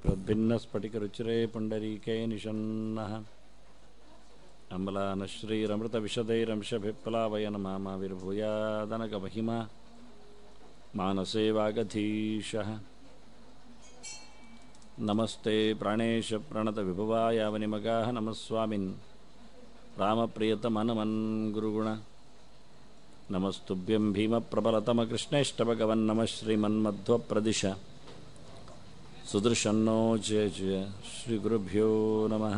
प्रद्भिन्नस्फटिकरुचिरे पुण्डरीके निषन्नः अम्बलानश्रीरमृतविशदैरंशभिप्लावयन मामाविर्भूयादनकमहिमा मानसे वागधीशः नमस्ते प्राणेश प्रणतविभवायावनिमगाः नमः स्वामिन् रामप्रियतमनमन् गुरुगुण नमस्तुभ्यं भीमप्रबलतमकृष्णेष्टभगवन्नमः श्रीमन्मध्वप्रदिश सुदर्शन्नो जय जय श्रीगुरुभ्यो नमः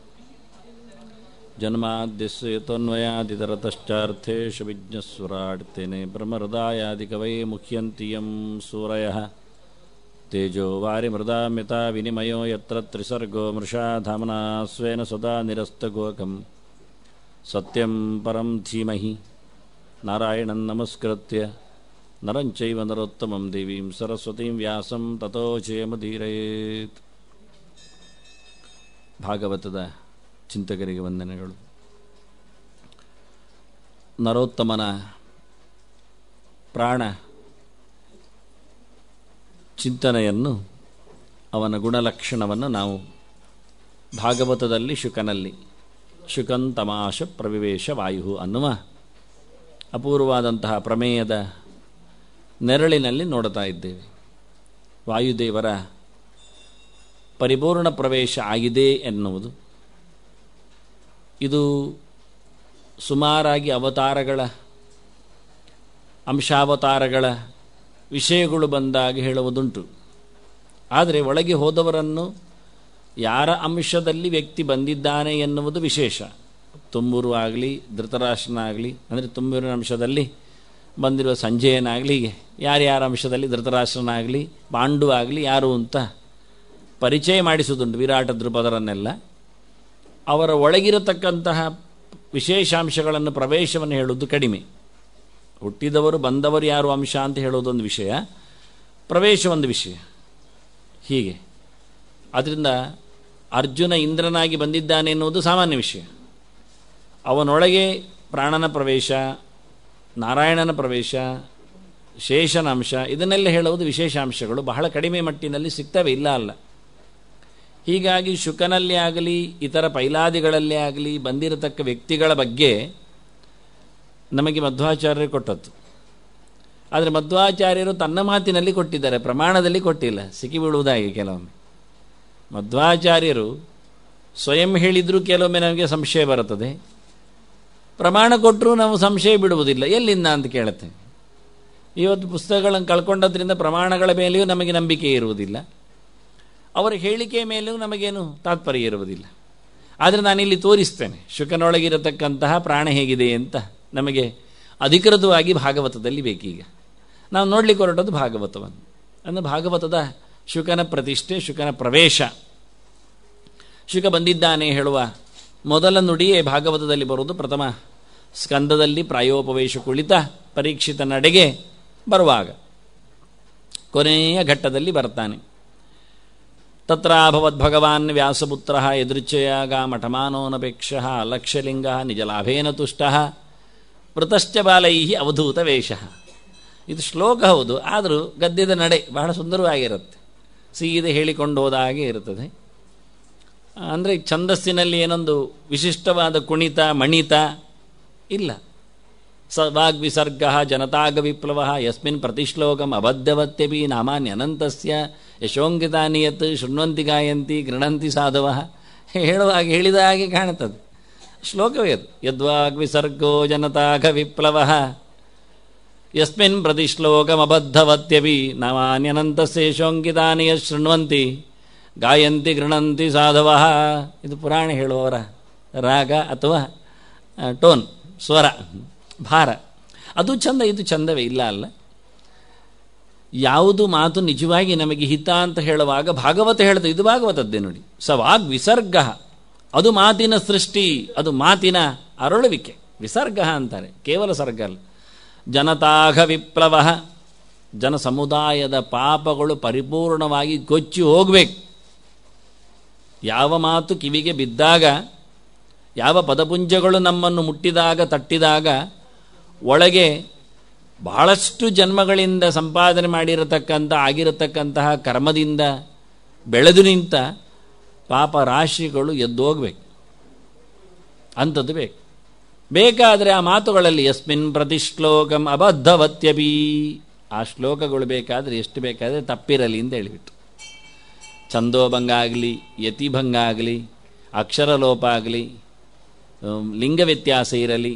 जन्माद्यस्य यतोऽन्वयादितरतश्चार्थेषु विज्ञस्वराड्तेने ब्रह्महृदायादिकवये मुह्यन्ति यं सूरयः तेजो वारिमृदाम्यता विनिमयो यत्र त्रिसर्गो मृषा धाम्ना स्वेन सदा निरस्तगोकं सत्यं परं धीमहि नारायणं नमस्कृत्य नरं चैव नरोत्तमं देवीं सरस्वतीं ವ್ಯಾಸಂ ತತೋ ಜಯಮುದೀರಯೇತ್ ಭಾಗವತದ ಚಿಂತಕರಿಗೆ ವಂದನೆಗಳು ನರೋತ್ತಮನ ಪ್ರಾಣ ಚಿಂತನೆಯನ್ನು ಅವನ ಗುಣಲಕ್ಷಣವನ್ನು ನಾವು ಭಾಗವತದಲ್ಲಿ ಶುಕನಲ್ಲಿ ಶುಕನ್ ತಮಾಶ ಪ್ರವಿವೇಶ ವಾಯು ಅನ್ನುವ ಅಪೂರ್ವವಾದಂತಹ ಪ್ರಮೇಯದ ನೆರಳಿನಲ್ಲಿ ನೋಡ್ತಾ ಇದ್ದೇವೆ ವಾಯುದೇವರ ಪರಿಪೂರ್ಣ ಪ್ರವೇಶ ಆಗಿದೆ ಎನ್ನುವುದು ಇದು ಸುಮಾರಾಗಿ ಅವತಾರಗಳ ಅಂಶಾವತಾರಗಳ ವಿಷಯಗಳು ಬಂದಾಗ ಹೇಳುವುದುಂಟು ಆದರೆ ಒಳಗೆ ಹೋದವರನ್ನು ಯಾರ ಅಂಶದಲ್ಲಿ ವ್ಯಕ್ತಿ ಬಂದಿದ್ದಾನೆ ಎನ್ನುವುದು ವಿಶೇಷ ತುಂಬೂರು ಆಗಲಿ ಧೃತರಾಷ್ಟ್ರನಾಗಲಿ ಅಂದರೆ ತುಂಬೂರಿನ ಅಂಶದಲ್ಲಿ ಬಂದಿರುವ ಸಂಜಯನಾಗಲಿ ಯಾರ್ಯಾರ ಅಂಶದಲ್ಲಿ ಧೃತರಾಷ್ಟ್ರನಾಗಲಿ ಪಾಂಡು ಆಗಲಿ ಯಾರು ಅಂತ ಪರಿಚಯ ಮಾಡಿಸುವುದುಂಟು ವಿರಾಟ ದೃಪದರನ್ನೆಲ್ಲ ಅವರ ಒಳಗಿರತಕ್ಕಂತಹ ವಿಶೇಷಾಂಶಗಳನ್ನು ಪ್ರವೇಶವನ್ನು ಹೇಳುವುದು ಕಡಿಮೆ ಹುಟ್ಟಿದವರು ಬಂದವರು ಯಾರು ಅಂಶ ಅಂತ ಹೇಳೋದೊಂದು ವಿಷಯ ಪ್ರವೇಶ ಒಂದು ವಿಷಯ ಹೀಗೆ ಆದ್ದರಿಂದ ಅರ್ಜುನ ಇಂದ್ರನಾಗಿ ಬಂದಿದ್ದಾನೆ ಎನ್ನುವುದು ಸಾಮಾನ್ಯ ವಿಷಯ ಅವನೊಳಗೆ ಪ್ರಾಣನ ಪ್ರವೇಶ ನಾರಾಯಣನ ಪ್ರವೇಶ ಶೇಷನ ಅಂಶ ಇದನ್ನೆಲ್ಲ ಹೇಳುವುದು ವಿಶೇಷಾಂಶಗಳು ಬಹಳ ಕಡಿಮೆ ಮಟ್ಟಿನಲ್ಲಿ ಸಿಗ್ತವೆ ಇಲ್ಲ ಅಲ್ಲ ಹೀಗಾಗಿ ಶುಕನಲ್ಲಿ ಆಗಲಿ ಇತರ ಪೈಲಾದಿಗಳಲ್ಲೇ ಆಗಲಿ ಬಂದಿರತಕ್ಕ ವ್ಯಕ್ತಿಗಳ ಬಗ್ಗೆ ನಮಗೆ ಮಧ್ವಾಚಾರ್ಯರು ಕೊಟ್ಟದ್ದು ಆದರೆ ಮಧ್ವಾಚಾರ್ಯರು ತನ್ನ ಮಾತಿನಲ್ಲಿ ಕೊಟ್ಟಿದ್ದಾರೆ ಪ್ರಮಾಣದಲ್ಲಿ ಕೊಟ್ಟಿಲ್ಲ ಸಿಕ್ಕಿಬೀಳುವುದಾಗಿ ಕೆಲವೊಮ್ಮೆ ಮಧ್ವಾಚಾರ್ಯರು ಸ್ವಯಂ ಹೇಳಿದರೂ ಕೆಲವೊಮ್ಮೆ ನಮಗೆ ಸಂಶಯ ಬರುತ್ತದೆ ಪ್ರಮಾಣ ಕೊಟ್ಟರೂ ನಾವು ಸಂಶಯ ಬಿಡುವುದಿಲ್ಲ ಎಲ್ಲಿಂದ ಅಂತ ಕೇಳುತ್ತೆ ಇವತ್ತು ಪುಸ್ತಕಗಳನ್ನು ಕಳ್ಕೊಂಡದ್ರಿಂದ ಪ್ರಮಾಣಗಳ ಮೇಲೆಯೂ ನಮಗೆ ನಂಬಿಕೆ ಇರುವುದಿಲ್ಲ ಅವರ ಹೇಳಿಕೆ ಮೇಲೆಯೂ ನಮಗೇನು ತಾತ್ಪರ್ಯ ಇರುವುದಿಲ್ಲ ಆದರೆ ನಾನಿಲ್ಲಿ ತೋರಿಸ್ತೇನೆ ಶುಕನೊಳಗಿರತಕ್ಕಂತಹ ಪ್ರಾಣ ಹೇಗಿದೆ ಅಂತ ನಮಗೆ ಅಧಿಕೃತವಾಗಿ ಭಾಗವತದಲ್ಲಿ ಬೇಕೀಗ ನಾವು ನೋಡಲಿಕ್ಕೆ ಹೊರಟದ್ದು ಭಾಗವತವನ್ನು ಅಂದರೆ ಭಾಗವತದ ಶುಕನ ಪ್ರತಿಷ್ಠೆ ಶುಕನ ಪ್ರವೇಶ ಶುಕ ಬಂದಿದ್ದಾನೆ ಹೇಳುವ ಮೊದಲ ನುಡಿಯೇ ಭಾಗವತದಲ್ಲಿ ಬರುವುದು ಪ್ರಥಮ ಸ್ಕಂದದಲ್ಲಿ ಪ್ರಾಯೋಪವೇಶ ಕುಳಿತ ಪರೀಕ್ಷಿತ ನಡೆಗೆ ಬರುವಾಗ ಕೊನೆಯ ಘಟ್ಟದಲ್ಲಿ ಬರ್ತಾನೆ ತತ್ರಾಭವದ್ ಭಗವಾನ್ ವ್ಯಾಸಪುತ್ರ ಎದೃಚ್ಛಯಾಗ ಮಠಮಾನೋನಪೇಕ್ಷ ಲಕ್ಷ್ಯಲಿಂಗ ನಿಜಲಾಭೇನ ತುಷ್ಟ ಮೃತಶ್ಚ ಬಾಲೈ ಅವಧೂತ ವೇಷ ಇದು ಶ್ಲೋಕ ಹೌದು ಆದರೂ ಗದ್ಯದ ನಡೆ ಬಹಳ ಸುಂದರವಾಗಿರುತ್ತೆ ಸೀದೆ ಹೇಳಿಕೊಂಡು ಹೋದ ಹಾಗೆ ಇರುತ್ತದೆ ಅಂದರೆ ಛಂದಸ್ಸಿನಲ್ಲಿ ಏನೊಂದು ವಿಶಿಷ್ಟವಾದ ಕುಣಿತ ಮಣಿತ ಇಲ್ಲ ಸ ವಾಗ್ವಿಸರ್ಗ ಜನತಾಗ ವಿಪ್ಲವ ಯಸ್ಮಿನ್ ಪ್ರತಿಶ್ಲೋಕಂ ಅಬದ್ಧವತ್ಯಪಿ ನಾಮಾನ್ಯನಂತಸ್ಯ ಯಶೋಂಗಿತಾನಿಯತ್ ಶೃಣ್ವಂತಿ ಗಾಯಂತಿ ಗೃಣಂತಿ ಸಾಧವ ಹೇಳುವಾಗ ಹೇಳಿದ ಹಾಗೆ ಕಾಣುತ್ತದೆ ಶ್ಲೋಕವೇ ಅದು ಯದ್ವಾಗ್ವಿಸರ್ಗೋ ಜನತಾಗ ವಿಪ್ಲವ ಯಸ್ಮಿನ್ ಪ್ರತಿಶ್ಲೋಕಮಬದ್ಧವತ್ಯಪಿ ನಾಮಾನ್ಯನಂತಸ್ಯ ಯಶೋಂಗಿತಾನಿಯ ಶೃಣ್ವಂತಿ ಗಾಯಂತಿ ಗೃಣಂತಿ ಸಾಧವ ಇದು ಪುರಾಣ ಹೇಳುವವರ ರಾಗ ಅಥವಾ ಟೋನ್ ಸ್ವರ ಭಾರ ಅದು ಚಂದ ಇದು ಚಂದವೇ ಇಲ್ಲ ಅಲ್ಲ ಯಾವುದು ಮಾತು ನಿಜವಾಗಿ ನಮಗೆ ಹಿತ ಅಂತ ಹೇಳುವಾಗ ಭಾಗವತ ಹೇಳ್ತದೆ ಇದು ಭಾಗವತದ್ದೇ ನೋಡಿ ಸ ವಾಗ್ ವಿಸರ್ಗ ಅದು ಮಾತಿನ ಸೃಷ್ಟಿ ಅದು ಮಾತಿನ ಅರಳುವಿಕೆ ವಿಸರ್ಗ ಅಂತಾರೆ ಕೇವಲ ಸರ್ಗ ಅಲ್ಲ ಜನತಾಘ ವಿಪ್ಲವ ಜನ ಸಮುದಾಯದ ಪಾಪಗಳು ಪರಿಪೂರ್ಣವಾಗಿ ಕೊಚ್ಚಿ ಹೋಗಬೇಕು ಯಾವ ಮಾತು ಕಿವಿಗೆ ಬಿದ್ದಾಗ ಯಾವ ಪದಪುಂಜಗಳು ನಮ್ಮನ್ನು ಮುಟ್ಟಿದಾಗ ತಟ್ಟಿದಾಗ ಒಳಗೆ ಬಹಳಷ್ಟು ಜನ್ಮಗಳಿಂದ ಸಂಪಾದನೆ ಮಾಡಿರತಕ್ಕಂಥ ಆಗಿರತಕ್ಕಂತಹ ಕರ್ಮದಿಂದ ಬೆಳೆದು ನಿಂತ ಪಾಪ ರಾಶಿಗಳು ಎದ್ದೋಗ್ಬೇಕು ಅಂಥದ್ದು ಬೇಕು ಬೇಕಾದರೆ ಆ ಮಾತುಗಳಲ್ಲಿ ಯಸ್ಮಿನ್ ಪ್ರತಿ ಶ್ಲೋಕಂ ಅಬದ್ಧವತ್ಯಬಿ ಆ ಶ್ಲೋಕಗಳು ಬೇಕಾದರೆ ಎಷ್ಟು ಬೇಕಾದರೆ ತಪ್ಪಿರಲಿ ಅಂತ ಹೇಳಿಬಿಟ್ಟು ಛಂದೋಭಂಗ ಆಗಲಿ ಯತಿಭಂಗ ಆಗಲಿ ಅಕ್ಷರಲೋಪ ಆಗಲಿ ಲಿಂಗ ವ್ಯತ್ಯಾಸ ಇರಲಿ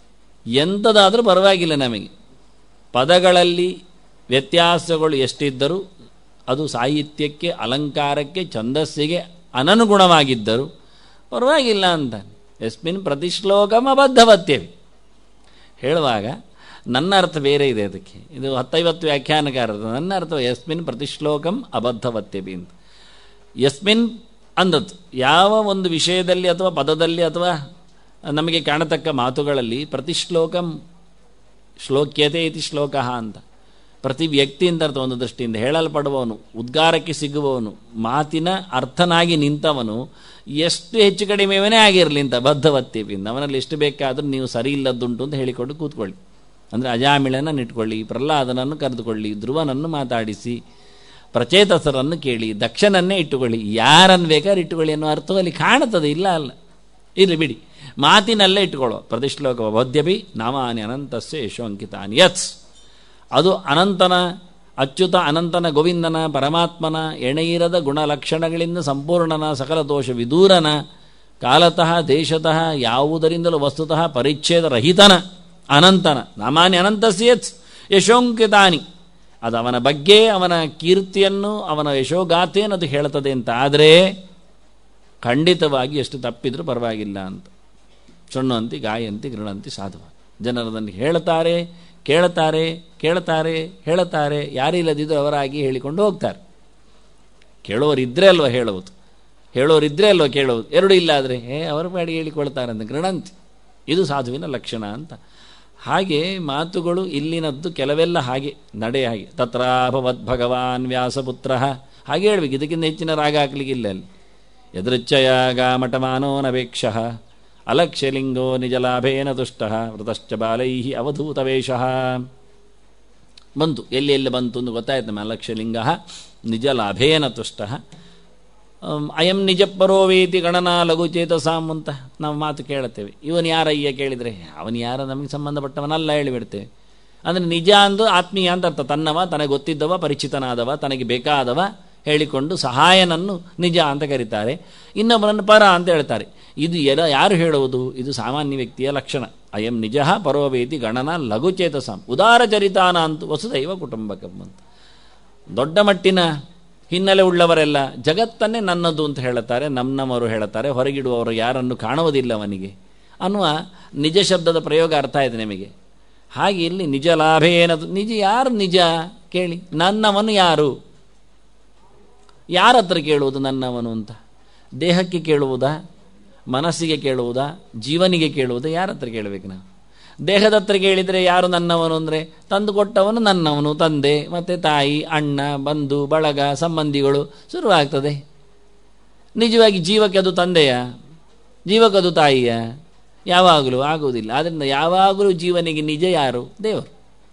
ಎಂಥದಾದರೂ ಪರವಾಗಿಲ್ಲ ನಮಗೆ ಪದಗಳಲ್ಲಿ ವ್ಯತ್ಯಾಸಗಳು ಎಷ್ಟಿದ್ದರೂ ಅದು ಸಾಹಿತ್ಯಕ್ಕೆ ಅಲಂಕಾರಕ್ಕೆ ಛಂದಸ್ಸಿಗೆ ಅನನುಗುಣವಾಗಿದ್ದರು ಪರವಾಗಿಲ್ಲ ಅಂತ ಯಸ್ಮಿನ್ ಪ್ರತಿಶ್ಲೋಕಂ ಅಬದ್ಧವತ್ಯವಿ ಹೇಳುವಾಗ ನನ್ನ ಅರ್ಥ ಬೇರೆ ಇದೆ ಅದಕ್ಕೆ ಇದು ಹತ್ತೈವತ್ತು ವ್ಯಾಖ್ಯಾನಕಾರದ ನನ್ನ ಅರ್ಥ ಯಸ್ಮಿನ್ ಪ್ರತಿಶ್ಲೋಕಂ ಅಬದ್ಧವತ್ಯವಿ ಅಂತ ಯಸ್ಮಿನ್ ಅಂದದ್ದು ಯಾವ ಒಂದು ವಿಷಯದಲ್ಲಿ ಅಥವಾ ಪದದಲ್ಲಿ ಅಥವಾ ನಮಗೆ ಕಾಣತಕ್ಕ ಮಾತುಗಳಲ್ಲಿ ಪ್ರತಿಶ್ಲೋಕಂ ಶ್ಲೋಕ್ಯತೆ ಇತಿ ಶ್ಲೋಕ ಅಂತ ಪ್ರತಿ ವ್ಯಕ್ತಿಯಿಂದ ಅರ್ಥ ಒಂದು ದೃಷ್ಟಿಯಿಂದ ಹೇಳಲ್ಪಡುವವನು ಉದ್ಗಾರಕ್ಕೆ ಸಿಗುವವನು ಮಾತಿನ ಅರ್ಥನಾಗಿ ನಿಂತವನು ಎಷ್ಟು ಹೆಚ್ಚು ಕಡಿಮೆವೇ ಆಗಿರಲಿ ಅಂತ ಬದ್ಧವತ್ಯವಿಂದ ಅವನಲ್ಲಿ ಎಷ್ಟು ಬೇಕಾದರೂ ನೀವು ಸರಿ ಇಲ್ಲದ್ದುಂಟು ಅಂತ ಹೇಳಿಕೊಂಡು ಕೂತ್ಕೊಳ್ಳಿ ಅಂದರೆ ಅಜಾಮಿಳನ ಇಟ್ಕೊಳ್ಳಿ ಪ್ರಹ್ಲಾದನನ್ನು ಕರೆದುಕೊಳ್ಳಿ ಧ್ರುವನನ್ನು ಮಾತಾಡಿಸಿ ಪ್ರಚೇತಸರನ್ನು ಕೇಳಿ ದಕ್ಷನನ್ನೇ ಇಟ್ಟುಕೊಳ್ಳಿ ಯಾರನ್ನು ಬೇಕಾದ್ರೆ ಇಟ್ಟುಕೊಳ್ಳಿ ಅನ್ನೋ ಅರ್ಥದಲ್ಲಿ ಕಾಣುತ್ತದೆ ಇಲ್ಲ ಅಲ್ಲ ಇರಲಿ ಬಿಡಿ ಮಾತಿನಲ್ಲೇ ಇಟ್ಟುಕೊಳ್ಳೋ ಪ್ರತಿಶ್ಲೋಕ ಬದ್ಯಪಿ ನಾಮಾನಿ ಅನಂತಸ್ಯ ಯಶೋಂಕಿತಾನಿ ಯತ್ಸ್ ಅದು ಅನಂತನ ಅಚ್ಯುತ ಅನಂತನ ಗೋವಿಂದನ ಪರಮಾತ್ಮನ ಎಣೆಯಿರದ ಗುಣಲಕ್ಷಣಗಳಿಂದ ಸಂಪೂರ್ಣನ ಸಕಲ ದೋಷ ವಿದೂರನ ಕಾಲತಃ ದೇಶತಃ ಯಾವುದರಿಂದಲೂ ವಸ್ತುತಃ ಪರಿಚ್ಛೇದ ರಹಿತನ ಅನಂತನ ನಾಮಾನಿ ಅನಂತಸ್ಯತ್ ಯಶೋಂಕಿತಾನಿ ಅದು ಅವನ ಬಗ್ಗೆ ಅವನ ಕೀರ್ತಿಯನ್ನು ಅವನ ಯಶೋಗಾಥೆಯನ್ನು ಅದು ಹೇಳ್ತದೆ ಅಂತ ಆದರೆ ಖಂಡಿತವಾಗಿ ಎಷ್ಟು ತಪ್ಪಿದ್ರೂ ಪರವಾಗಿಲ್ಲ ಅಂತ ಶೃಣ್ವಂತಿ ಗಾಯಂತಿ ಗೃಣಂತಿ ಸಾಧುವ ಜನರದನ್ನು ಹೇಳ್ತಾರೆ ಕೇಳ್ತಾರೆ ಕೇಳ್ತಾರೆ ಹೇಳುತ್ತಾರೆ ಯಾರಿಲ್ಲದಿದ್ದು ಅವರಾಗಿ ಹೇಳಿಕೊಂಡು ಹೋಗ್ತಾರೆ ಕೇಳೋರಿದ್ದರೆ ಅಲ್ವ ಹೇಳುವುದು ಹೇಳೋರಿದ್ದರೆ ಅಲ್ವ ಕೇಳುವುದು ಎರಡು ಇಲ್ಲ ಆದರೆ ಏ ಅವರ ಪಾಡಿ ಹೇಳಿಕೊಳ್ತಾರೆ ಅಂತ ಗೃಣಂತಿ ಇದು ಸಾಧುವಿನ ಲಕ್ಷಣ ಅಂತ ಹಾಗೆ ಮಾತುಗಳು ಇಲ್ಲಿನದ್ದು ಕೆಲವೆಲ್ಲ ಹಾಗೆ ನಡೆ ಹಾಗೆ ತತ್ರಾಭವದ್ ಭಗವಾನ್ ವ್ಯಾಸಪುತ್ರ ಹಾಗೆ ಹೇಳ್ಬೇಕು ಇದಕ್ಕಿಂತ ಹೆಚ್ಚಿನ ರಾಗ ಹಾಕ್ಲಿಕ್ಕಿಲ್ಲ ಅಲ್ಲಿ ಯದೃಚ್ಛಯ ಗಾಮಟಮಾನೋ ನವೇಕ್ಷ ಅಲಕ್ಷ್ಯಲಿಂಗೋ ನಿಜಲಾಭೇನ ತುಷ್ಟ ವೃತಶ್ಚ ಬಾಲೈ ಅವಧೂತವೇಷ ಬಂತು ಎಲ್ಲಿ ಎಲ್ಲಿ ಬಂತು ಅಂತ ಗೊತ್ತಾಯ್ತು ನಮ್ಮ ಅಲಕ್ಷ್ಯಲಿಂಗ ನಿಜಲಾಭೇನ ತುಷ್ಟ ಅಯಂ ನಿಜಪರೋವೇತಿ ಗಣನಾ ಲಘುಚೇತಸಾಂ ಅಂತ ನಾವು ಮಾತು ಕೇಳುತ್ತೇವೆ ಇವನು ಯಾರಯ್ಯ ಕೇಳಿದರೆ ಅವನು ಯಾರ ನಮಗೆ ಸಂಬಂಧಪಟ್ಟವನಲ್ಲ ಹೇಳಿಬಿಡ್ತೇವೆ ಅಂದರೆ ನಿಜ ಅಂದು ಆತ್ಮೀಯ ಅಂತ ಅರ್ಥ ತನ್ನವ ತನಗೆ ಗೊತ್ತಿದ್ದವ ಪರಿಚಿತನಾದವ ತನಗೆ ಬೇಕಾದವ ಹೇಳಿಕೊಂಡು ಸಹಾಯನನ್ನು ನಿಜ ಅಂತ ಕರೀತಾರೆ ಇನ್ನೊಬ್ಬನನ್ನು ಪರ ಅಂತ ಹೇಳ್ತಾರೆ ಇದು ಎಲ ಯಾರು ಹೇಳುವುದು ಇದು ಸಾಮಾನ್ಯ ವ್ಯಕ್ತಿಯ ಲಕ್ಷಣ ಅಯಂ ನಿಜ ಪರೋವೇತಿ ಗಣನ ಲಘುಚೇತಸಾಂ ಉದಾರ ಚರಿತಾನ ಅಂತ ವಸುದೈವ ಕುಟುಂಬಕಂ ಅಂತ ದೊಡ್ಡ ಮಟ್ಟಿನ ಹಿನ್ನೆಲೆ ಉಳ್ಳವರೆಲ್ಲ ಜಗತ್ತನ್ನೇ ನನ್ನದು ಅಂತ ಹೇಳುತ್ತಾರೆ ನಮ್ಮನವರು ಹೇಳುತ್ತಾರೆ ಹೊರಗಿಡುವವರು ಯಾರನ್ನು ಕಾಣುವುದಿಲ್ಲ ಅವನಿಗೆ ಅನ್ನುವ ನಿಜ ಶಬ್ದದ ಪ್ರಯೋಗ ಅರ್ಥ ಆಯಿತು ನಿಮಗೆ ಹಾಗೆ ಇಲ್ಲಿ ನಿಜ ಲಾಭ ಏನದು ನಿಜ ಯಾರು ನಿಜ ಕೇಳಿ ನನ್ನವನು ಯಾರು ಯಾರ ಹತ್ರ ಕೇಳುವುದು ನನ್ನವನು ಅಂತ ದೇಹಕ್ಕೆ ಕೇಳುವುದಾ ಮನಸ್ಸಿಗೆ ಕೇಳುವುದಾ ಜೀವನಿಗೆ ಕೇಳುವುದಾ ಯಾರ ಹತ್ರ ಕೇಳಬೇಕು ನಾವು ದೇಹದ ಹತ್ರ ಕೇಳಿದರೆ ಯಾರು ನನ್ನವನು ಅಂದರೆ ತಂದು ಕೊಟ್ಟವನು ನನ್ನವನು ತಂದೆ ಮತ್ತು ತಾಯಿ ಅಣ್ಣ ಬಂಧು ಬಳಗ ಸಂಬಂಧಿಗಳು ಶುರುವಾಗ್ತದೆ ನಿಜವಾಗಿ ಜೀವಕ್ಕೆ ಅದು ತಂದೆಯ ಜೀವಕ್ಕದು ತಾಯಿಯ ಯಾವಾಗಲೂ ಆಗುವುದಿಲ್ಲ ಆದ್ದರಿಂದ ಯಾವಾಗಲೂ ಜೀವನಿಗೆ ನಿಜ ಯಾರು ದೇವರು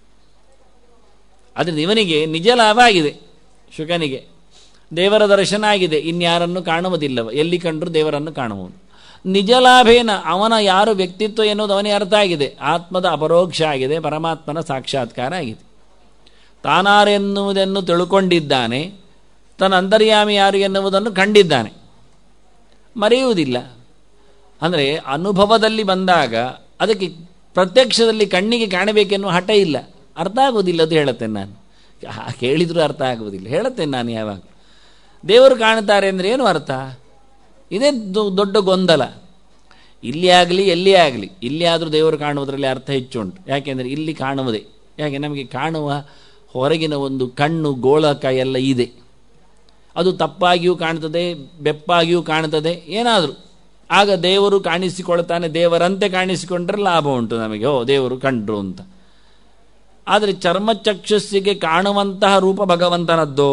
ಅದರಿಂದ ಇವನಿಗೆ ನಿಜ ಲಾಭ ಆಗಿದೆ ಶುಕನಿಗೆ ದೇವರ ದರ್ಶನ ಆಗಿದೆ ಇನ್ಯಾರನ್ನು ಕಾಣುವುದಿಲ್ಲವ ಎಲ್ಲಿ ಕಂಡರೂ ದೇವರನ್ನು ಕಾಣುವುದು ನಿಜ ಲಾಭೇನ ಅವನ ಯಾರು ವ್ಯಕ್ತಿತ್ವ ಎನ್ನುವುದು ಅವನಿಗೆ ಅರ್ಥ ಆಗಿದೆ ಆತ್ಮದ ಅಪರೋಕ್ಷ ಆಗಿದೆ ಪರಮಾತ್ಮನ ಸಾಕ್ಷಾತ್ಕಾರ ಆಗಿದೆ ತಾನಾರೆನ್ನುವುದನ್ನು ತಿಳ್ಕೊಂಡಿದ್ದಾನೆ ತನ್ನ ಅಂತರ್ಯಾಮಿ ಯಾರು ಎನ್ನುವುದನ್ನು ಕಂಡಿದ್ದಾನೆ ಮರೆಯುವುದಿಲ್ಲ ಅಂದರೆ ಅನುಭವದಲ್ಲಿ ಬಂದಾಗ ಅದಕ್ಕೆ ಪ್ರತ್ಯಕ್ಷದಲ್ಲಿ ಕಣ್ಣಿಗೆ ಕಾಣಬೇಕೆನ್ನುವ ಹಠ ಇಲ್ಲ ಅರ್ಥ ಆಗುವುದಿಲ್ಲ ಅದು ಹೇಳುತ್ತೇನೆ ನಾನು ಕೇಳಿದರೂ ಅರ್ಥ ಆಗುವುದಿಲ್ಲ ಹೇಳುತ್ತೇನೆ ನಾನು ಯಾವಾಗ ದೇವರು ಕಾಣುತ್ತಾರೆ ಅಂದರೆ ಏನು ಅರ್ಥ ಇದೇ ದೊಡ್ಡ ಗೊಂದಲ ಇಲ್ಲಿ ಆಗಲಿ ಎಲ್ಲಿ ಆಗಲಿ ಇಲ್ಲಿ ಆದರೂ ದೇವರು ಕಾಣುವುದರಲ್ಲಿ ಅರ್ಥ ಹೆಚ್ಚು ಉಂಟು ಯಾಕೆಂದರೆ ಇಲ್ಲಿ ಕಾಣುವುದೇ ಯಾಕೆ ನಮಗೆ ಕಾಣುವ ಹೊರಗಿನ ಒಂದು ಕಣ್ಣು ಗೋಳಕ ಎಲ್ಲ ಇದೆ ಅದು ತಪ್ಪಾಗಿಯೂ ಕಾಣ್ತದೆ ಬೆಪ್ಪಾಗಿಯೂ ಕಾಣ್ತದೆ ಏನಾದರೂ ಆಗ ದೇವರು ಕಾಣಿಸಿಕೊಳ್ತಾನೆ ದೇವರಂತೆ ಕಾಣಿಸಿಕೊಂಡ್ರೆ ಲಾಭ ಉಂಟು ನಮಗೆ ಓ ದೇವರು ಕಂಡ್ರು ಅಂತ ಆದರೆ ಚರ್ಮಚಕ್ಷಸ್ಸಿಗೆ ಕಾಣುವಂತಹ ರೂಪ ಭಗವಂತನದ್ದು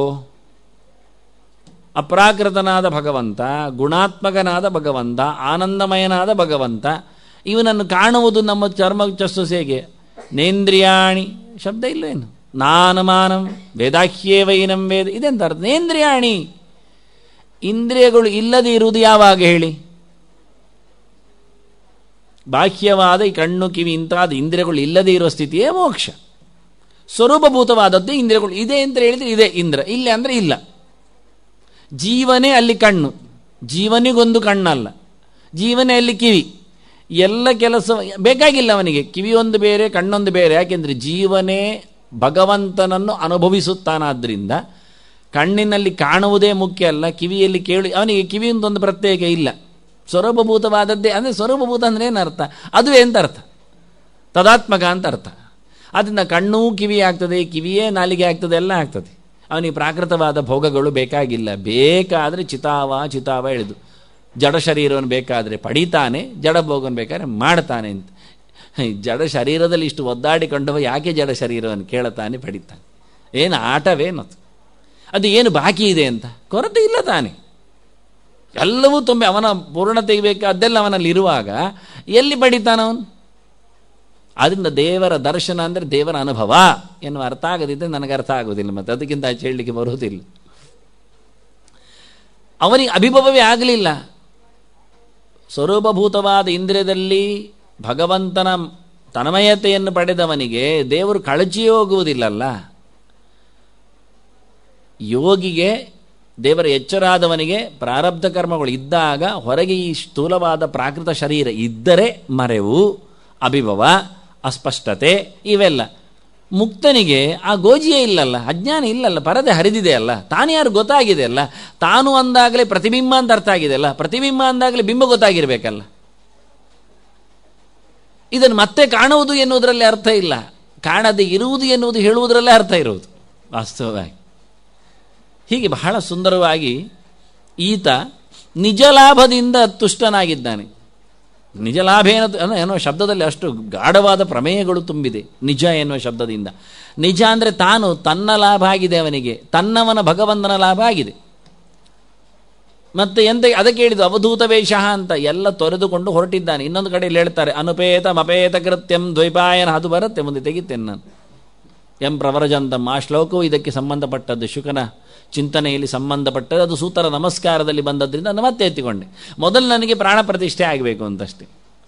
ಅಪ್ರಾಕೃತನಾದ ಭಗವಂತ ಗುಣಾತ್ಮಕನಾದ ಭಗವಂತ ಆನಂದಮಯನಾದ ಭಗವಂತ ಇವನನ್ನು ಕಾಣುವುದು ನಮ್ಮ ಚರ್ಮ ಚಸ್ಸುಸೆಗೆ ನೇಂದ್ರಿಯಾಣಿ ಶಬ್ದ ಇಲ್ವೇನು ನಾನಮಾನಂ ವೇದಾಹ್ಯೇವೈನಂ ವೇದ ಇದೆಂತ ಅರ್ಥ ನೇಂದ್ರಿಯಾಣಿ ಇಂದ್ರಿಯಗಳು ಇಲ್ಲದೆ ಇರುವುದು ಯಾವಾಗ ಹೇಳಿ ಬಾಹ್ಯವಾದ ಈ ಕಣ್ಣು ಕಿವಿ ಇಂತಾದ ಇಂದ್ರಿಯಗಳು ಇಲ್ಲದೆ ಇರುವ ಸ್ಥಿತಿಯೇ ಮೋಕ್ಷ ಸ್ವರೂಪಭೂತವಾದದ್ದು ಇಂದ್ರಿಯಗಳು ಇದೆ ಅಂತ ಹೇಳಿದ್ರೆ ಇದೆ ಇಂದ್ರ ಇಲ್ಲ ಅಂದರೆ ಇಲ್ಲ ಜೀವನೇ ಅಲ್ಲಿ ಕಣ್ಣು ಜೀವನಿಗೊಂದು ಕಣ್ಣಲ್ಲ ಜೀವನೇ ಅಲ್ಲಿ ಕಿವಿ ಎಲ್ಲ ಕೆಲಸ ಬೇಕಾಗಿಲ್ಲ ಅವನಿಗೆ ಕಿವಿಯೊಂದು ಬೇರೆ ಕಣ್ಣೊಂದು ಬೇರೆ ಯಾಕೆಂದರೆ ಜೀವನೇ ಭಗವಂತನನ್ನು ಅನುಭವಿಸುತ್ತಾನಾದ್ದರಿಂದ ಕಣ್ಣಿನಲ್ಲಿ ಕಾಣುವುದೇ ಮುಖ್ಯ ಅಲ್ಲ ಕಿವಿಯಲ್ಲಿ ಕೇಳಿ ಅವನಿಗೆ ಕಿವಿಯೊಂದೊಂದು ಪ್ರತ್ಯೇಕ ಇಲ್ಲ ಸ್ವರೂಪಭೂತವಾದದ್ದೇ ಅಂದರೆ ಸ್ವರೂಪಭೂತ ಅಂದರೆ ಏನು ಅರ್ಥ ಅದುವೇ ಅಂತ ಅರ್ಥ ತದಾತ್ಮಕ ಅಂತ ಅರ್ಥ ಅದರಿಂದ ಕಣ್ಣೂ ಕಿವಿ ಆಗ್ತದೆ ಕಿವಿಯೇ ನಾಲಿಗೆ ಆಗ್ತದೆ ಎಲ್ಲ ಆಗ್ತದೆ ಅವನಿಗೆ ಪ್ರಾಕೃತವಾದ ಭೋಗಗಳು ಬೇಕಾಗಿಲ್ಲ ಬೇಕಾದರೆ ಚಿತಾವ ಚಿತಾವ ಎಳೆದು ಜಡ ಶರೀರವನ್ನು ಬೇಕಾದರೆ ಪಡಿತಾನೆ ಜಡ ಭೋಗವನ್ನು ಬೇಕಾದ್ರೆ ಮಾಡ್ತಾನೆ ಅಂತ ಜಡ ಶರೀರದಲ್ಲಿ ಇಷ್ಟು ಒದ್ದಾಡಿಕೊಂಡವ ಯಾಕೆ ಜಡ ಶರೀರವನ್ನು ಕೇಳುತ್ತಾನೆ ಪಡಿತಾನೆ ಏನು ಆಟವೇನದು ಅದು ಏನು ಬಾಕಿ ಇದೆ ಅಂತ ಕೊರತೆ ಇಲ್ಲ ತಾನೆ ಎಲ್ಲವೂ ತುಂಬಿ ಅವನ ಪೂರ್ಣ ತೆಗಿಬೇಕಾದ್ದೆಲ್ಲ ಅವನಲ್ಲಿ ಇರುವಾಗ ಎಲ್ಲಿ ಪಡಿತಾನವನು ಆದ್ದರಿಂದ ದೇವರ ದರ್ಶನ ಅಂದರೆ ದೇವರ ಅನುಭವ ಎನ್ನುವ ಅರ್ಥ ಆಗದಿದ್ದರೆ ನನಗೆ ಅರ್ಥ ಆಗೋದಿಲ್ಲ ಮತ್ತು ಅದಕ್ಕಿಂತ ಆಚೆ ಹೇಳಲಿಕ್ಕೆ ಬರುವುದಿಲ್ಲ ಅವನಿಗೆ ಅಭಿಭವವೇ ಆಗಲಿಲ್ಲ ಸ್ವರೂಪಭೂತವಾದ ಇಂದ್ರಿಯದಲ್ಲಿ ಭಗವಂತನ ತನ್ಮಯತೆಯನ್ನು ಪಡೆದವನಿಗೆ ದೇವರು ಕಳಚಿ ಹೋಗುವುದಿಲ್ಲಲ್ಲ ಯೋಗಿಗೆ ದೇವರ ಎಚ್ಚರಾದವನಿಗೆ ಪ್ರಾರಬ್ಧ ಕರ್ಮಗಳು ಇದ್ದಾಗ ಹೊರಗೆ ಈ ಸ್ಥೂಲವಾದ ಪ್ರಾಕೃತ ಶರೀರ ಇದ್ದರೆ ಮರೆವು ಅಭಿಭವ ಅಸ್ಪಷ್ಟತೆ ಇವೆಲ್ಲ ಮುಕ್ತನಿಗೆ ಆ ಗೋಜಿಯೇ ಇಲ್ಲಲ್ಲ ಅಜ್ಞಾನ ಇಲ್ಲಲ್ಲ ಪರದೆ ಹರಿದಿದೆ ಅಲ್ಲ ತಾನು ಯಾರು ಗೊತ್ತಾಗಿದೆ ಅಲ್ಲ ತಾನು ಅಂದಾಗಲೇ ಪ್ರತಿಬಿಂಬ ಅಂತ ಅರ್ಥ ಆಗಿದೆ ಅಲ್ಲ ಪ್ರತಿಬಿಂಬ ಅಂದಾಗಲೇ ಬಿಂಬ ಗೊತ್ತಾಗಿರಬೇಕಲ್ಲ ಇದನ್ನು ಮತ್ತೆ ಕಾಣುವುದು ಎನ್ನುವುದರಲ್ಲಿ ಅರ್ಥ ಇಲ್ಲ ಕಾಣದೆ ಇರುವುದು ಎನ್ನುವುದು ಹೇಳುವುದರಲ್ಲೇ ಅರ್ಥ ಇರುವುದು ವಾಸ್ತವವಾಗಿ ಹೀಗೆ ಬಹಳ ಸುಂದರವಾಗಿ ಈತ ನಿಜ ಲಾಭದಿಂದ ತುಷ್ಟನಾಗಿದ್ದಾನೆ ನಿಜ ಲಾಭ ಏನು ಎನ್ನುವ ಶಬ್ದದಲ್ಲಿ ಅಷ್ಟು ಗಾಢವಾದ ಪ್ರಮೇಯಗಳು ತುಂಬಿದೆ ನಿಜ ಎನ್ನುವ ಶಬ್ದದಿಂದ ನಿಜ ಅಂದರೆ ತಾನು ತನ್ನ ಲಾಭ ಆಗಿದೆ ಅವನಿಗೆ ತನ್ನವನ ಭಗವಂತನ ಲಾಭ ಆಗಿದೆ ಮತ್ತೆ ಎಂತ ಅದಕ್ಕೆ ಹೇಳಿದ್ದು ಅವಧೂತ ವೇಷ ಅಂತ ಎಲ್ಲ ತೊರೆದುಕೊಂಡು ಹೊರಟಿದ್ದಾನೆ ಇನ್ನೊಂದು ಕಡೆಯಲ್ಲಿ ಹೇಳ್ತಾರೆ ಅನುಪೇತ ಮಪೇತ ಕೃತ್ಯಂ ದ್ವೈಪಾಯನ ಅದು ಬರುತ್ತೆ ಮುಂದೆ ತೆಗಿತೇನೆ ನಾನು ಎಂ ಪ್ರವರಜಂತಂ ಆ ಶ್ಲೋಕವು ಇದಕ್ಕೆ ಸಂಬಂಧಪಟ್ಟದ್ದು ಶುಕನ ಚಿಂತನೆಯಲ್ಲಿ ಸಂಬಂಧಪಟ್ಟದ್ದು ಅದು ಸೂತರ ನಮಸ್ಕಾರದಲ್ಲಿ ಬಂದದ್ರಿಂದ ನಾನು ಮತ್ತೆ ಎತ್ತಿಕೊಂಡೆ ಮೊದಲು ನನಗೆ ಪ್ರಾಣ ಪ್ರತಿಷ್ಠೆ ಆಗಬೇಕು ಅಂತಷ್ಟೇ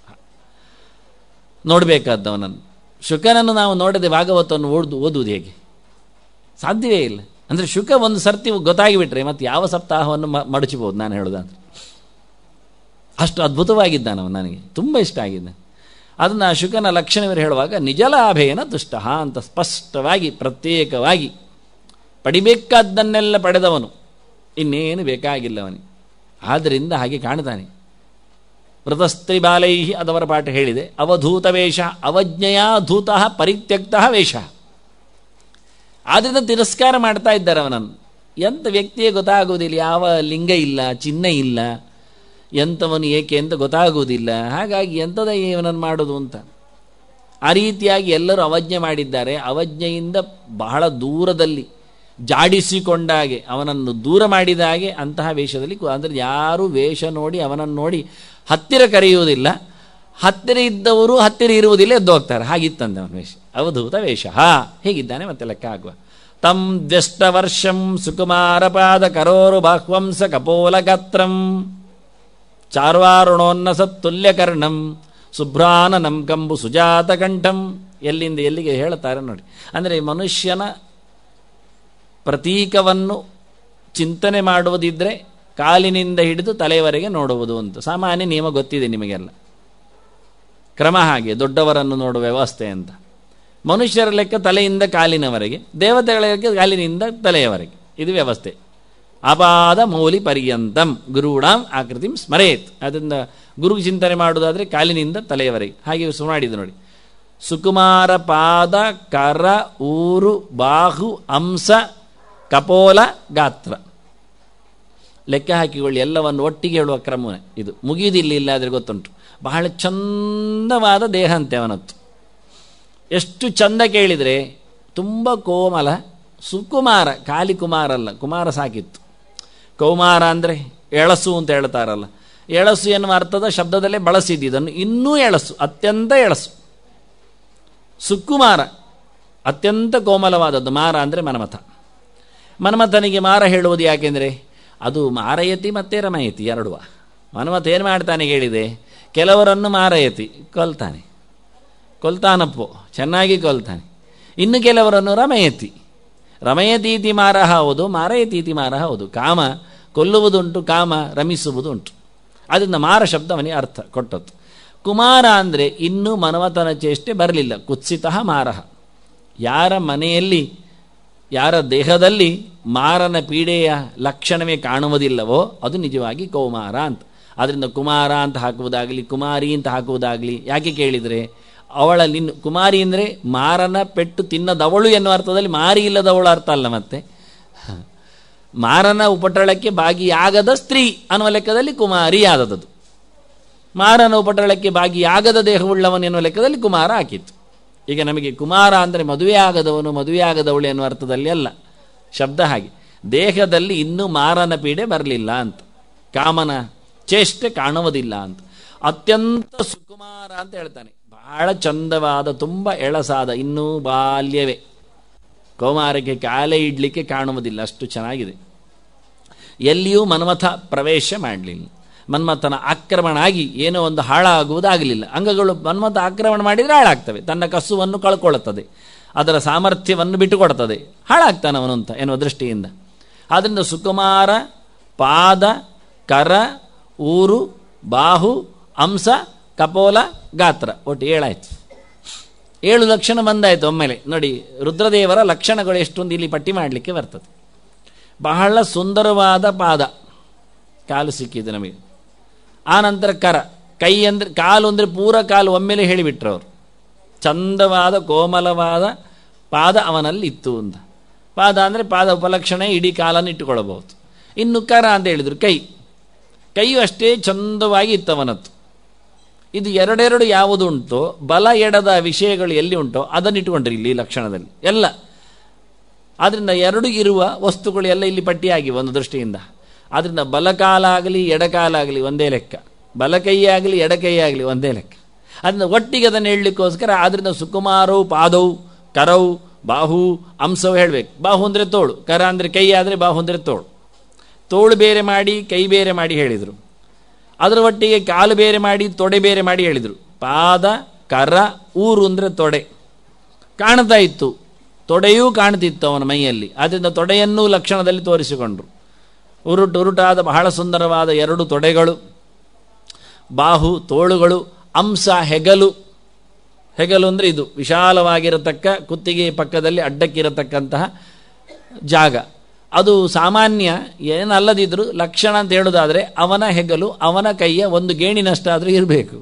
ನೋಡಬೇಕಾದ್ದವನನ್ನು ಶುಕನನ್ನು ನಾವು ನೋಡದೆ ಭಾಗವತವನ್ನು ಓದು ಓದುವುದು ಹೇಗೆ ಸಾಧ್ಯವೇ ಇಲ್ಲ ಅಂದರೆ ಶುಕ ಒಂದು ಸರ್ತಿ ಗೊತ್ತಾಗಿಬಿಟ್ರೆ ಮತ್ತು ಯಾವ ಸಪ್ತಾಹವನ್ನು ಮಡಚಬಹುದು ನಾನು ಹೇಳೋದಂದ್ರೆ ಅಷ್ಟು ಅದ್ಭುತವಾಗಿದ್ದಾನವ ನನಗೆ ತುಂಬ ಇಷ್ಟ ಆಗಿದ್ದಾನೆ ಅದನ್ನು ಶುಕನ ಲಕ್ಷಣವರು ಹೇಳುವಾಗ ನಿಜಲಾಭೇನ ತುಷ್ಟ ಅಂತ ಸ್ಪಷ್ಟವಾಗಿ ಪ್ರತ್ಯೇಕವಾಗಿ ಪಡಿಬೇಕಾದ್ದನ್ನೆಲ್ಲ ಪಡೆದವನು ಇನ್ನೇನು ಬೇಕಾಗಿಲ್ಲ ಅವನಿಗೆ ಆದ್ದರಿಂದ ಹಾಗೆ ಕಾಣ್ತಾನೆ ವೃತಸ್ತ್ರಿ ಬಾಲೈ ಅದವರ ಪಾಠ ಹೇಳಿದೆ ಅವಧೂತ ವೇಷ ಅವಜ್ಞೆಯ ಧೂತ ಪರಿತ್ಯಕ್ತ ವೇಷ ಆದ್ದರಿಂದ ತಿರಸ್ಕಾರ ಮಾಡ್ತಾ ಇದ್ದಾರೆ ಅವನನ್ನು ಎಂಥ ವ್ಯಕ್ತಿಯೇ ಗೊತ್ತಾಗುವುದಿಲ್ಲ ಯಾವ ಲಿಂಗ ಇಲ್ಲ ಚಿಹ್ನೆ ಇಲ್ಲ ಎಂಥವನು ಏಕೆ ಅಂತ ಗೊತ್ತಾಗುವುದಿಲ್ಲ ಹಾಗಾಗಿ ಎಂಥದ ಇವನನ್ನು ಮಾಡೋದು ಅಂತ ಆ ರೀತಿಯಾಗಿ ಎಲ್ಲರೂ ಅವಜ್ಞೆ ಮಾಡಿದ್ದಾರೆ ಅವಜ್ಞೆಯಿಂದ ಬಹಳ ದೂರದಲ್ಲಿ ಜಾಡಿಸಿಕೊಂಡಾಗೆ ಅವನನ್ನು ದೂರ ಮಾಡಿದ ಹಾಗೆ ಅಂತಹ ವೇಷದಲ್ಲಿ ಅಂದರೆ ಯಾರೂ ವೇಷ ನೋಡಿ ಅವನನ್ನು ನೋಡಿ ಹತ್ತಿರ ಕರೆಯುವುದಿಲ್ಲ ಹತ್ತಿರ ಇದ್ದವರು ಹತ್ತಿರ ಇರುವುದಿಲ್ಲ ಎದ್ದು ಹೋಗ್ತಾರೆ ಹಾಗಿತ್ತಂತೆ ಅವನ ವೇಷ ಅವಧೂತ ವೇಷ ಹೇಗಿದ್ದಾನೆ ಮತ್ತೆ ಲೆಕ್ಕ ಆಗುವ ತಂ ದ್ವೆಷ್ಟ ವರ್ಷಂ ಸುಕುಮಾರಪಾದ ಕರೋರು ಬಾಹ್ವಂಸ ಕಪೋಲ ಗಾತ್ರಂ ಚಾರ್ವಾರುಣೋನ್ನಸತ್ತುಲ್ಯಕರ್ಣಂ ಸುಭ್ರಾನನಂ ಕಂಬು ಸುಜಾತ ಕಂಠಂ ಎಲ್ಲಿಂದ ಎಲ್ಲಿಗೆ ಹೇಳ್ತಾರೆ ನೋಡಿ ಅಂದರೆ ಮನುಷ್ಯನ ಪ್ರತೀಕವನ್ನು ಚಿಂತನೆ ಮಾಡುವುದಿದ್ದರೆ ಕಾಲಿನಿಂದ ಹಿಡಿದು ತಲೆಯವರೆಗೆ ನೋಡುವುದು ಅಂತ ಸಾಮಾನ್ಯ ನಿಯಮ ಗೊತ್ತಿದೆ ನಿಮಗೆಲ್ಲ ಕ್ರಮ ಹಾಗೆ ದೊಡ್ಡವರನ್ನು ನೋಡುವ ವ್ಯವಸ್ಥೆ ಅಂತ ಮನುಷ್ಯರ ಲೆಕ್ಕ ತಲೆಯಿಂದ ಕಾಲಿನವರೆಗೆ ದೇವತೆಗಳ ಲೆಕ್ಕ ಕಾಲಿನಿಂದ ತಲೆಯವರೆಗೆ ಇದು ವ್ಯವಸ್ಥೆ ಅಪಾದ ಮೌಲಿ ಪರ್ಯಂತಂ ಗುರುಡಾಂ ಆಕೃತಿ ಸ್ಮರೇತ್ ಅದರಿಂದ ಗುರು ಚಿಂತನೆ ಮಾಡುವುದಾದರೆ ಕಾಲಿನಿಂದ ತಲೆಯವರೆಗೆ ಹಾಗೆ ಮಾಡಿದ್ದು ನೋಡಿ ಸುಕುಮಾರ ಪಾದ ಕರ ಊರು ಬಾಹು ಅಂಶ ಕಪೋಲ ಗಾತ್ರ ಲೆಕ್ಕ ಹಾಕಿಕೊಳ್ಳಿ ಎಲ್ಲವನ್ನು ಒಟ್ಟಿಗೆ ಹೇಳುವ ಕ್ರಮವೇ ಇದು ಮುಗಿಯುವುದಿಲ್ಲ ಇಲ್ಲಾದರೆ ಗೊತ್ತುಂಟು ಬಹಳ ಚಂದವಾದ ದೇಹ ಅಂತೆ ಅವನತ್ತು ಎಷ್ಟು ಚಂದ ಕೇಳಿದರೆ ತುಂಬ ಕೋಮಲ ಸುಕುಮಾರ ಖಾಲಿ ಕುಮಾರ ಅಲ್ಲ ಕುಮಾರ ಸಾಕಿತ್ತು ಕೌಮಾರ ಅಂದರೆ ಎಳಸು ಅಂತ ಹೇಳ್ತಾರಲ್ಲ ಎಳಸು ಎನ್ನುವ ಅರ್ಥದ ಶಬ್ದದಲ್ಲೇ ಬಳಸಿದ್ದನ್ನು ಇನ್ನೂ ಎಳಸು ಅತ್ಯಂತ ಎಳಸು ಸುಕುಮಾರ ಅತ್ಯಂತ ಕೋಮಲವಾದದ್ದು ಮಾರ ಅಂದರೆ ಮನ್ಮಥ ಮನ್ಮಥನಿಗೆ ಮಾರ ಹೇಳುವುದು ಯಾಕೆಂದರೆ ಅದು ಮಾರಯತಿ ಮತ್ತು ರಮಯತಿ ಎರಡುವ ಮನ್ಮಥ ಏನು ಮಾಡ್ತಾನೆ ಹೇಳಿದೆ ಕೆಲವರನ್ನು ಮಾರಯತಿ ಕೊಲ್ತಾನೆ ಕೊಲ್ತಾನಪ್ಪೋ ಚೆನ್ನಾಗಿ ಕೊಲ್ತಾನೆ ಇನ್ನು ಕೆಲವರನ್ನು ರಮಯತಿ ರಮಯತೀತಿ ಮಾರ ಹೌದು ಮಾರಯತೀತಿ ಮಾರ ಹೌದು ಕಾಮ ಕೊಲ್ಲುವುದುಂಟು ಕಾಮ ರಮಿಸುವುದುಂಟು ಅದರಿಂದ ಮಾರ ಶಬ್ದವನಿಗೆ ಅರ್ಥ ಕೊಟ್ಟದ್ದು ಕುಮಾರ ಅಂದರೆ ಇನ್ನೂ ಮನವತನ ಚೇಷ್ಟೆ ಬರಲಿಲ್ಲ ಕುತ್ಸಿತ ಮಾರಹ ಯಾರ ಮನೆಯಲ್ಲಿ ಯಾರ ದೇಹದಲ್ಲಿ ಮಾರನ ಪೀಡೆಯ ಲಕ್ಷಣವೇ ಕಾಣುವುದಿಲ್ಲವೋ ಅದು ನಿಜವಾಗಿ ಕೌಮಾರ ಅಂತ ಅದರಿಂದ ಕುಮಾರ ಅಂತ ಹಾಕುವುದಾಗಲಿ ಕುಮಾರಿ ಅಂತ ಹಾಕುವುದಾಗಲಿ ಯಾಕೆ ಕೇಳಿದರೆ ಅವಳಲ್ಲಿ ಇನ್ನು ಕುಮಾರಿ ಅಂದರೆ ಮಾರನ ಪೆಟ್ಟು ತಿನ್ನದವಳು ಎನ್ನುವ ಅರ್ಥದಲ್ಲಿ ಮಾರಿ ಇಲ್ಲದವಳು ಅರ್ಥ ಅಲ್ಲ ಮತ್ತೆ ಮಾರನ ಉಪಟಳಕ್ಕೆ ಭಾಗಿಯಾಗದ ಸ್ತ್ರೀ ಅನ್ನುವ ಲೆಕ್ಕದಲ್ಲಿ ಕುಮಾರಿ ಆದದದು ಮಾರನ ಉಪಟಳಕ್ಕೆ ಭಾಗಿಯಾಗದ ದೇಹವುಳ್ಳವನು ಎನ್ನುವ ಲೆಕ್ಕದಲ್ಲಿ ಕುಮಾರ ಹಾಕಿತ್ತು ಈಗ ನಮಗೆ ಕುಮಾರ ಅಂದರೆ ಮದುವೆ ಆಗದವನು ಮದುವೆ ಆಗದವಳು ಎನ್ನುವ ಅರ್ಥದಲ್ಲಿ ಅಲ್ಲ ಶಬ್ದ ಹಾಗೆ ದೇಹದಲ್ಲಿ ಇನ್ನೂ ಮಾರನ ಪೀಡೆ ಬರಲಿಲ್ಲ ಅಂತ ಕಾಮನ ಚೇಷ್ಟೆ ಕಾಣುವುದಿಲ್ಲ ಅಂತ ಅತ್ಯಂತ ಸುಕುಮಾರ ಅಂತ ಹೇಳ್ತಾನೆ ಬಹಳ ಚಂದವಾದ ತುಂಬ ಎಳಸಾದ ಇನ್ನೂ ಬಾಲ್ಯವೇ ಕೌಮಾರಕ್ಕೆ ಕಾಲೇ ಇಡ್ಲಿಕ್ಕೆ ಕಾಣುವುದಿಲ್ಲ ಅಷ್ಟು ಚೆನ್ನಾಗಿದೆ ಎಲ್ಲಿಯೂ ಮನ್ಮಥ ಪ್ರವೇಶ ಮಾಡಲಿಲ್ಲ ಮನ್ಮಥನ ಆಕ್ರಮಣ ಆಗಿ ಏನೋ ಒಂದು ಹಾಳಾಗುವುದಾಗಲಿಲ್ಲ ಅಂಗಗಳು ಮನ್ಮಥ ಆಕ್ರಮಣ ಮಾಡಿದರೆ ಹಾಳಾಗ್ತವೆ ತನ್ನ ಕಸುವನ್ನು ಕಳ್ಕೊಳ್ಳುತ್ತದೆ ಅದರ ಸಾಮರ್ಥ್ಯವನ್ನು ಬಿಟ್ಟುಕೊಡ್ತದೆ ಹಾಳಾಗ್ತಾನೆ ಅವನು ಅಂತ ಎನ್ನುವ ದೃಷ್ಟಿಯಿಂದ ಆದ್ದರಿಂದ ಸುಕುಮಾರ ಪಾದ ಕರ ಊರು ಬಾಹು ಅಂಶ ಕಪೋಲ ಗಾತ್ರ ಒಟ್ಟು ಏಳಾಯ್ತು ಏಳು ಲಕ್ಷಣ ಬಂದಾಯಿತು ಒಮ್ಮೆಲೆ ನೋಡಿ ರುದ್ರದೇವರ ಲಕ್ಷಣಗಳು ಎಷ್ಟೊಂದು ಇಲ್ಲಿ ಪಟ್ಟಿ ಮಾಡಲಿಕ್ಕೆ ಬರ್ತದೆ ಬಹಳ ಸುಂದರವಾದ ಪಾದ ಕಾಲು ಸಿಕ್ಕಿದೆ ನಮಗೆ ಆನಂತರ ಕರ ಕೈ ಅಂದರೆ ಕಾಲು ಅಂದರೆ ಪೂರ ಕಾಲು ಒಮ್ಮೆಲೆ ಹೇಳಿಬಿಟ್ರು ಅವರು ಚಂದವಾದ ಕೋಮಲವಾದ ಪಾದ ಅವನಲ್ಲಿ ಇತ್ತು ಅಂತ ಪಾದ ಅಂದರೆ ಪಾದ ಉಪಲಕ್ಷಣ ಇಡೀ ಕಾಲನ್ನು ಇಟ್ಟುಕೊಳ್ಳಬಹುದು ಇನ್ನು ಕರ ಅಂತ ಹೇಳಿದರು ಕೈ ಕೈಯು ಅಷ್ಟೇ ಚಂದವಾಗಿ ಇತ್ತವನತ್ತು ಇದು ಎರಡೆರಡು ಯಾವುದು ಉಂಟೋ ಬಲ ಎಡದ ವಿಷಯಗಳು ಎಲ್ಲಿ ಉಂಟೋ ಅದನ್ನು ಇಟ್ಟುಕೊಂಡ್ರಿ ಇಲ್ಲಿ ಲಕ್ಷಣದಲ್ಲಿ ಎಲ್ಲ ಆದ್ದರಿಂದ ಎರಡು ಇರುವ ವಸ್ತುಗಳು ಎಲ್ಲ ಇಲ್ಲಿ ಪಟ್ಟಿಯಾಗಿವೆ ಒಂದು ದೃಷ್ಟಿಯಿಂದ ಆದ್ದರಿಂದ ಬಲಕಾಲ ಆಗಲಿ ಎಡಕಾಲ ಆಗಲಿ ಒಂದೇ ಲೆಕ್ಕ ಬಲಕೈ ಆಗಲಿ ಎಡಕೈ ಆಗಲಿ ಒಂದೇ ಲೆಕ್ಕ ಅದರಿಂದ ಒಟ್ಟಿಗೆ ಅದನ್ನು ಹೇಳಲಿಕ್ಕೋಸ್ಕರ ಆದ್ದರಿಂದ ಸುಕುಮಾರವು ಪಾದವು ಕರವು ಬಾಹು ಅಂಶವು ಹೇಳಬೇಕು ಬಾಹು ಅಂದರೆ ತೋಳು ಕರ ಅಂದರೆ ಕೈ ಆದರೆ ಬಾಹು ಅಂದರೆ ತೋಳು ತೋಳು ಬೇರೆ ಮಾಡಿ ಕೈ ಬೇರೆ ಮಾಡಿ ಹೇಳಿದರು ಅದರ ಒಟ್ಟಿಗೆ ಕಾಲು ಬೇರೆ ಮಾಡಿ ತೊಡೆ ಬೇರೆ ಮಾಡಿ ಹೇಳಿದರು ಪಾದ ಕರ ಊರು ಅಂದರೆ ತೊಡೆ ಕಾಣ್ತಾ ಇತ್ತು ತೊಡೆಯೂ ಕಾಣ್ತಿತ್ತು ಅವನ ಮೈಯಲ್ಲಿ ಆದ್ದರಿಂದ ತೊಡೆಯನ್ನೂ ಲಕ್ಷಣದಲ್ಲಿ ತೋರಿಸಿಕೊಂಡ್ರು ಉರುಟು ಉರುಟಾದ ಬಹಳ ಸುಂದರವಾದ ಎರಡು ತೊಡೆಗಳು ಬಾಹು ತೋಳುಗಳು ಅಂಶ ಹೆಗಲು ಹೆಗಲು ಅಂದರೆ ಇದು ವಿಶಾಲವಾಗಿರತಕ್ಕ ಕುತ್ತಿಗೆ ಪಕ್ಕದಲ್ಲಿ ಅಡ್ಡಕ್ಕಿರತಕ್ಕಂತಹ ಜಾಗ ಅದು ಸಾಮಾನ್ಯ ಏನಲ್ಲದಿದ್ದರೂ ಲಕ್ಷಣ ಅಂತ ಹೇಳೋದಾದರೆ ಅವನ ಹೆಗಲು ಅವನ ಕೈಯ ಒಂದು ಗೇಣಿನಷ್ಟಾದರೂ ಇರಬೇಕು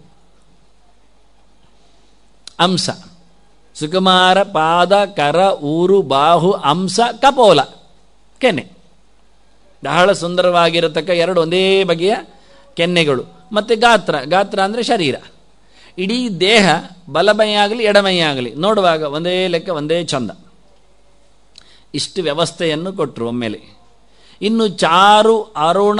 ಅಂಶ ಸುಕುಮಾರ ಪಾದ ಕರ ಊರು ಬಾಹು ಅಂಶ ಕಪೋಲ ಕೆನ್ನೆ ಬಹಳ ಸುಂದರವಾಗಿರತಕ್ಕ ಎರಡು ಒಂದೇ ಬಗೆಯ ಕೆನ್ನೆಗಳು ಮತ್ತು ಗಾತ್ರ ಗಾತ್ರ ಅಂದರೆ ಶರೀರ ಇಡೀ ದೇಹ ಬಲಮೈ ಆಗಲಿ ಎಡಮೈ ಆಗಲಿ ನೋಡುವಾಗ ಒಂದೇ ಲೆಕ್ಕ ಒಂದೇ ಚಂದ ಇಷ್ಟು ವ್ಯವಸ್ಥೆಯನ್ನು ಕೊಟ್ಟರು ಒಮ್ಮೆಲೆ ಇನ್ನು ಚಾರು ಅರುಣ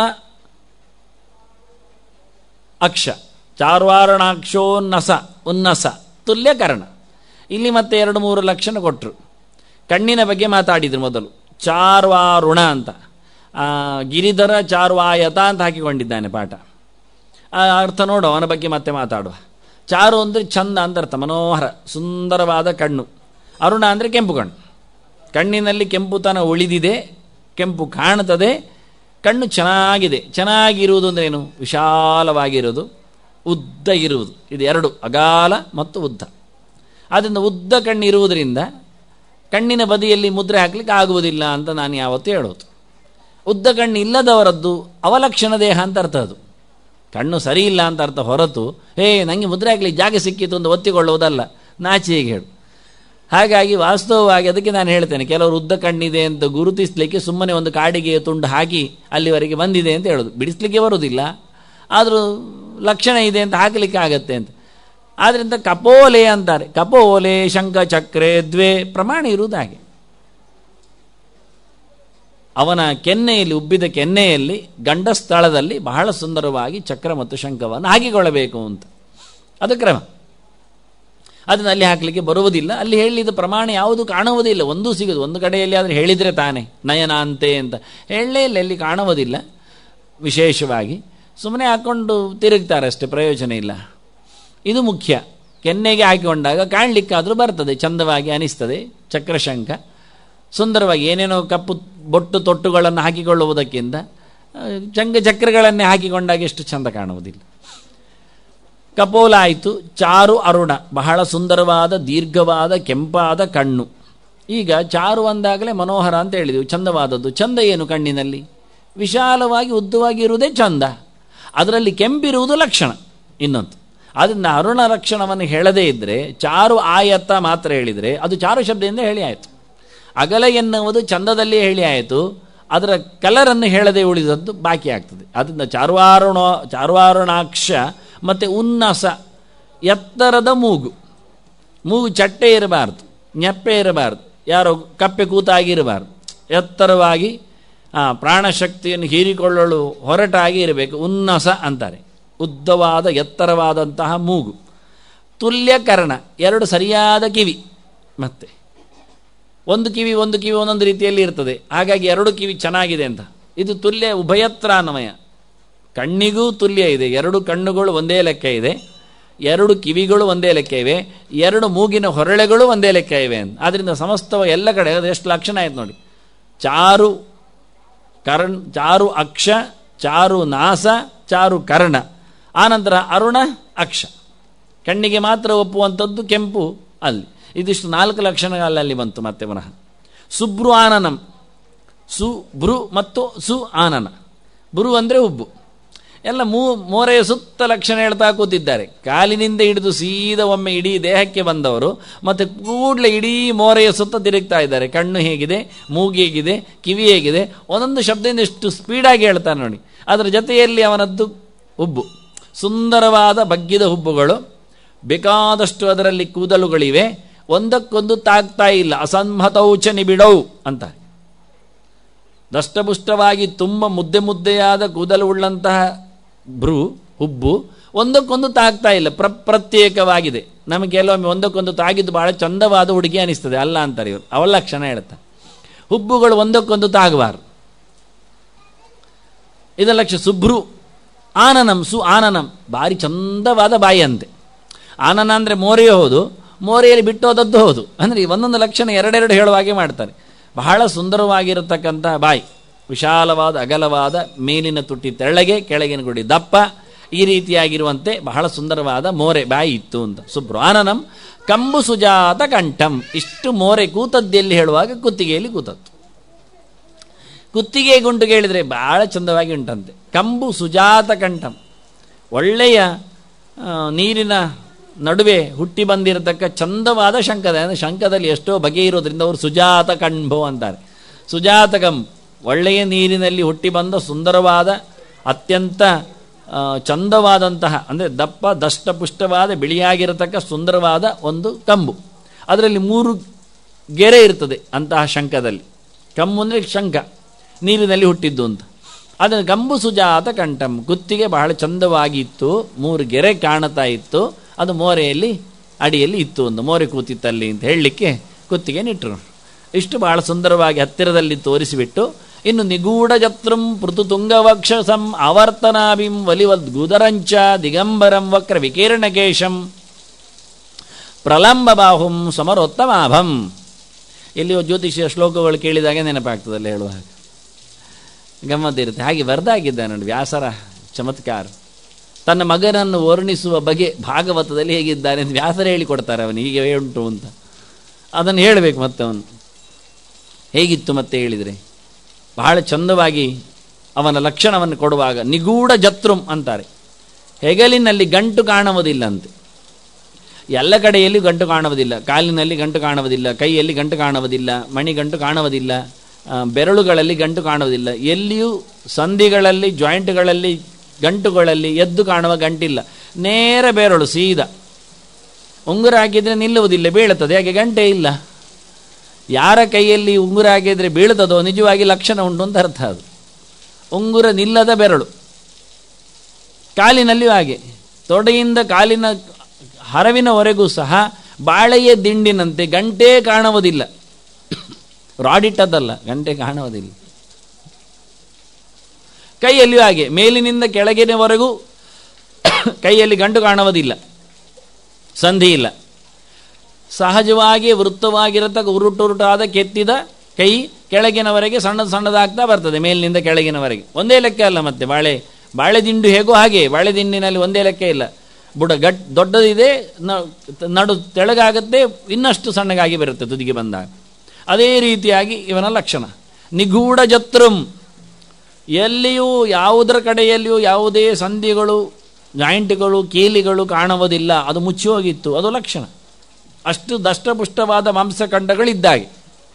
ಅಕ್ಷ ಚಾರ್ವಾರಣಾಕ್ಷೋನ್ನಸ ಉನ್ನಸ ತುಲ್ಯಕರಣ ಇಲ್ಲಿ ಮತ್ತೆ ಎರಡು ಮೂರು ಲಕ್ಷಣ ಕೊಟ್ಟರು ಕಣ್ಣಿನ ಬಗ್ಗೆ ಮಾತಾಡಿದ್ರು ಮೊದಲು ಚಾರ್ವಾರುಣ ಅಂತ ಗಿರಿಧರ ಚಾರ್ವಾಯತ ಅಂತ ಹಾಕಿಕೊಂಡಿದ್ದಾನೆ ಪಾಠ ಆ ಅರ್ಥ ನೋಡು ಅವನ ಬಗ್ಗೆ ಮತ್ತೆ ಮಾತಾಡುವ ಚಾರು ಅಂದರೆ ಚಂದ ಅಂತ ಅರ್ಥ ಮನೋಹರ ಸುಂದರವಾದ ಕಣ್ಣು ಅರುಣ ಅಂದರೆ ಕೆಂಪು ಕಣ್ಣು ಕಣ್ಣಿನಲ್ಲಿ ಕೆಂಪುತನ ಉಳಿದಿದೆ ಕೆಂಪು ಕಾಣುತ್ತದೆ ಕಣ್ಣು ಚೆನ್ನಾಗಿದೆ ಚೆನ್ನಾಗಿರುವುದು ಅಂದರೆ ಏನು ವಿಶಾಲವಾಗಿರುವುದು ಉದ್ದ ಇರುವುದು ಇದು ಎರಡು ಅಗಾಲ ಮತ್ತು ಉದ್ದ ಆದ್ದರಿಂದ ಉದ್ದ ಕಣ್ಣು ಇರುವುದರಿಂದ ಕಣ್ಣಿನ ಬದಿಯಲ್ಲಿ ಮುದ್ರೆ ಹಾಕಲಿಕ್ಕೆ ಆಗುವುದಿಲ್ಲ ಅಂತ ನಾನು ಯಾವತ್ತೂ ಹೇಳೋದು ಉದ್ದ ಕಣ್ಣು ಇಲ್ಲದವರದ್ದು ಅವಲಕ್ಷಣ ದೇಹ ಅಂತ ಅರ್ಥ ಅದು ಕಣ್ಣು ಸರಿ ಇಲ್ಲ ಅಂತ ಅರ್ಥ ಹೊರತು ಹೇ ನನಗೆ ಮುದ್ರೆ ಹಾಕಲಿಕ್ಕೆ ಜಾಗ ಸಿಕ್ಕಿತು ಅಂತ ಒತ್ತಿಕೊಳ್ಳುವುದಲ್ಲ ನಾಚಿಗೆ ಹೇಳು ಹಾಗಾಗಿ ವಾಸ್ತವವಾಗಿ ಅದಕ್ಕೆ ನಾನು ಹೇಳ್ತೇನೆ ಕೆಲವರು ಉದ್ದ ಕಣ್ಣಿದೆ ಅಂತ ಗುರುತಿಸಲಿಕ್ಕೆ ಸುಮ್ಮನೆ ಒಂದು ಕಾಡಿಗೆ ತುಂಡು ಹಾಕಿ ಅಲ್ಲಿವರೆಗೆ ಬಂದಿದೆ ಅಂತ ಹೇಳೋದು ಬಿಡಿಸ್ಲಿಕ್ಕೆ ಬರೋದಿಲ್ಲ ಆದರೂ ಲಕ್ಷಣ ಇದೆ ಅಂತ ಹಾಕಲಿಕ್ಕೆ ಆಗತ್ತೆ ಅಂತ ಆದ್ದರಿಂದ ಕಪೋಲೆ ಅಂತಾರೆ ಕಪೋಲೆ ಶಂಖ ಚಕ್ರೆ ದ್ವೇ ಪ್ರಮಾಣ ಇರುವುದು ಹಾಗೆ ಅವನ ಕೆನ್ನೆಯಲ್ಲಿ ಉಬ್ಬಿದ ಕೆನ್ನೆಯಲ್ಲಿ ಗಂಡ ಸ್ಥಳದಲ್ಲಿ ಬಹಳ ಸುಂದರವಾಗಿ ಚಕ್ರ ಮತ್ತು ಶಂಖವನ್ನು ಹಾಕಿಕೊಳ್ಳಬೇಕು ಅಂತ ಅದು ಕ್ರಮ ಅದನ್ನು ಅಲ್ಲಿ ಹಾಕಲಿಕ್ಕೆ ಬರುವುದಿಲ್ಲ ಅಲ್ಲಿ ಹೇಳಿದ ಪ್ರಮಾಣ ಯಾವುದು ಕಾಣುವುದಿಲ್ಲ ಒಂದೂ ಸಿಗೋದು ಒಂದು ಕಡೆಯಲ್ಲಿ ಆದರೆ ಹೇಳಿದರೆ ತಾನೇ ನಯನ ಅಂತೆ ಅಂತ ಹೇಳಲೇ ಇಲ್ಲ ಎಲ್ಲಿ ಕಾಣುವುದಿಲ್ಲ ವಿಶೇಷವಾಗಿ ಸುಮ್ಮನೆ ಹಾಕ್ಕೊಂಡು ತಿರುಗ್ತಾರೆ ಅಷ್ಟೇ ಪ್ರಯೋಜನ ಇಲ್ಲ ಇದು ಮುಖ್ಯ ಕೆನ್ನೆಗೆ ಹಾಕಿಕೊಂಡಾಗ ಕಾಣಲಿಕ್ಕಾದರೂ ಬರ್ತದೆ ಚಂದವಾಗಿ ಅನಿಸ್ತದೆ ಚಕ್ರಶಂಕ ಸುಂದರವಾಗಿ ಏನೇನೋ ಕಪ್ಪು ಬೊಟ್ಟು ತೊಟ್ಟುಗಳನ್ನು ಹಾಕಿಕೊಳ್ಳುವುದಕ್ಕಿಂತ ಆ, ಚಂಗ ಚಕ್ರಗಳನ್ನೇ ಹಾಕಿಕೊಂಡಾಗ ಎಷ್ಟು ಚಂದ ಕಾಣುವುದಿಲ್ಲ ಕಪೋಲ ಆಯಿತು ಚಾರು ಅರುಣ ಬಹಳ ಸುಂದರವಾದ ದೀರ್ಘವಾದ ಕೆಂಪಾದ ಕಣ್ಣು ಈಗ ಚಾರು ಅಂದಾಗಲೇ ಮನೋಹರ ಅಂತ ಹೇಳಿದೆವು ಚಂದವಾದದ್ದು ಚಂದ ಏನು ಕಣ್ಣಿನಲ್ಲಿ ವಿಶಾಲವಾಗಿ ಉದ್ದವಾಗಿ ಇರುವುದೇ ಚಂದ ಅದರಲ್ಲಿ ಕೆಂಪಿರುವುದು ಲಕ್ಷಣ ಇನ್ನೊಂದು ಅದರಿಂದ ಅರುಣ ಲಕ್ಷಣವನ್ನು ಹೇಳದೇ ಇದ್ದರೆ ಚಾರು ಆಯತ್ತ ಮಾತ್ರ ಹೇಳಿದರೆ ಅದು ಚಾರು ಶಬ್ದದಿಂದ ಹೇಳಿ ಆಯಿತು ಅಗಲ ಎನ್ನುವುದು ಚಂದದಲ್ಲಿಯೇ ಹೇಳಿ ಆಯಿತು ಅದರ ಕಲರನ್ನು ಹೇಳದೆ ಉಳಿದದ್ದು ಬಾಕಿ ಆಗ್ತದೆ ಅದರಿಂದ ಚಾರ್ವಾರುಣ ಚಾರ್ವಾರುಣಾಕ್ಷ ಮತ್ತು ಉನ್ನಸ ಎತ್ತರದ ಮೂಗು ಮೂಗು ಚಟ್ಟೆ ಇರಬಾರ್ದು ನೆಪ್ಪೆ ಇರಬಾರ್ದು ಯಾರೋ ಕಪ್ಪೆ ಕೂತಾಗಿರಬಾರ್ದು ಎತ್ತರವಾಗಿ ಆ, ಪ್ರಾಣಶಕ್ತಿಯನ್ನು ಹೀರಿಕೊಳ್ಳಲು ಹೊರಟಾಗಿ ಇರಬೇಕು ಉನ್ನಸ ಅಂತಾರೆ ಉದ್ದವಾದ ಎತ್ತರವಾದಂತಹ ಮೂಗು ತುಲ್ಯ ಕರ್ಣ ಎರಡು ಸರಿಯಾದ ಕಿವಿ ಮತ್ತೆ ಒಂದು ಕಿವಿ ಒಂದು ಕಿವಿ ಒಂದೊಂದು ರೀತಿಯಲ್ಲಿ ಇರ್ತದೆ ಹಾಗಾಗಿ ಎರಡು ಕಿವಿ ಚೆನ್ನಾಗಿದೆ ಅಂತ ಇದು ತುಲ್ಯ ಉಭಯತ್ರಾನ್ವಯ ಕಣ್ಣಿಗೂ ತುಲ್ಯ ಇದೆ ಎರಡು ಕಣ್ಣುಗಳು ಒಂದೇ ಲೆಕ್ಕ ಇದೆ ಎರಡು ಕಿವಿಗಳು ಒಂದೇ ಲೆಕ್ಕ ಇವೆ ಎರಡು ಮೂಗಿನ ಹೊರಳೆಗಳು ಒಂದೇ ಲೆಕ್ಕ ಇವೆ ಅಂತ ಆದ್ದರಿಂದ ಸಮಸ್ತವ ಎಲ್ಲ ಕಡೆ ಅದು ಎಷ್ಟು ಲಕ್ಷಣ ಆಯ್ತು ನೋಡಿ ಚಾರು ಕರ್ಣ ಚಾರು ಅಕ್ಷ ಚಾರು ನಾಸ ಚಾರು ಕರ್ಣ ಆನಂತರ ಅರುಣ ಅಕ್ಷ ಕಣ್ಣಿಗೆ ಮಾತ್ರ ಒಪ್ಪುವಂಥದ್ದು ಕೆಂಪು ಅಲ್ಲಿ ಇದಿಷ್ಟು ನಾಲ್ಕು ಲಕ್ಷಣಗಳಲ್ಲಿ ಬಂತು ಮತ್ತೆ ಪುನಃ ಸುಬ್ರು ಆನನಂ ಸು ಭೃ ಮತ್ತು ಸು ಆನನ ಭೃ ಅಂದರೆ ಉಬ್ಬು ಎಲ್ಲ ಮೂ ಮೋರೆಯ ಸುತ್ತ ಲಕ್ಷಣ ಹೇಳ್ತಾ ಕೂತಿದ್ದಾರೆ ಕಾಲಿನಿಂದ ಹಿಡಿದು ಸೀದಾ ಒಮ್ಮೆ ಇಡೀ ದೇಹಕ್ಕೆ ಬಂದವರು ಮತ್ತು ಕೂಡಲೇ ಇಡೀ ಮೋರೆಯ ಸುತ್ತ ತಿರುಗ್ತಾ ಇದ್ದಾರೆ ಕಣ್ಣು ಹೇಗಿದೆ ಮೂಗು ಹೇಗಿದೆ ಕಿವಿ ಹೇಗಿದೆ ಒಂದೊಂದು ಶಬ್ದದಿಂದ ಎಷ್ಟು ಸ್ಪೀಡಾಗಿ ಹೇಳ್ತಾನೆ ನೋಡಿ ಅದರ ಜೊತೆಯಲ್ಲಿ ಅವನದ್ದು ಹುಬ್ಬು ಸುಂದರವಾದ ಬಗ್ಗಿದ ಹುಬ್ಬುಗಳು ಬೇಕಾದಷ್ಟು ಅದರಲ್ಲಿ ಕೂದಲುಗಳಿವೆ ಒಂದಕ್ಕೊಂದು ತಾಗ್ತಾ ಇಲ್ಲ ಅಸಂಹತೌಚ ನಿಬಿಡೌ ಅಂತ ದಷ್ಟಪುಷ್ಟವಾಗಿ ತುಂಬ ಮುದ್ದೆ ಮುದ್ದೆಯಾದ ಕೂದಲು ಉಳ್ಳಂತಹ ಭ್ರೂ ಹುಬ್ಬು ಒಂದಕ್ಕೊಂದು ತಾಗ್ತಾ ಇಲ್ಲ ಪ್ರ ಪ್ರತ್ಯೇಕವಾಗಿದೆ ನಮಗೆ ಕೆಲವೊಮ್ಮೆ ಒಂದಕ್ಕೊಂದು ತಾಗಿದ್ದು ಬಹಳ ಚಂದವಾದ ಹುಡುಗಿ ಅನಿಸ್ತದೆ ಅಲ್ಲ ಅಂತಾರೆ ಇವರು ಅವಳ ಲಕ್ಷಣ ಹೇಳ್ತಾ ಹುಬ್ಬುಗಳು ಒಂದಕ್ಕೊಂದು ತಾಗಬಾರದು ಇದರ ಲಕ್ಷ ಸುಭ್ರು ಆನನಂ ಸು ಆನನಂ ಭಾರಿ ಚಂದವಾದ ಬಾಯಿ ಅಂತೆ ಆನನ ಅಂದರೆ ಮೋರೆಯೇ ಹೌದು ಮೋರೆಯಲ್ಲಿ ಬಿಟ್ಟು ಹೋದದ್ದು ಹೌದು ಅಂದರೆ ಈ ಒಂದೊಂದು ಲಕ್ಷಣ ಎರಡೆರಡು ಹೇಳುವ ಹಾಗೆ ಮಾಡ್ತಾರೆ ಬಹಳ ಸುಂದರವಾಗಿರತಕ್ಕಂಥ ಬಾಯಿ ವಿಶಾಲವಾದ ಅಗಲವಾದ ಮೇಲಿನ ತುಟಿ ತೆಳ್ಳಗೆ ಕೆಳಗಿನ ಗುಡಿ ದಪ್ಪ ಈ ರೀತಿಯಾಗಿರುವಂತೆ ಬಹಳ ಸುಂದರವಾದ ಮೋರೆ ಬಾಯಿ ಇತ್ತು ಅಂತ ಸುಬ್ರು ಆನನಂ ಕಂಬು ಸುಜಾತ ಕಂಠಂ ಇಷ್ಟು ಮೋರೆ ಕೂತದ್ದೆಲ್ಲಿ ಹೇಳುವಾಗ ಕುತ್ತಿಗೆಯಲ್ಲಿ ಕೂತದ್ದು ಕುತ್ತಿಗೆ ಗುಂಟು ಕೇಳಿದರೆ ಬಹಳ ಚಂದವಾಗಿ ಉಂಟಂತೆ ಕಂಬು ಸುಜಾತ ಕಂಠಂ ಒಳ್ಳೆಯ ಆ, ನೀರಿನ ನಡುವೆ ಹುಟ್ಟಿ ಬಂದಿರತಕ್ಕ ಚಂದವಾದ ಶಂಕದ ಅಂದರೆ ಶಂಕದಲ್ಲಿ ಎಷ್ಟೋ ಬಗೆ ಇರೋದ್ರಿಂದ ಅವರು ಸುಜಾತ ಕಂಬು ಅಂತಾರೆ ಸುಜಾತ ಕಂಬು ಒಳ್ಳೆಯ ನೀರಿನಲ್ಲಿ ಹುಟ್ಟಿ ಬಂದ ಸುಂದರವಾದ ಅತ್ಯಂತ ಆ, ಚಂದವಾದಂತಹ ಅಂದರೆ ದಪ್ಪ ದಷ್ಟಪುಷ್ಟವಾದ ಬಿಳಿಯಾಗಿರತಕ್ಕ ಸುಂದರವಾದ ಒಂದು ಕಂಬು ಅದರಲ್ಲಿ ಮೂರು ಗೆರೆ ಇರ್ತದೆ ಅಂತಹ ಶಂಕದಲ್ಲಿ ಕಂಬು ಅಂದರೆ ಶಂಖ ನೀರಿನಲ್ಲಿ ಹುಟ್ಟಿದ್ದು ಅಂತ ಅದನ್ನು ಕಂಬು ಸುಜಾತ ಕಂಠಂ ಕುತ್ತಿಗೆ ಬಹಳ ಚಂದವಾಗಿ ಇತ್ತು ಮೂರು ಗೆರೆ ಕಾಣುತ್ತಾ ಇತ್ತು ಅದು ಮೋರೆಯಲ್ಲಿ ಅಡಿಯಲ್ಲಿ ಇತ್ತು ಒಂದು ಮೋರೆ ಕೂತಿತ್ತಲ್ಲಿ ಅಂತ ಹೇಳಲಿಕ್ಕೆ ಕುತ್ತಿಗೆ ನಿಟ್ಟರು ಇಷ್ಟು ಬಹಳ ಸುಂದರವಾಗಿ ಹತ್ತಿರದಲ್ಲಿ ತೋರಿಸಿಬಿಟ್ಟು ಇನ್ನು ನಿಗೂಢ ಜತ್ರಂ ಪೃಥು ತುಂಗವಕ್ಷಸಂ ಆವರ್ತನಾಭಿಂ ವಲಿವದ್ಗುದರಂಚ ದಿಗಂಬರಂ ವಕ್ರ ವಿಕೀರ್ಣಕೇಶಂ ಪ್ರಲಂಬ ಬಾಹುಂ ಸಮರೋತ್ತಮಾಭಂ ಎಲ್ಲಿಯೋ ಜ್ಯೋತಿಷ್ಯ ಶ್ಲೋಕಗಳು ಕೇಳಿದಾಗ ನೆನಪಾಗ್ತದಲ್ಲ ಹೇಳುವ ಹಾಗೆ ಗಮ್ಮತ್ತಿರುತ್ತೆ ಹಾಗೆ ಬರೆದಾಗಿದ್ದ ನೋಡಿ ವ್ಯಾಸರ ಚಮತ್ಕಾರ ತನ್ನ ಮಗನನ್ನು ವರ್ಣಿಸುವ ಬಗೆ ಭಾಗವತದಲ್ಲಿ ಹೇಗಿದ್ದಾನೆ ಅಂತ ವ್ಯಾಸರ ಹೇಳಿಕೊಡ್ತಾರೆ ಅವನು ಹೀಗೆ ಉಂಟು ಅಂತ ಅದನ್ನು ಹೇಳಬೇಕು ಮತ್ತೆ ಅವನು ಹೇಗಿತ್ತು ಮತ್ತೆ ಹೇಳಿದರೆ ಬಹಳ ಚಂದವಾಗಿ ಅವನ ಲಕ್ಷಣವನ್ನು ಕೊಡುವಾಗ ನಿಗೂಢ ಜತ್ರುಂ ಅಂತಾರೆ ಹೆಗಲಿನಲ್ಲಿ ಗಂಟು ಕಾಣುವುದಿಲ್ಲ ಅಂತೆ ಎಲ್ಲ ಕಡೆಯಲ್ಲಿ ಗಂಟು ಕಾಣುವುದಿಲ್ಲ ಕಾಲಿನಲ್ಲಿ ಗಂಟು ಕಾಣುವುದಿಲ್ಲ ಕೈಯಲ್ಲಿ ಗಂಟು ಕಾಣುವುದಿಲ್ಲ ಮಣಿ ಗಂಟು ಕಾಣುವುದಿಲ್ಲ ಆ, ಬೆರಳುಗಳಲ್ಲಿ ಗಂಟು ಕಾಣುವುದಿಲ್ಲ ಎಲ್ಲಿಯೂ ಸಂಧಿಗಳಲ್ಲಿ ಜಾಯಿಂಟ್ಗಳಲ್ಲಿ ಗಂಟುಗಳಲ್ಲಿ ಎದ್ದು ಕಾಣುವ ಗಂಟಿಲ್ಲ ನೇರ ಬೆರಳು ಸೀದಾ ಉಂಗುರ ಹಾಕಿದರೆ ನಿಲ್ಲುವುದಿಲ್ಲ ಬೀಳುತ್ತದೆ ಹಾಗೆ ಗಂಟೆ ಇಲ್ಲ ಯಾರ ಕೈಯಲ್ಲಿ ಉಂಗುರ ಹಾಕಿದರೆ ಬೀಳುತ್ತದೋ ನಿಜವಾಗಿ ಲಕ್ಷಣ ಉಂಟು ಅಂತ ಅರ್ಥ ಅದು ಉಂಗುರ ನಿಲ್ಲದ ಬೆರಳು ಕಾಲಿನಲ್ಲಿಯೂ ಹಾಗೆ ತೊಡೆಯಿಂದ ಕಾಲಿನ ಹರವಿನವರೆಗೂ ಸಹ ಬಾಳೆಯ ದಿಂಡಿನಂತೆ ಗಂಟೆ ಕಾಣುವುದಿಲ್ಲ ರಾಡಿಟ್ಟದ್ದಲ್ಲ ಗಂಟೆ ಕಾಣುವುದಿಲ್ಲ ಕೈಯಲ್ಲಿಯೂ ಹಾಗೆ ಮೇಲಿನಿಂದ ಕೆಳಗಿನವರೆಗೂ ಕೈಯಲ್ಲಿ ಗಂಟು ಕಾಣುವುದಿಲ್ಲ ಸಂಧಿ ಇಲ್ಲ ಸಹಜವಾಗಿ ವೃತ್ತವಾಗಿರತಕ್ಕ ಉರುಟುರುಟಾದ ಕೆತ್ತಿದ ಕೈ ಕೆಳಗಿನವರೆಗೆ ಸಣ್ಣದು ಸಣ್ಣದಾಗ್ತಾ ಬರ್ತದೆ ಮೇಲಿನಿಂದ ಕೆಳಗಿನವರೆಗೆ ಒಂದೇ ಲೆಕ್ಕ ಅಲ್ಲ ಮತ್ತೆ ಬಾಳೆ ಬಾಳೆ ದಿಂಡು ಹೇಗೋ ಹಾಗೆ ಬಾಳೆ ದಿಂಡಿನಲ್ಲಿ ಒಂದೇ ಲೆಕ್ಕ ಇಲ್ಲ ಬುಡ ಗಟ್ ದೊಡ್ಡದಿದೆ ನ- ನಡು ತೆಳಗಾಗತ್ತೆ ಇನ್ನಷ್ಟು ಸಣ್ಣಗಾಗಿ ಬರುತ್ತೆ ತುದಿಗೆ ಬಂದಾಗ ಅದೇ ರೀತಿಯಾಗಿ ಇವನ ಲಕ್ಷಣ ನಿಗೂಢ ಜತ್ರುಂ ಎಲ್ಲಿಯೂ ಯಾವುದರ ಕಡೆಯಲ್ಲಿಯೂ ಯಾವುದೇ ಸಂಧಿಗಳು ಜಾಯಿಂಟ್ಗಳು ಕೀಲಿಗಳು ಕಾಣುವುದಿಲ್ಲ ಅದು ಮುಚ್ಚಿ ಹೋಗಿತ್ತು ಅದು ಲಕ್ಷಣ ಅಷ್ಟು ದಷ್ಟಪುಷ್ಟವಾದ ಮಾಂಸಖಂಡಗಳಿದ್ದಾಗೆ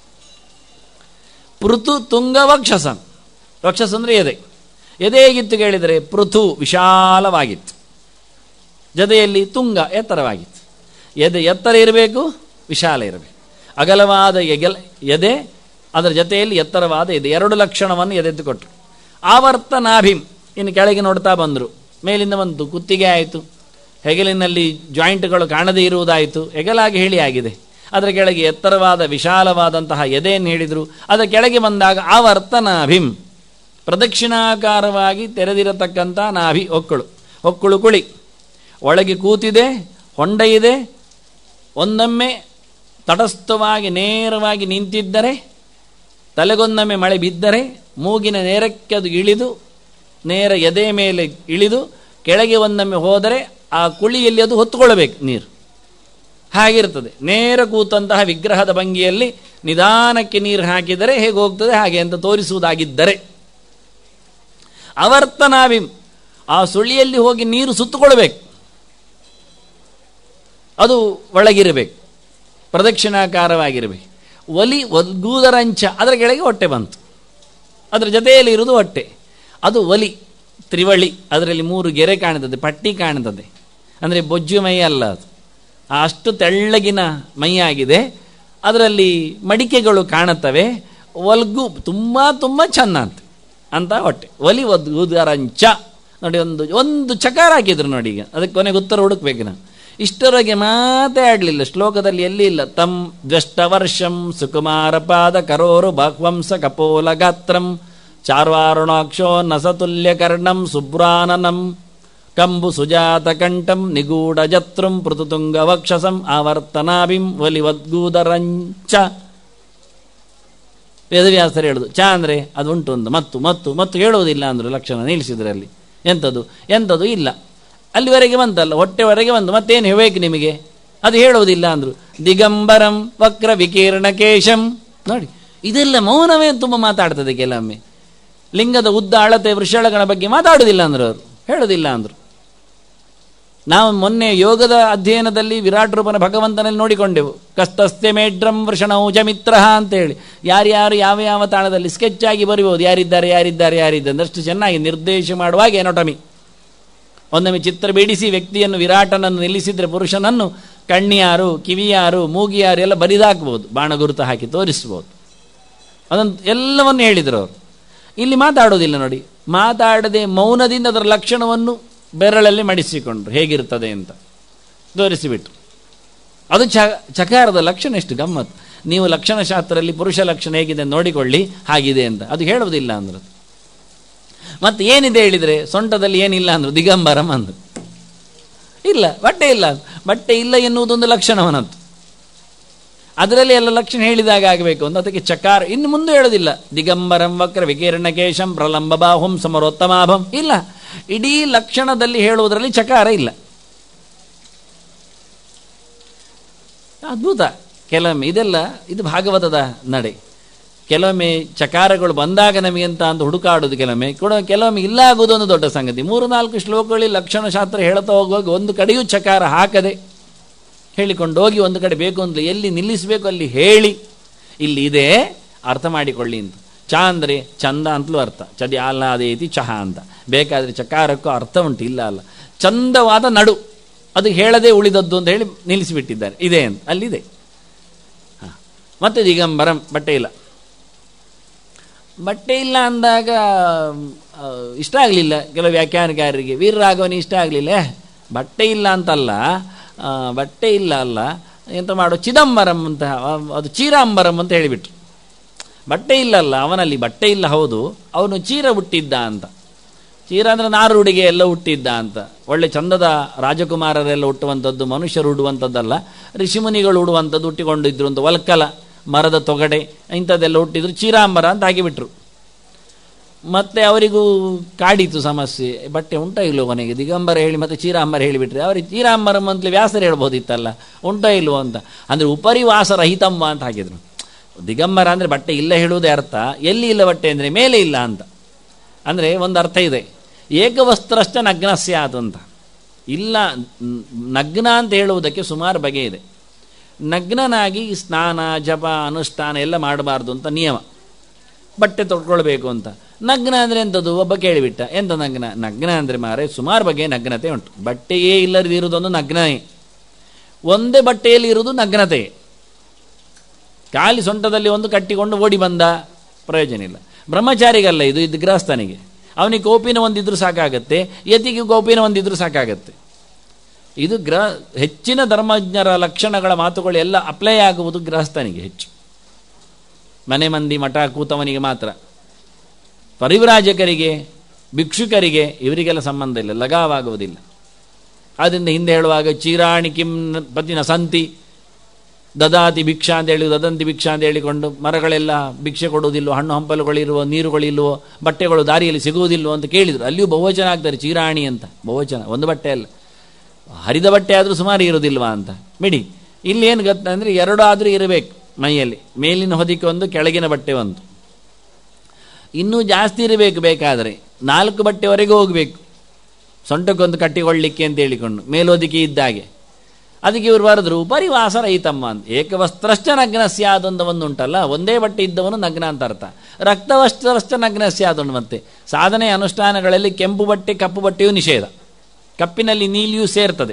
ಪೃಥು ತುಂಗ ವಕ್ಷಸನ್ ವಕ್ಷಸ್ ಅಂದರೆ ಎದೆ ಎದೆ ಹೇಗಿತ್ತು ಕೇಳಿದರೆ ಪೃಥು ವಿಶಾಲವಾಗಿತ್ತು ಜೊತೆಯಲ್ಲಿ ತುಂಗ ಎತ್ತರವಾಗಿತ್ತು ಎದೆ ಎತ್ತರ ಇರಬೇಕು ವಿಶಾಲ ಇರಬೇಕು ಅಗಲವಾದ ಎಗೆಲ ಎದೆ ಅದರ ಜೊತೆಯಲ್ಲಿ ಎತ್ತರವಾದ ಎದೆ ಎರಡು ಲಕ್ಷಣವನ್ನು ಎದೆತ್ತುಕೊಟ್ರು ಆವರ್ತ ನಾಭಿಂ ಇನ್ನು ಕೆಳಗೆ ನೋಡ್ತಾ ಬಂದರು ಮೇಲಿಂದ ಬಂತು ಕುತ್ತಿಗೆ ಆಯಿತು ಹೆಗಲಿನಲ್ಲಿ ಜಾಯಿಂಟ್ಗಳು ಕಾಣದೇ ಇರುವುದಾಯಿತು ಹೆಗಲಾಗಿ ಹೇಳಿ ಆಗಿದೆ ಅದರ ಕೆಳಗೆ ಎತ್ತರವಾದ ವಿಶಾಲವಾದಂತಹ ಎದೆಯನ್ನು ಹೇಳಿದರು ಅದರ ಕೆಳಗೆ ಬಂದಾಗ ಆವರ್ತ ನಾಭಿಂ ಪ್ರದಕ್ಷಿಣಾಕಾರವಾಗಿ ತೆರೆದಿರತಕ್ಕಂಥ ನಾಭಿ ಒಕ್ಕಳು ಒಕ್ಕಳು ಕುಳಿ ಒಳಗೆ ಕೂತಿದೆ ಹೊಂಡ ಇದೆ ಒಂದೊಮ್ಮೆ ತಟಸ್ಥವಾಗಿ ನೇರವಾಗಿ ನಿಂತಿದ್ದರೆ ತಲೆಗೊಂದೊಮ್ಮೆ ಮಳೆ ಬಿದ್ದರೆ ಮೂಗಿನ ನೇರಕ್ಕೆ ಅದು ಇಳಿದು ನೇರ ಎದೆ ಮೇಲೆ ಇಳಿದು ಕೆಳಗೆ ಒಂದೊಮ್ಮೆ ಹೋದರೆ ಆ ಕುಳಿಯಲ್ಲಿ ಅದು ಹೊತ್ತುಕೊಳ್ಳಬೇಕು ನೀರು ಹಾಗಿರ್ತದೆ ನೇರ ಕೂತಂತಹ ವಿಗ್ರಹದ ಭಂಗಿಯಲ್ಲಿ ನಿಧಾನಕ್ಕೆ ನೀರು ಹಾಕಿದರೆ ಹೇಗೆ ಹೋಗ್ತದೆ ಹಾಗೆ ಅಂತ ತೋರಿಸುವುದಾಗಿದ್ದರೆ ಅವರ್ತನಾವಿ ಆ ಸುಳಿಯಲ್ಲಿ ಹೋಗಿ ನೀರು ಸುತ್ತುಕೊಳ್ಬೇಕು ಅದು ಒಳಗಿರಬೇಕು ಪ್ರದಕ್ಷಿಣಾಕಾರವಾಗಿರಬೇಕು ಒಲಿ ಒದ್ಗೂದರಂಚ ಅದರ ಕೆಳಗೆ ಹೊಟ್ಟೆ ಬಂತು ಅದರ ಜೊತೆಯಲ್ಲಿ ಇರುವುದು ಹೊಟ್ಟೆ ಅದು ಒಲಿ ತ್ರಿವಳಿ ಅದರಲ್ಲಿ ಮೂರು ಗೆರೆ ಕಾಣುತ್ತದೆ ಪಟ್ಟಿ ಕಾಣುತ್ತದೆ ಅಂದರೆ ಬೊಜ್ಜು ಮೈ ಅಲ್ಲ ಅದು ಆ ಅಷ್ಟು ತೆಳ್ಳಗಿನ ಮೈಯಾಗಿದೆ ಅದರಲ್ಲಿ ಮಡಿಕೆಗಳು ಕಾಣುತ್ತವೆ ಒಲ್ಗು ತುಂಬ ತುಂಬ ಚೆನ್ನ ಅಂತ ಅಂತ ಹೊಟ್ಟೆ ಒಲಿ ಒದ್ಗೂದರಂಚ ನೋಡಿ ಒಂದು ಒಂದು ಚಕಾರ ಹಾಕಿದ್ರು ನೋಡಿ ಈಗ ಅದಕ್ಕೆ ಕೊನೆಗೆ ಉತ್ತರ ಹುಡುಕ್ಬೇಕು ನಾವು ಇಷ್ಟರೊಳಗೆ ಮಾತೇ ಆಡಲಿಲ್ಲ ಶ್ಲೋಕದಲ್ಲಿ ಎಲ್ಲಿ ಇಲ್ಲ ತಂ ದ್ವಷ್ಟ ವರ್ಷಂ ಸುಕುಮಾರ ಪಾದ ಕರೋರು ಬಾಹ್ವಂಸ ಕಪೋಲ ಗಾತ್ರಂ ಚಾರ್ವಾರುಣಾಕ್ಷೋ ನಸತುಲ್ಯ ಕರ್ಣಂ ಸುಬ್ರಾನನಂ ಕಂಬು ಸುಜಾತ ಕಂಠಂ ನಿಗೂಢ ಜತ್ರುಂ ಪೃತುತುಂಗ ವಕ್ಷಸಂ ಆವರ್ತನಾಭಿಂ ಒಲಿವದ್ಗೂದರಂಚ ವೇದವ್ಯಾಸರು ಹೇಳುದು ಚ ಅಂದರೆ ಅದು ಉಂಟು ಒಂದು ಮತ್ತು ಮತ್ತು ಮತ್ತು ಹೇಳುವುದಿಲ್ಲ ಅಂದರು ಲಕ್ಷಣ ನಿಲ್ಲಿಸಿದ್ರಲ್ಲಿ ಎಂಥದ್ದು ಎಂಥದ್ದು ಇಲ್ಲ ಅಲ್ಲಿವರೆಗೆ ಬಂತಲ್ಲ ಹೊಟ್ಟೆವರೆಗೆ ಬಂತು ಮತ್ತೇನು ಹೇಳಬೇಕು ನಿಮಗೆ ಅದು ಹೇಳುವುದಿಲ್ಲ ಅಂದರು ದಿಗಂಬರಂ ವಕ್ರ ವಿಕೀರ್ಣ ಕೇಶಂ ನೋಡಿ ಇದೆಲ್ಲ ಮೌನವೇ ತುಂಬ ಮಾತಾಡ್ತದೆ ಕೆಲವೊಮ್ಮೆ ಲಿಂಗದ ಉದ್ದ ಅಳತೆ ವೃಷಳಗಳ ಬಗ್ಗೆ ಮಾತಾಡುವುದಿಲ್ಲ ಅಂದರು ಅವರು ಹೇಳುವುದಿಲ್ಲ ಅಂದರು ನಾವು ಮೊನ್ನೆ ಯೋಗದ ಅಧ್ಯಯನದಲ್ಲಿ ವಿರಾಟ್ ರೂಪನ ಭಗವಂತನಲ್ಲಿ ನೋಡಿಕೊಂಡೆವು ಕಸ್ತಸ್ತೆ ಮೇಡ್ರಂ ವೃಷಣೌಜ ಮಿತ್ರ ಅಂತ ಹೇಳಿ ಯಾರ್ಯಾರು ಯಾವ ಯಾವ ತಾಣದಲ್ಲಿ ಸ್ಕೆಚ್ ಆಗಿ ಬರಿಬೋದು ಯಾರಿದ್ದಾರೆ ಯಾರಿದ್ದಾರೆ ಯಾರಿದ್ದಾರೆ ಅಷ್ಟು ಚೆನ್ನಾಗಿ ನಿರ್ದೇಶ ಮಾಡುವಾಗ ಎನೋಟಮಿ ಒಂದೊಮ್ಮೆ ಚಿತ್ರ ಬಿಡಿಸಿ ವ್ಯಕ್ತಿಯನ್ನು ವಿರಾಟನನ್ನು ನಿಲ್ಲಿಸಿದರೆ ಪುರುಷನನ್ನು ಕಣ್ಣಿಯಾರು ಕಿವಿಯಾರು ಮೂಗಿಯಾರು ಎಲ್ಲ ಬರಿದಾಕ್ಬೋದು ಬಾಣಗುರುತ ಹಾಕಿ ತೋರಿಸ್ಬೋದು ಅದನ್ನು ಎಲ್ಲವನ್ನು ಹೇಳಿದರು ಅವರು ಇಲ್ಲಿ ಮಾತಾಡೋದಿಲ್ಲ ನೋಡಿ ಮಾತಾಡದೆ ಮೌನದಿಂದ ಅದರ ಲಕ್ಷಣವನ್ನು ಬೆರಳಲ್ಲಿ ಮಡಿಸಿಕೊಂಡ್ರು ಹೇಗಿರ್ತದೆ ಅಂತ ತೋರಿಸಿಬಿಟ್ರು ಅದು ಚ ಚಕಾರದ ಲಕ್ಷಣ ಎಷ್ಟು ಗಮ್ಮತ್ ನೀವು ಲಕ್ಷಣಶಾಸ್ತ್ರದಲ್ಲಿ ಪುರುಷ ಲಕ್ಷಣ ಹೇಗಿದೆ ನೋಡಿಕೊಳ್ಳಿ ಹಾಗಿದೆ ಅಂತ ಅದು ಹೇಳುವುದಿಲ್ಲ ಅಂದ್ರು ಮತ್ತೆ ಏನಿದೆ ಹೇಳಿದರೆ ಸೊಂಟದಲ್ಲಿ ಏನಿಲ್ಲ ಅಂದ್ರು ದಿಗಂಬರಂ ಅಂದ್ರು ಇಲ್ಲ ಬಟ್ಟೆ ಇಲ್ಲ ಬಟ್ಟೆ ಇಲ್ಲ ಎನ್ನುವುದೊಂದು ಲಕ್ಷಣವನದ್ದು ಅದರಲ್ಲಿ ಎಲ್ಲ ಲಕ್ಷಣ ಹೇಳಿದಾಗ ಆಗಬೇಕು ಅಂತ ಅದಕ್ಕೆ ಚಕಾರ ಇನ್ನು ಮುಂದೆ ಹೇಳೋದಿಲ್ಲ ದಿಗಂಬರಂ ವಕ್ರ ವಿಕೀರ್ಣ ಕೇಶಂ ಪ್ರಲಂಬ ಬಾಹುಂ ಸಮರೋತ್ತಮಾಭಂ ಇಲ್ಲ ಇಡೀ ಲಕ್ಷಣದಲ್ಲಿ ಹೇಳುವುದರಲ್ಲಿ ಚಕಾರ ಇಲ್ಲ ಅದ್ಭುತ ಕೆಲವೊಮ್ಮೆ ಇದೆಲ್ಲ ಇದು ಭಾಗವತದ ನಡೆ ಕೆಲವೊಮ್ಮೆ ಚಕಾರಗಳು ಬಂದಾಗ ನಮಗೆ ಅಂತ ಅಂತ ಹುಡುಕಾಡೋದು ಕೆಲವೊಮ್ಮೆ ಕೂಡ ಕೆಲವೊಮ್ಮೆ ಇಲ್ಲ ಆಗುವುದು ಒಂದು ದೊಡ್ಡ ಸಂಗತಿ ಮೂರು ನಾಲ್ಕು ಶ್ಲೋಕಗಳಲ್ಲಿ ಲಕ್ಷಣಶಾಸ್ತ್ರ ಹೇಳ್ತಾ ಹೋಗುವಾಗ ಒಂದು ಕಡೆಯೂ ಚಕಾರ ಹಾಕದೆ ಹೇಳಿಕೊಂಡು ಹೋಗಿ ಒಂದು ಕಡೆ ಬೇಕು ಅಂತ ಎಲ್ಲಿ ನಿಲ್ಲಿಸಬೇಕು ಅಲ್ಲಿ ಹೇಳಿ ಇಲ್ಲಿ ಇದೆ ಅರ್ಥ ಮಾಡಿಕೊಳ್ಳಿ ಅಂತ ಚ ಅಂದರೆ ಚಂದ ಅಂತಲೂ ಅರ್ಥ ಚದಿ ಆಹ್ಲಾದೇತಿ ಚಹ ಅಂತ ಬೇಕಾದರೆ ಚಕಾರಕ್ಕೂ ಅರ್ಥ ಉಂಟು ಇಲ್ಲ ಅಲ್ಲ ಚಂದವಾದ ನಡು ಅದು ಹೇಳದೆ ಉಳಿದದ್ದು ಅಂತ ಹೇಳಿ ನಿಲ್ಲಿಸಿಬಿಟ್ಟಿದ್ದಾರೆ ಇದೆ ಅಂತ ಅಲ್ಲಿದೆ ಹಾಂ ಮತ್ತೆ ದಿಗಂಬರಂ ಬಟ್ಟೆ ಇಲ್ಲ ಬಟ್ಟೆ ಇಲ್ಲ ಅಂದಾಗ ಆ, ಇಷ್ಟ ಆಗಲಿಲ್ಲ ಕೆಲವು ವ್ಯಾಖ್ಯಾನಕಾರರಿಗೆ ವೀರರಾಘವನಿ ಇಷ್ಟ ಆಗಲಿಲ್ಲ ಬಟ್ಟೆ ಇಲ್ಲ ಅಂತಲ್ಲ ಆ, ಬಟ್ಟೆ ಇಲ್ಲ ಅಲ್ಲ ಎಂತ ಮಾಡೋ ಚಿದಂಬರಂ ಅಂತ ಆ, ಅದು ಚೀರಾಂಬರಂ ಅಂತ ಹೇಳಿಬಿಟ್ರು ಬಟ್ಟೆ ಇಲ್ಲಲ್ಲ ಅವನಲ್ಲಿ ಬಟ್ಟೆ ಇಲ್ಲ ಹೌದು ಅವನು ಚೀರ ಹುಟ್ಟಿದ್ದ ಅಂತ ಚೀರ ಅಂದರೆ ನಾರುಡಿಗೆ ಎಲ್ಲ ಹುಟ್ಟಿದ್ದ ಅಂತ ಒಳ್ಳೆ ಚಂದದ ರಾಜಕುಮಾರರೆಲ್ಲ ಹುಟ್ಟುವಂಥದ್ದು ಮನುಷ್ಯರು ಉಡುವಂಥದ್ದಲ್ಲ ಋಷಿಮುನಿಗಳು ಉಡುವಂಥದ್ದು ಹುಟ್ಟಿಕೊಂಡಿದ್ರು ಅಂತ ವಲ್ಕಲ ಮರದ ತೊಗಡೆ ಇಂಥದ್ದೆಲ್ಲ ಹುಟ್ಟಿದ್ರು ಚೀರಾಂಬರ ಅಂತ ಆಗಿಬಿಟ್ರು ಮತ್ತೆ ಅವರಿಗೂ ಕಾಡಿತು ಸಮಸ್ಯೆ ಬಟ್ಟೆ ಉಂಟ ಇಲ್ಲೋ ಕೊನೆಗೆ ದಿಗಂಬರ ಹೇಳಿ ಮತ್ತೆ ಚೀರಾಂಬರ ಹೇಳಿಬಿಟ್ರೆ ಅವರಿಗೆ ಚೀರಾಂಬರಂ ಅಂತಲೇ ವ್ಯಾಸರು ಹೇಳ್ಬೋದಿತ್ತಲ್ಲ ಉಂಟ ಇಲ್ವೋ ಅಂತ ಅಂದರೆ ಉಪರಿವಾಸ ರಹಿತಮ್ಮ ಅಂತ ಹಾಕಿದ್ರು ದಿಗಂಬರ ಅಂದರೆ ಬಟ್ಟೆ ಇಲ್ಲ ಹೇಳುವುದೇ ಅರ್ಥ ಎಲ್ಲಿ ಇಲ್ಲ ಬಟ್ಟೆ ಅಂದರೆ ಮೇಲೆ ಇಲ್ಲ ಅಂತ ಅಂದರೆ ಒಂದು ಅರ್ಥ ಇದೆ ಏಕವಸ್ತ್ರಶ್ಚ ನಗ್ನ ಸ್ಯಾತ್ ಅಂತ ಇಲ್ಲ ನ್- ನಗ್ನ ಅಂತ ಹೇಳುವುದಕ್ಕೆ ಸುಮಾರು ಬಗೆ ಇದೆ ನಗ್ನನಾಗಿ ಸ್ನಾನ ಜಪ ಅನುಷ್ಠಾನ ಎಲ್ಲ ಮಾಡಬಾರ್ದು ಅಂತ ನಿಯಮ ಬಟ್ಟೆ ತೊಳ್ಕೊಳ್ಬೇಕು ಅಂತ ನಗ್ನ ಅಂದರೆ ಎಂಥದ್ದು ಒಬ್ಬ ಕೇಳಿಬಿಟ್ಟ ಎಂತ ನಗ್ನ ನಗ್ನ ಅಂದರೆ ಮಾರೆ ಸುಮಾರು ಬಗೆಯ ನಗ್ನತೆ ಉಂಟು ಬಟ್ಟೆಯೇ ಇಲ್ಲದಿರುವುದೊಂದು ನಗ್ನವೇ ಒಂದೇ ಬಟ್ಟೆಯಲ್ಲಿ ಇರುವುದು ನಗ್ನತೆ ಖಾಲಿ ಸೊಂಟದಲ್ಲಿ ಒಂದು ಕಟ್ಟಿಕೊಂಡು ಓಡಿ ಬಂದ ಪ್ರಯೋಜನ ಇಲ್ಲ ಬ್ರಹ್ಮಚಾರಿಗಲ್ಲ ಇದು ಇದು ಗೃಹಸ್ಥನಿಗೆ ಅವನಿಗೆ ಕೋಪಿನ ಒಂದಿದ್ರು ಸಾಕಾಗತ್ತೆ ಯತಿಗೆ ಕೋಪಿನ ಒಂದಿದ್ರು ಸಾಕಾಗತ್ತೆ ಇದು ಗ್ರಹ ಹೆಚ್ಚಿನ ಧರ್ಮಜ್ಞರ ಲಕ್ಷಣಗಳ ಮಾತುಗಳು ಎಲ್ಲ ಅಪ್ಲೈ ಆಗುವುದು ಗೃಹಸ್ಥನಿಗೆ ಹೆಚ್ಚು ಮನೆ ಮಂದಿ ಮಠ ಕೂತವನಿಗೆ ಮಾತ್ರ ಪರಿವ್ರಾಜಕರಿಗೆ ಭಿಕ್ಷುಕರಿಗೆ ಇವರಿಗೆಲ್ಲ ಸಂಬಂಧ ಇಲ್ಲ ಲಗಾವಾಗುವುದಿಲ್ಲ ಆದ್ದರಿಂದ ಹಿಂದೆ ಹೇಳುವಾಗ ಚೀರಾಣಿ ಕಿಂ ಪತಿನ ಸಂತಿ ದದಾತಿ ಭಿಕ್ಷಾ ಅಂತ ಹೇಳಿ ದದಂತಿ ಭಿಕ್ಷಾ ಅಂತ ಹೇಳಿಕೊಂಡು ಮರಗಳೆಲ್ಲ ಭಿಕ್ಷೆ ಕೊಡುವುದಿಲ್ಲವೋ ಹಣ್ಣು ಹಂಪಲುಗಳಿರುವ ನೀರುಗಳಿಲ್ವೋ ಬಟ್ಟೆಗಳು ದಾರಿಯಲ್ಲಿ ಸಿಗುವುದಿಲ್ಲವೋ ಅಂತ ಕೇಳಿದರು ಅಲ್ಲಿಯೂ ಬಹುವಚನ ಆಗ್ತಾರೆ ಚೀರಾಣಿ ಅಂತ ಬಹುವಚನ ಒಂದು ಬಟ್ಟೆ ಅಲ್ಲ ಹರಿದ ಬಟ್ಟೆ ಆದರೂ ಸುಮಾರು ಇರೋದಿಲ್ವಾ ಅಂತ ಬಿಡಿ ಇಲ್ಲಿ ಏನು ಗೊತ್ತ ಅಂದರೆ ಎರಡು ಆದರೂ ಇರಬೇಕು ಮೈಯಲ್ಲಿ ಮೇಲಿನ ಹೊದಿಕೆ ಒಂದು ಕೆಳಗಿನ ಬಟ್ಟೆ ಒಂದು ಇನ್ನೂ ಜಾಸ್ತಿ ಇರಬೇಕು ಬೇಕಾದರೆ ನಾಲ್ಕು ಬಟ್ಟೆವರೆಗೂ ಹೋಗಬೇಕು ಸೊಂಟಕ್ಕೊಂದು ಕಟ್ಟಿಕೊಳ್ಳಿಕ್ಕೆ ಅಂತ ಹೇಳಿಕೊಂಡು ಮೇಲೋದಿಕೆ ಇದ್ದಾಗೆ ಅದಕ್ಕೆ ಇವರು ಬರೆದ್ರು ಉಪರಿವಾಸ ರೈತಮ್ಮ ಅಂತ ಏಕವಸ್ತ್ರಶ್ಚ ನಗ್ನ ಸ್ಯಾದೊಂದು ಒಂದು ಉಂಟಲ್ಲ ಒಂದೇ ಬಟ್ಟೆ ಇದ್ದವನು ನಗ್ನ ಅಂತ ಅರ್ಥ ರಕ್ತವಸ್ತ್ರಶ್ಚ ನಗ್ನ ಸ್ಯಾದೊಂದು ಮತ್ತೆ ಸಾಧನೆ ಅನುಷ್ಠಾನಗಳಲ್ಲಿ ಕೆಂಪು ಬಟ್ಟೆ ಕಪ್ಪು ಬಟ್ಟೆಯೂ ನಿಷೇಧ ಕಪ್ಪಿನಲ್ಲಿ ನೀಲಿಯೂ ಸೇರ್ತದೆ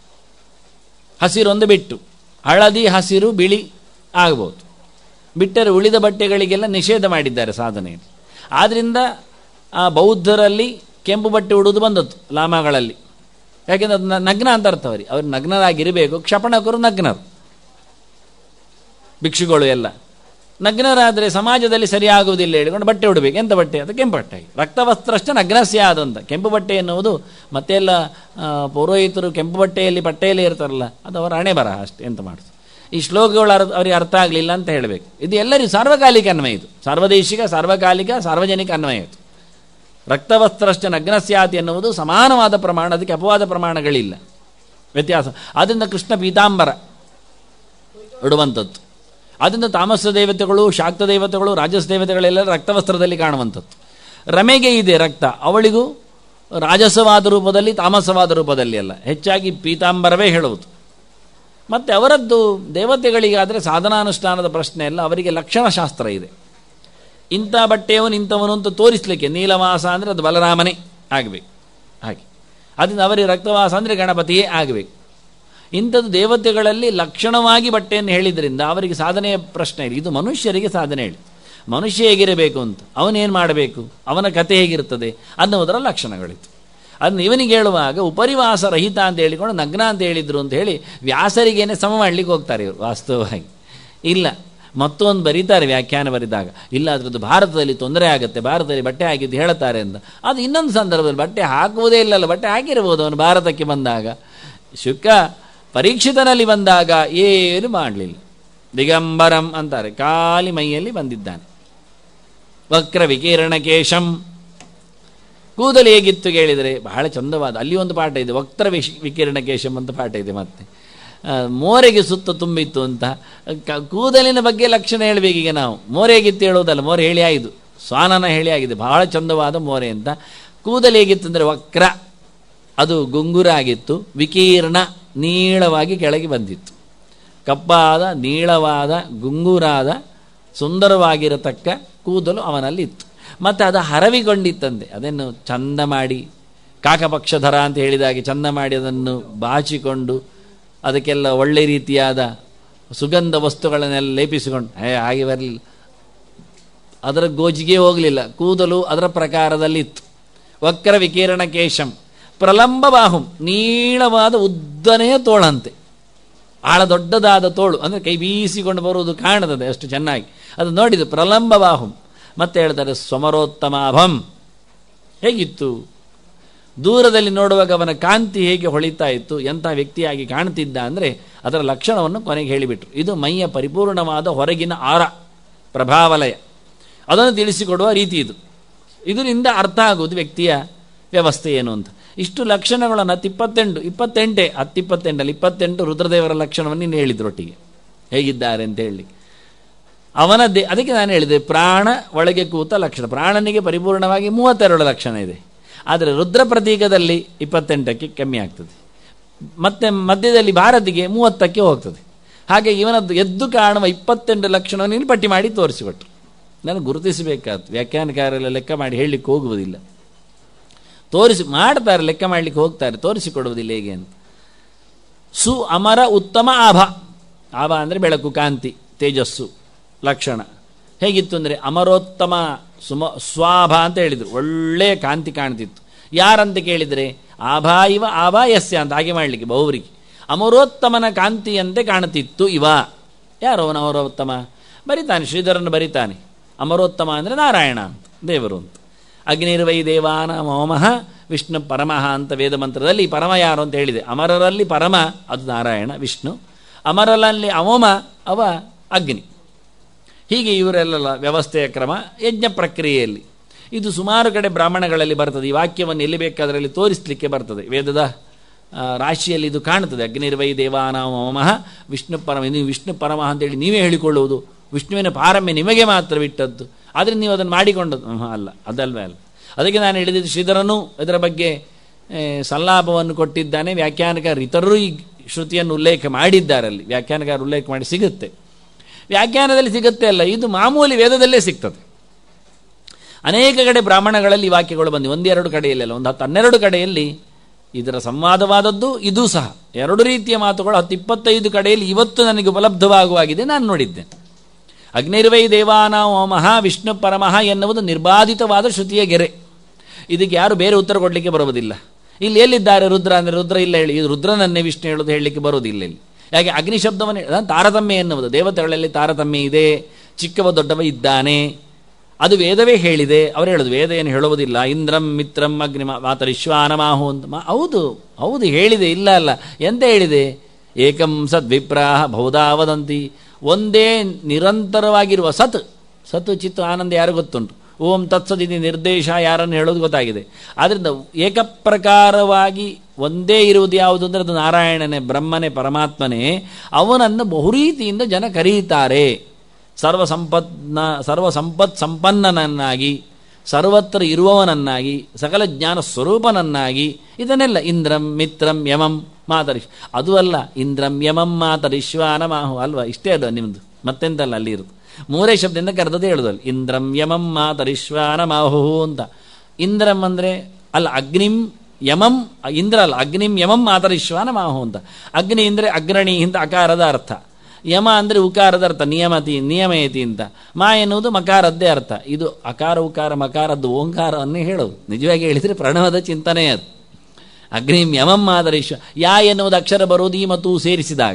ಹಸಿರೊಂದು ಬಿಟ್ಟು ಹಳದಿ ಹಸಿರು ಬಿಳಿ ಆಗ್ಬೋದು ಬಿಟ್ಟರೆ ಉಳಿದ ಬಟ್ಟೆಗಳಿಗೆಲ್ಲ ನಿಷೇಧ ಮಾಡಿದ್ದಾರೆ ಸಾಧನೆಯಲ್ಲಿ ಆದ್ದರಿಂದ ಆ ಬೌದ್ಧರಲ್ಲಿ ಕೆಂಪು ಬಟ್ಟೆ ಉಡುವುದು ಬಂದದ್ದು ಲಾಮಗಳಲ್ಲಿ ಯಾಕೆಂದ್ರೆ ಅದು ನ- ನಗ್ನ ಅಂತ ಅರ್ಥ ಅವರಿಗೆ ಅವ್ರು ನಗ್ನರಾಗಿರಬೇಕು ಕ್ಷಪಣಕರು ನಗ್ನರು ಭಿಕ್ಷುಗಳು ಎಲ್ಲ ನಗ್ನರಾದರೆ ಸಮಾಜದಲ್ಲಿ ಸರಿಯಾಗುವುದಿಲ್ಲ ಹೇಳಿಕೊಂಡು ಬಟ್ಟೆ ಉಡಬೇಕು ಎಂತ ಬಟ್ಟೆ ಅದು ಕೆಂಪು ಬಟ್ಟೆ ರಕ್ತವಸ್ತ್ರಶ್ಚ ನಗ್ನಸ್ಯ ಆದಂತ ಕೆಂಪು ಬಟ್ಟೆ ಎನ್ನುವುದು ಮತ್ತೆ ಎಲ್ಲ ಆ, ಪೌರೋಹಿತರು ಕೆಂಪು ಬಟ್ಟೆಯಲ್ಲಿ ಬಟ್ಟೆಯಲ್ಲಿ ಇರ್ತಾರಲ್ಲ ಅದು ಅವರ ಹಣೆ ಬರಹ ಅಷ್ಟೇ ಎಂತ ಮಾಡಿದ್ರು ಈ ಶ್ಲೋಕಗಳು ಅರ್ ಅವರಿಗೆ ಅರ್ಥ ಆಗಲಿಲ್ಲ ಅಂತ ಹೇಳಬೇಕು ಇದು ಎಲ್ಲರಿಗೂ ಸಾರ್ವಕಾಲಿಕ ಅನ್ವಯ ಇದು ಸಾರ್ವದೇಶಿಕ ಸಾರ್ವಕಾಲಿಕ ಸಾರ್ವಜನಿಕ ಅನ್ವಯ ಇದು ರಕ್ತವಸ್ತ್ರಶ್ಚ ನಗ್ನಸ್ಯಾತಿ ಎನ್ನುವುದು ಸಮಾನವಾದ ಪ್ರಮಾಣ ಅದಕ್ಕೆ ಅಪವಾದ ಪ್ರಮಾಣಗಳಿಲ್ಲ ವ್ಯತ್ಯಾಸ ಆದ್ದರಿಂದ ಕೃಷ್ಣ ಪೀತಾಂಬರ ಇಡುವಂಥದ್ದು ಆದ್ದರಿಂದ ತಾಮಸ ದೇವತೆಗಳು ಶಾಕ್ತ ದೇವತೆಗಳು ರಾಜಸ ದೇವತೆಗಳೆಲ್ಲ ರಕ್ತವಸ್ತ್ರದಲ್ಲಿ ಕಾಣುವಂಥದ್ದು ರಮೆಗೆ ಇದೆ ರಕ್ತ ಅವಳಿಗೂ ರಾಜಸವಾದ ರೂಪದಲ್ಲಿ ತಾಮಸವಾದ ರೂಪದಲ್ಲಿ ಅಲ್ಲ ಹೆಚ್ಚಾಗಿ ಪೀತಾಂಬರವೇ ಹೇಳುವುದು ಮತ್ತು ಅವರದ್ದು ದೇವತೆಗಳಿಗಾದರೆ ಸಾಧನಾನುಷ್ಠಾನದ ಪ್ರಶ್ನೆ ಎಲ್ಲ ಅವರಿಗೆ ಲಕ್ಷಣಶಾಸ್ತ್ರ ಇದೆ ಇಂಥ ಬಟ್ಟೆಯವನು ಇಂಥವನು ಅಂತ ತೋರಿಸ್ಲಿಕ್ಕೆ ನೀಲವಾಸ ಅಂದರೆ ಅದು ಬಲರಾಮನೇ ಆಗಬೇಕು ಹಾಗೆ ಅದರಿಂದ ಅವರಿಗೆ ರಕ್ತವಾಸ ಅಂದರೆ ಗಣಪತಿಯೇ ಆಗಬೇಕು ಇಂಥದ್ದು ದೇವತೆಗಳಲ್ಲಿ ಲಕ್ಷಣವಾಗಿ ಬಟ್ಟೆಯನ್ನು ಹೇಳಿದ್ರಿಂದ ಅವರಿಗೆ ಸಾಧನೆಯ ಪ್ರಶ್ನೆ ಇಲ್ಲ ಇದು ಮನುಷ್ಯರಿಗೆ ಸಾಧನೆ ಹೇಳಿ ಮನುಷ್ಯ ಹೇಗಿರಬೇಕು ಅಂತ ಅವನೇನು ಮಾಡಬೇಕು ಅವನ ಕತೆ ಹೇಗಿರ್ತದೆ ಅನ್ನುವುದರ ಲಕ್ಷಣಗಳಿತ್ತು ಅದನ್ನು ಇವನಿಗೆ ಹೇಳುವಾಗ ಉಪರಿವಾಸ ರಹಿತ ಅಂತ ಹೇಳಿಕೊಂಡು ನಗ್ನ ಅಂತ ಹೇಳಿದ್ರು ಅಂತ ಹೇಳಿ ವ್ಯಾಸರಿಗೇನೆ ಸಮ ಮಾಡಲಿಕ್ಕೆ ಹೋಗ್ತಾರೆ ಇವರು ವಾಸ್ತವವಾಗಿ ಇಲ್ಲ ಮತ್ತೊಂದು ಬರೀತಾರೆ ವ್ಯಾಖ್ಯಾನ ಬರೆದಾಗ ಇಲ್ಲ ಅದರದ್ದು ಭಾರತದಲ್ಲಿ ತೊಂದರೆ ಆಗುತ್ತೆ ಭಾರತದಲ್ಲಿ ಬಟ್ಟೆ ಹಾಕಿದ್ದು ಹೇಳ್ತಾರೆ ಅಂತ ಅದು ಇನ್ನೊಂದು ಸಂದರ್ಭದಲ್ಲಿ ಬಟ್ಟೆ ಹಾಕುವುದೇ ಇಲ್ಲಲ್ಲ ಬಟ್ಟೆ ಹಾಕಿರ್ಬೋದು ಅವನು ಭಾರತಕ್ಕೆ ಬಂದಾಗ ಶುಕ ಪರೀಕ್ಷಿತನಲ್ಲಿ ಬಂದಾಗ ಏನು ಮಾಡಲಿಲ್ಲ ದಿಗಂಬರಂ ಅಂತಾರೆ ಖಾಲಿ ಮೈಯಲ್ಲಿ ಬಂದಿದ್ದಾನೆ ವಕ್ರ ವಿಕಿರಣ ಕೇಶಂ ಕೂದಲು ಹೇಗಿತ್ತು ಕೇಳಿದರೆ ಬಹಳ ಚಂದವಾದ ಅಲ್ಲಿ ಒಂದು ಪಾಠ ಇದೆ ವಕ್ರ ವಿಶ್ ವಿಕಿರಣ ಕೇಶಂ ಅಂತ ಪಾಠ ಇದೆ ಮತ್ತೆ ಆ, ಮೋರೆಗೆ ಸುತ್ತ ತುಂಬಿತ್ತು ಅಂತ ಕ- ಕೂದಲಿನ ಬಗ್ಗೆ ಲಕ್ಷಣ ಹೇಳಬೇಕೀಗ ನಾವು ಮೋರೆ ಹೇಗಿತ್ತು ಹೇಳೋದಲ್ಲ ಮೋರೆ ಹೇಳಿ ಆಯಿತು ಸ್ವಾನನ ಹೇಳಿ ಆಗಿದೆ ಬಹಳ ಚಂದವಾದ ಮೋರೆ ಅಂತ ಕೂದಲು ಹೇಗಿತ್ತು ಅಂದರೆ ವಕ್ರ ಅದು ಗುಂಗುರ ಆಗಿತ್ತು ವಿಕೀರ್ಣ ನೀಳವಾಗಿ ಕೆಳಗೆ ಬಂದಿತ್ತು ಕಪ್ಪಾದ ನೀಳವಾದ ಗುಂಗುರಾದ ಸುಂದರವಾಗಿರತಕ್ಕ ಕೂದಲು ಅವನಲ್ಲಿ ಇತ್ತು ಮತ್ತು ಅದು ಹರವಿಕೊಂಡಿತ್ತಂತೆ ಅದನ್ನು ಚಂದ ಮಾಡಿ ಕಾಕಪಕ್ಷಧರ ಅಂತ ಹೇಳಿದಾಗೆ ಚಂದ ಮಾಡಿ ಅದನ್ನು ಬಾಚಿಕೊಂಡು ಅದಕ್ಕೆಲ್ಲ ಒಳ್ಳೆ ರೀತಿಯಾದ ಸುಗಂಧ ವಸ್ತುಗಳನ್ನೆಲ್ಲ ಲೇಪಿಸಿಕೊಂಡು ಹೇ ಹಾಗೆ ಬರಲಿಲ್ಲ ಅದರ ಗೋಜಿಗೆ ಹೋಗಲಿಲ್ಲ ಕೂದಲು ಅದರ ಪ್ರಕಾರದಲ್ಲಿತ್ತು ವಕ್ರ ವಿಕಿರಣ ಕೇಶಂ ಪ್ರಲಂಬ ಬಾಹುಂ ನೀಳವಾದ ಉದ್ದನೆಯ ತೋಳಂತೆ ಆಳ ದೊಡ್ಡದಾದ ತೋಳು ಅಂದರೆ ಕೈ ಬೀಸಿಕೊಂಡು ಬರುವುದು ಕಾಣುತ್ತದೆ ಅಷ್ಟು ಚೆನ್ನಾಗಿ ಅದು ನೋಡಿದ್ದು ಪ್ರಲಂಬ ಬಾಹುಂ ಮತ್ತೆ ಹೇಳ್ತಾರೆ ಸ್ವಮರೋತ್ತಮಾಭಂ ಹೇಗಿತ್ತು ದೂರದಲ್ಲಿ ನೋಡುವಾಗ ಅವನ ಕಾಂತಿ ಹೇಗೆ ಹೊಳಿತಾ ಇತ್ತು ಎಂಥ ವ್ಯಕ್ತಿಯಾಗಿ ಕಾಣ್ತಿದ್ದ ಅಂದರೆ ಅದರ ಲಕ್ಷಣವನ್ನು ಕೊನೆಗೆ ಹೇಳಿಬಿಟ್ರು ಇದು ಮೈಯ ಪರಿಪೂರ್ಣವಾದ ಹೊರಗಿನ ಆರ ಪ್ರಭಾವಲಯ ಅದನ್ನು ತಿಳಿಸಿಕೊಡುವ ರೀತಿ ಇದು ಇದರಿಂದ ಅರ್ಥ ಆಗುವುದು ವ್ಯಕ್ತಿಯ ವ್ಯವಸ್ಥೆ ಏನು ಅಂತ ಇಷ್ಟು ಲಕ್ಷಣಗಳನ್ನು ಹತ್ತು ಇಪ್ಪತ್ತೆಂಟು ಇಪ್ಪತ್ತೆಂಟೇ ಹತ್ತಿಪ್ಪತ್ತೆಂಟಲ್ಲಿ ಇಪ್ಪತ್ತೆಂಟು ರುದ್ರದೇವರ ಲಕ್ಷಣವನ್ನು ಇನ್ನು ಹೇಳಿದ್ರೊಟ್ಟಿಗೆ ಹೇಗಿದ್ದಾರೆ ಅಂತ ಹೇಳಿ ಅವನ ದೇ ಅದಕ್ಕೆ ನಾನು ಹೇಳಿದೆ ಪ್ರಾಣ ಒಳಗೆ ಕೂತ ಲಕ್ಷಣ ಪ್ರಾಣನಿಗೆ ಪರಿಪೂರ್ಣವಾಗಿ ಮೂವತ್ತೆರಡು ಲಕ್ಷಣ ಇದೆ ಆದರೆ ರುದ್ರ ಪ್ರತೀಕದಲ್ಲಿ ಇಪ್ಪತ್ತೆಂಟಕ್ಕೆ ಕಮ್ಮಿ ಆಗ್ತದೆ ಮತ್ತೆ ಮಧ್ಯದಲ್ಲಿ ಭಾರತಿಗೆ ಮೂವತ್ತಕ್ಕೆ ಹೋಗ್ತದೆ ಹಾಗೆ ಇವನದ್ದು ಎದ್ದು ಕಾಣುವ ಇಪ್ಪತ್ತೆಂಟು ಲಕ್ಷಣವನ್ನು ಇಲ್ಲಿ ಪಟ್ಟಿ ಮಾಡಿ ತೋರಿಸಿಕೊಟ್ರು ನಾನು ಗುರುತಿಸಬೇಕಾದ್ದು ವ್ಯಾಖ್ಯಾನಕಾರೆಲ್ಲ ಲೆಕ್ಕ ಮಾಡಿ ಹೇಳಲಿಕ್ಕೆ ಹೋಗುವುದಿಲ್ಲ ತೋರಿಸಿ ಮಾಡ್ತಾರೆ ಲೆಕ್ಕ ಮಾಡಲಿಕ್ಕೆ ಹೋಗ್ತಾರೆ ತೋರಿಸಿಕೊಡುವುದಿಲ್ಲ ಹೇಗೆ ಅಂತ ಸು ಅಮರ ಉತ್ತಮ ಆಭ ಆಭ ಅಂದರೆ ಬೆಳಕು ಕಾಂತಿ ತೇಜಸ್ಸು ಲಕ್ಷಣ ಹೇಗಿತ್ತು ಅಂದರೆ ಅಮರೋತ್ತಮ ಸುಮ ಸ್ವಾಭ ಅಂತ ಹೇಳಿದರು ಒಳ್ಳೆಯ ಕಾಂತಿ ಕಾಣ್ತಿತ್ತು ಯಾರಂತ ಕೇಳಿದರೆ ಆಭಾ ಇವ ಆಭಾ ಯಸ್ಯ ಅಂತ ಹಾಗೆ ಮಾಡಲಿಕ್ಕೆ ಬಹುವರಿಗೆ ಅಮರೋತ್ತಮನ ಕಾಂತಿಯಂತೆ ಕಾಣುತ್ತಿತ್ತು ಇವ ಯಾರು ಅವನ ಅಮರೋತ್ತಮ ಬರಿತಾನೆ ಶ್ರೀಧರನ್ನು ಬರಿತಾನೆ ಅಮರೋತ್ತಮ ಅಂದರೆ ನಾರಾಯಣ ಅಂತ ದೇವರು ಅಂತ ಅಗ್ನಿರ್ವೈ ದೇವಾನ ಮೋಮಃ ವಿಷ್ಣು ಪರಮಃ ಅಂತ ವೇದ ಮಂತ್ರದಲ್ಲಿ ಪರಮ ಯಾರು ಅಂತ ಹೇಳಿದೆ ಅಮರರಲ್ಲಿ ಪರಮ ಅದು ನಾರಾಯಣ ವಿಷ್ಣು ಅಮರರಲ್ಲಿ ಅಮೋಮ ಅವ ಅಗ್ನಿ ಹೀಗೆ ಇವರೆಲ್ಲ ವ್ಯವಸ್ಥೆಯ ಕ್ರಮ ಯಜ್ಞ ಪ್ರಕ್ರಿಯೆಯಲ್ಲಿ ಇದು ಸುಮಾರು ಕಡೆ ಬ್ರಾಹ್ಮಣಗಳಲ್ಲಿ ಬರ್ತದೆ ಈ ವಾಕ್ಯವನ್ನು ಎಲ್ಲಿ ಬೇಕಾದರಲ್ಲಿ ತೋರಿಸಲಿಕ್ಕೆ ಬರ್ತದೆ ವೇದದ ಆ, ರಾಶಿಯಲ್ಲಿ ಇದು ಕಾಣುತ್ತದೆ ಅಗ್ನಿರ್ವೈ ದೇವಾನಾಮ ಮಮಃ ವಿಷ್ಣು ಪರಮ ನೀವು ವಿಷ್ಣು ಪರಮ ಅಂತೇಳಿ ನೀವೇ ಹೇಳಿಕೊಳ್ಳುವುದು ವಿಷ್ಣುವಿನ ಪಾರಮ್ಯ ನಿಮಗೆ ಮಾತ್ರ ಬಿಟ್ಟದ್ದು ಆದರೆ ನೀವು ಅದನ್ನು ಮಾಡಿಕೊಂಡದ್ದು ಹ್ಮ್, ಅಲ್ಲ ಅದಲ್ವೇ ಅಲ್ಲ ಅದಕ್ಕೆ ನಾನು ಹೇಳಿದ್ದು ಶ್ರೀಧರನು ಇದರ ಬಗ್ಗೆ ಏ, ಸಲ್ಲಾಪವನ್ನು ಕೊಟ್ಟಿದ್ದಾನೆ ವ್ಯಾಖ್ಯಾನಕಾರ ಇತರರು ಈ ಶ್ರುತಿಯನ್ನು ಉಲ್ಲೇಖ ಮಾಡಿದ್ದಾರೆ ಅಲ್ಲಿ ವ್ಯಾಖ್ಯಾನಕಾರ ಉಲ್ಲೇಖ ಮಾಡಿ ಸಿಗುತ್ತೆ ವ್ಯಾಖ್ಯಾನದಲ್ಲಿ ಸಿಗುತ್ತೆ ಅಲ್ಲ ಇದು ಮಾಮೂಲಿ ವೇದದಲ್ಲೇ ಸಿಗ್ತದೆ ಅನೇಕ ಕಡೆ ಬ್ರಾಹ್ಮಣಗಳಲ್ಲಿ ಈ ವಾಕ್ಯಗಳು ಬಂದಿವೆ ಒಂದೆರಡು ಕಡೆಯಲ್ಲೆಲ್ಲ ಒಂದು ಹತ್ತು ಹನ್ನೆರಡು ಕಡೆಯಲ್ಲಿ ಇದರ ಸಂವಾದವಾದದ್ದು ಇದೂ ಸಹ ಎರಡು ರೀತಿಯ ಮಾತುಗಳು ಹತ್ತು ಇಪ್ಪತ್ತೈದು ಕಡೆಯಲ್ಲಿ ಇವತ್ತು ನನಗೆ ಉಪಲಬ್ಧವಾಗುವಾಗಿದೆ ನಾನು ನೋಡಿದ್ದೇನೆ ಅಗ್ನಿರ್ವೈ ದೇವಾನಾಮ ಮಹಾ ವಿಷ್ಣು ಪರಮಃ ಎನ್ನುವುದು ನಿರ್ಬಾಧಿತವಾದ ಶ್ರುತಿಯ ಗೆರೆ ಇದಕ್ಕೆ ಯಾರು ಬೇರೆ ಉತ್ತರ ಕೊಡಲಿಕ್ಕೆ ಬರುವುದಿಲ್ಲ ಇಲ್ಲಿ ಎಲ್ಲಿದ್ದಾರೆ ರುದ್ರ ಅಂದರೆ ರುದ್ರ ಇಲ್ಲ ಹೇಳಿ ಇದು ರುದ್ರನನ್ನೇ ವಿಷ್ಣು ಹೇಳೋದು ಹೇಳಲಿಕ್ಕೆ ಬರುವುದಿಲ್ಲ ಇಲ್ಲಿ ಯಾಕೆ ಅಗ್ನಿ ಶಬ್ದವನ್ನು ಹೇಳ- ತಾರತಮ್ಯ ಎನ್ನುವುದು ದೇವತೆಗಳಲ್ಲಿ ತಾರತಮ್ಯ ಇದೆ ಚಿಕ್ಕವ ದೊಡ್ಡವ ಇದ್ದಾನೆ ಅದು ವೇದವೇ ಹೇಳಿದೆ ಅವರು ಹೇಳೋದು ವೇದ ಏನು ಹೇಳುವುದಿಲ್ಲ ಇಂದ್ರಂ ಮಿತ್ರಂ ಅಗ್ನಿ ಮಾತರಿಶ್ವಾನಮಾಹು ಅಂತ ಮಾ- ಹೌದು ಹೌದು ಹೇಳಿದೆ ಇಲ್ಲ ಅಲ್ಲ ಎಂತ ಹೇಳಿದೆ ಏಕಂ ಸದ್ವಿಪ್ರಾಹ ಬಹುಧಾ ವದಂತಿ ಒಂದೇ ನಿರಂತರವಾಗಿರುವ ಸತ್ ಸತ್ ಚಿತ್ತು ಆನಂದ ಯಾರು ಗೊತ್ತುಂಟು ಓಂ ತತ್ಸದಿತಿ ನಿರ್ದೇಶ ಯಾರನ್ನು ಹೇಳೋದು ಗೊತ್ತಾಗಿದೆ ಆದ್ದರಿಂದ ಏಕಪ್ರಕಾರವಾಗಿ ಒಂದೇ ಇರುವುದು ಯಾವುದು ಅಂದರೆ ಅದು ನಾರಾಯಣನೇ ಬ್ರಹ್ಮನೇ ಪರಮಾತ್ಮನೇ ಅವನನ್ನು ಬಹುರೀತಿಯಿಂದ ಜನ ಕರೆಯುತ್ತಾರೆ ಸರ್ವ ಸಂಪತ್ನ ಸರ್ವ ಸಂಪತ್ ಸಂಪನ್ನನನ್ನಾಗಿ ಸರ್ವತ್ರ ಇರುವವನನ್ನಾಗಿ ಸಕಲ ಜ್ಞಾನ ಸ್ವರೂಪನನ್ನಾಗಿ ಇದನ್ನೆಲ್ಲ ಇಂದ್ರಂ ಮಿತ್ರಂ ಯಮಂ ಮಾತರಿಶ್ ಅದು ಅಲ್ಲ ಇಂದ್ರಂ ಯಮಂ ಮಾತರಿಶ್ವಾನಮಾಹು ಅಲ್ವಾ ಇಷ್ಟೇ ಅದು ನಿಮ್ಮದು ಮತ್ತೆಂತಲ್ಲ ಅಲ್ಲಿ ಇರೋದು ಮೂರೇ ಶಬ್ದದಿಂದ ಕರೆದದೇ ಹೇಳುದು ಅಲ್ಲಿ ಇಂದ್ರಂ ಯಮಂ ಮಾತರಿಶ್ವಾನಮಾಹು ಅಂತ ಇಂದ್ರಂ ಅಂದರೆ ಅಲ್ಲ ಅಗ್ನಿಂ ಯಮಂ ಇಂದ್ರ ಅಲ್ಲ ಅಗ್ನಿಂ ಯಮಂ ಮಾತರಿಶ್ವಾನಮಾಹು ಅಂತ ಅಗ್ನಿ ಅಂದರೆ ಅಗ್ರಣಿ ಅಂತ ಅಕಾರದ ಅರ್ಥ ಯಮ ಅಂದರೆ ಉಕಾರದ ಅರ್ಥ ನಿಯಮತಿ ನಿಯಮಯತಿ ಅಂತ ಮಾ ಎನ್ನುವುದು ಮಕಾರದ್ದೇ ಅರ್ಥ ಇದು ಅಕಾರ ಉಕಾರ ಮಕಾರದ್ದು ಓಂಕಾರವನ್ನೇ ಹೇಳೋದು ನಿಜವಾಗಿ ಹೇಳಿದರೆ ಪ್ರಣವದ ಚಿಂತನೆ ಅದು ಅಗ್ನಿಂ ಯಮಂ ಮಾದರೀಶ್ವ ಯಾ ಎನ್ನುವುದು ಅಕ್ಷರ ಬರುವುದು ಈ ಮತ್ತು ಸೇರಿಸಿದಾಗ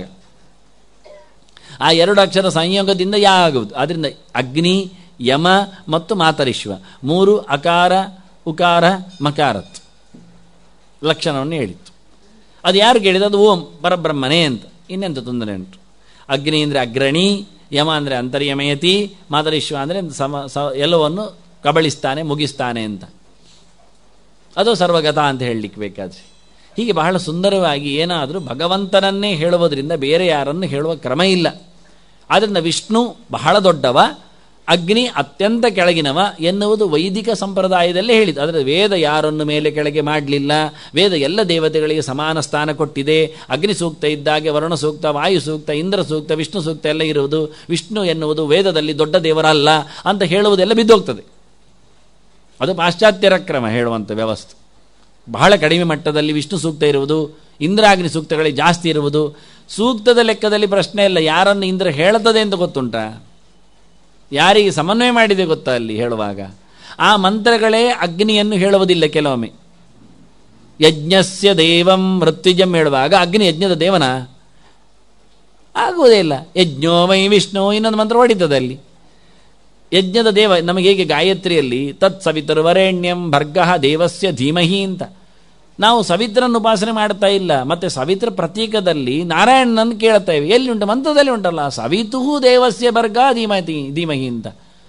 ಆ ಎರಡು ಅಕ್ಷರ ಸಂಯೋಗದಿಂದ ಯಾ ಆಗುವುದು ಆದ್ದರಿಂದ ಅಗ್ನಿ ಯಮ ಮತ್ತು ಮಾತರಿಶ್ವ ಮೂರು ಅಕಾರ ಉಕಾರ ಮಕಾರತ್ ಲಕ್ಷಣವನ್ನು ಹೇಳಿತ್ತು ಅದು ಯಾರು ಕೇಳಿದ ಅದು ಓಂ ಪರಬ್ರಹ್ಮನೇ ಅಂತ ಇನ್ನೆಂತ ತೊಂದರೆ ಉಂಟು ಅಗ್ನಿ ಅಂದರೆ ಅಗ್ರಣಿ ಯಮ ಅಂದರೆ ಅಂತರ್ಯಮಯತಿ ಮಾತರಿಶ್ವ ಅಂದರೆ ಸಮ ಸ ಎಲ್ಲವನ್ನು ಕಬಳಿಸ್ತಾನೆ ಮುಗಿಸ್ತಾನೆ ಅಂತ ಅದು ಸರ್ವಗತ ಅಂತ ಹೇಳಲಿಕ್ಕೆ ಬೇಕಾದ್ರೆ ಹೀಗೆ ಬಹಳ ಸುಂದರವಾಗಿ ಏನಾದರೂ ಭಗವಂತನನ್ನೇ ಹೇಳುವುದರಿಂದ ಬೇರೆ ಯಾರನ್ನು ಹೇಳುವ ಕ್ರಮ ಇಲ್ಲ ಆದ್ದರಿಂದ ವಿಷ್ಣು ಬಹಳ ದೊಡ್ಡವ ಅಗ್ನಿ ಅತ್ಯಂತ ಕೆಳಗಿನವ ಎನ್ನುವುದು ವೈದಿಕ ಸಂಪ್ರದಾಯದಲ್ಲೇ ಹೇಳಿದ್ದು ಆದರೆ ವೇದ ಯಾರನ್ನು ಮೇಲೆ ಕೆಳಗೆ ಮಾಡಲಿಲ್ಲ ವೇದ ಎಲ್ಲ ದೇವತೆಗಳಿಗೆ ಸಮಾನ ಸ್ಥಾನ ಕೊಟ್ಟಿದೆ ಅಗ್ನಿ ಸೂಕ್ತ ಇದ್ದಾಗೆ ವರುಣ ಸೂಕ್ತ ವಾಯು ಸೂಕ್ತ ಇಂದ್ರ ಸೂಕ್ತ ವಿಷ್ಣು ಸೂಕ್ತ ಎಲ್ಲ ಇರುವುದು ವಿಷ್ಣು ಎನ್ನುವುದು ವೇದದಲ್ಲಿ ದೊಡ್ಡ ದೇವರಲ್ಲ ಅಂತ ಹೇಳುವುದೆಲ್ಲ ಬಿದ್ದೋಗ್ತದೆ ಅದು ಪಾಶ್ಚಾತ್ಯರ ಕ್ರಮ ಹೇಳುವಂಥ ವ್ಯವಸ್ಥೆ ಬಹಳ ಕಡಿಮೆ ಮಟ್ಟದಲ್ಲಿ ವಿಷ್ಣು ಸೂಕ್ತ ಇರುವುದು ಇಂದ್ರಾಗ್ನಿ ಸೂಕ್ತಗಳಿಗೆ ಜಾಸ್ತಿ ಇರುವುದು ಸೂಕ್ತದ ಲೆಕ್ಕದಲ್ಲಿ ಪ್ರಶ್ನೆ ಇಲ್ಲ ಯಾರನ್ನು ಇಂದ್ರ ಹೇಳುತ್ತದೆ ಅಂತ ಗೊತ್ತುಂಟಾ ಯಾರಿಗೆ ಸಮನ್ವಯ ಮಾಡಿದೆ ಗೊತ್ತಾ ಅಲ್ಲಿ ಹೇಳುವಾಗ ಆ ಮಂತ್ರಗಳೇ ಅಗ್ನಿಯನ್ನು ಹೇಳುವುದಿಲ್ಲ ಕೆಲವೊಮ್ಮೆ ಯಜ್ಞಸ್ಯ ದೇವಂ ಮೃತ್ಯುಜಂ ಹೇಳುವಾಗ ಅಗ್ನಿ ಯಜ್ಞದ ದೇವನ ಆಗುವುದೇ ಇಲ್ಲ ಯಜ್ಞೋಮೈ ವಿಷ್ಣು ಇನ್ನೊಂದು ಮಂತ್ರ ಹೊಡಿತದೆ ಅಲ್ಲಿ ಯಜ್ಞದ ದೇವ ನಮಗೆ ಹೇಗೆ ಗಾಯತ್ರಿಯಲ್ಲಿ ತತ್ ಸವಿತರ್ವರೆಣ್ಯಂ ಭರ್ಗ ದೇವಸ್ಯ ಧೀಮಹಿ ಅಂತ ನಾವು ಸವಿತ್ರನ್ನು ಉಪಾಸನೆ ಮಾಡ್ತಾ ಇಲ್ಲ ಮತ್ತೆ ಸವಿತ್ರ ಪ್ರತೀಕದಲ್ಲಿ ನಾರಾಯಣನನ್ನು ಕೇಳ್ತಾ ಇವೆ ಎಲ್ಲಿ ಉಂಟು ಮಂತ್ರದಲ್ಲಿ ಉಂಟಲ್ಲ ಸವಿತುಹು ದೇವಸ್ಯ ಬರ್ಗ ಧೀಮತಿ ಧೀಮಹಿ ಅಂತ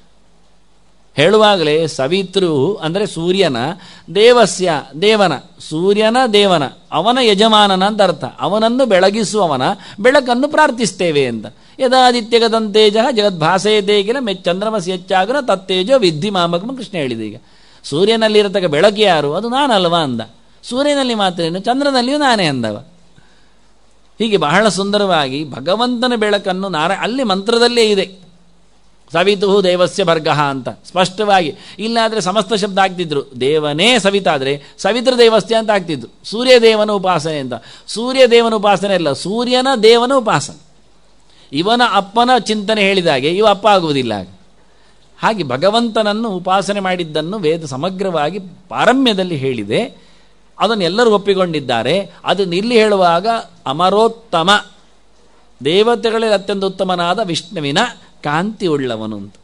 ಹೇಳುವಾಗಲೇ ಸವಿತೃ ಅಂದರೆ ಸೂರ್ಯನ ದೇವಸ್ಯ ದೇವನ ಸೂರ್ಯನ ದೇವನ ಅವನ ಯಜಮಾನನ ಅಂತ ಅರ್ಥ ಅವನನ್ನು ಬೆಳಗಿಸುವವನ ಬೆಳಕನ್ನು ಪ್ರಾರ್ಥಿಸ್ತೇವೆ ಅಂತ ಯದಾದಿತ್ಯಗದಂತೇಜ ಜಗದ್ಭಾಸೆಯದೇ ಕಿಲ ಮೆ ಚಂದ್ರಮಸಿ ಹೆಚ್ಚಾಗನ ತತ್ತೇಜೋ ವಿದ್ಧಿ ಮಾಮಕಮ ಕೃಷ್ಣ ಹೇಳಿದೆ ಈಗ ಸೂರ್ಯನಲ್ಲಿರತಕ್ಕ ಬೆಳಕು ಯಾರು ಅದು ನಾನಲ್ವಾ ಅಂದ ಸೂರ್ಯನಲ್ಲಿ ಮಾತ್ರ ಏನು ಚಂದ್ರನಲ್ಲಿಯೂ ನಾನೇ ಅಂದವ ಹೀಗೆ ಬಹಳ ಸುಂದರವಾಗಿ ಭಗವಂತನ ಬೆಳಕನ್ನು ನಾರ ಅಲ್ಲಿ ಮಂತ್ರದಲ್ಲೇ ಇದೆ ಸವಿತು ದೇವಸ್ಯ ವರ್ಗಃ ಅಂತ ಸ್ಪಷ್ಟವಾಗಿ ಇಲ್ಲಾದರೆ ಸಮಸ್ತ ಶಬ್ದ ಆಗ್ತಿದ್ರು ದೇವನೇ ಸವಿತಾದರೆ ಸವಿತ್ರ ದೇವಸ್ಯ ಅಂತ ಆಗ್ತಿದ್ರು ಸೂರ್ಯ ದೇವನ ಉಪಾಸನೆ ಅಂತ ಸೂರ್ಯ ದೇವನ ಉಪಾಸನೆ ಅಲ್ಲ ಸೂರ್ಯನ ದೇವನ ಉಪಾಸನೆ ಇವನ ಅಪ್ಪನ ಚಿಂತನೆ ಹೇಳಿದಾಗೆ ಇವ ಅಪ್ಪ ಆಗುವುದಿಲ್ಲ ಹಾಗೆ ಭಗವಂತನನ್ನು ಉಪಾಸನೆ ಮಾಡಿದ್ದನ್ನು ವೇದ ಸಮಗ್ರವಾಗಿ ಪಾರಮ್ಯದಲ್ಲಿ ಹೇಳಿದೆ ಅದನ್ನು ಎಲ್ಲರೂ ಒಪ್ಪಿಕೊಂಡಿದ್ದಾರೆ ಅದನ್ನು ಇಲ್ಲಿ ಹೇಳುವಾಗ ಅಮರೋತ್ತಮ ದೇವತೆಗಳಲ್ಲಿ ಅತ್ಯಂತ ಉತ್ತಮನಾದ ವಿಷ್ಣುವಿನ ಕಾಂತಿ ಉಳ್ಳವನು ಅಂತ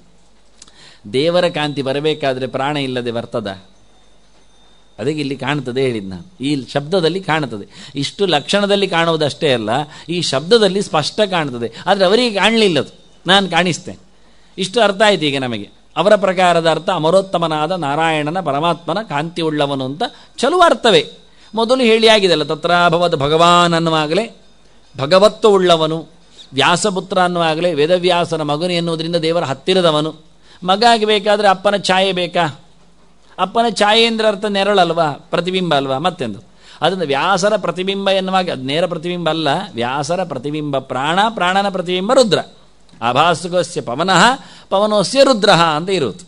ದೇವರ ಕಾಂತಿ ಬರಬೇಕಾದ್ರೆ ಪ್ರಾಣ ಇಲ್ಲದೆ ಬರ್ತದ ಅದಕ್ಕೆ ಇಲ್ಲಿ ಕಾಣ್ತದೆ ಹೇಳಿದ್ ನಾನು ಈ ಶಬ್ದದಲ್ಲಿ ಕಾಣುತ್ತದೆ ಇಷ್ಟು ಲಕ್ಷಣದಲ್ಲಿ ಕಾಣುವುದಷ್ಟೇ ಅಲ್ಲ ಈ ಶಬ್ದದಲ್ಲಿ ಸ್ಪಷ್ಟ ಕಾಣ್ತದೆ ಆದರೆ ಅವರಿಗೆ ಕಾಣಲಿಲ್ಲದು ನಾನು ಕಾಣಿಸ್ತೇನೆ ಇಷ್ಟು ಅರ್ಥ ಆಯ್ತು ಈಗ ನಮಗೆ ಅವರ ಪ್ರಕಾರದ ಅರ್ಥ ಅಮರೋತ್ತಮನಾದ ನಾರಾಯಣನ ಪರಮಾತ್ಮನ ಕಾಂತಿ ಉಳ್ಳವನು ಅಂತ ಚಲುವ ಅರ್ಥವೇ ಮೊದಲು ಹೇಳಿ ಆಗಿದೆಲ್ಲ ತತ್ರಾಭವದ ಭಗವಾನ್ ಅನ್ನುವಾಗಲೇ ಭಗವತ್ವ ಉಳ್ಳವನು ವ್ಯಾಸಪುತ್ರ ಅನ್ನುವಾಗಲೇ ವೇದವ್ಯಾಸನ ಮಗನು ಎನ್ನುವುದರಿಂದ ದೇವರ ಹತ್ತಿರದವನು ಮಗ ಆಗಬೇಕಾದ್ರೆ ಅಪ್ಪನ ಛಾಯೆ ಬೇಕಾ ಅಪ್ಪನ ಛಾಯೆ ಅಂದ್ರೆ ಅರ್ಥ ನೆರಳಲ್ವಾ ಪ್ರತಿಬಿಂಬ ಅಲ್ವಾ ಮತ್ತೆಂದು ಅದನ್ನು ವ್ಯಾಸರ ಪ್ರತಿಬಿಂಬ ಎನ್ನುವಾಗ ಅದು ನೇರ ಪ್ರತಿಬಿಂಬ ಅಲ್ಲ ವ್ಯಾಸರ ಪ್ರತಿಬಿಂಬ ಪ್ರಾಣ ಪ್ರಾಣನ ಪ್ರತಿಬಿಂಬ ರುದ್ರ ಆಭಾಸುಗಸ್ಯ ಪವನಃ ಪವನೋಸ್ಯ ರುದ್ರ ಅಂತ ಇರುವುದು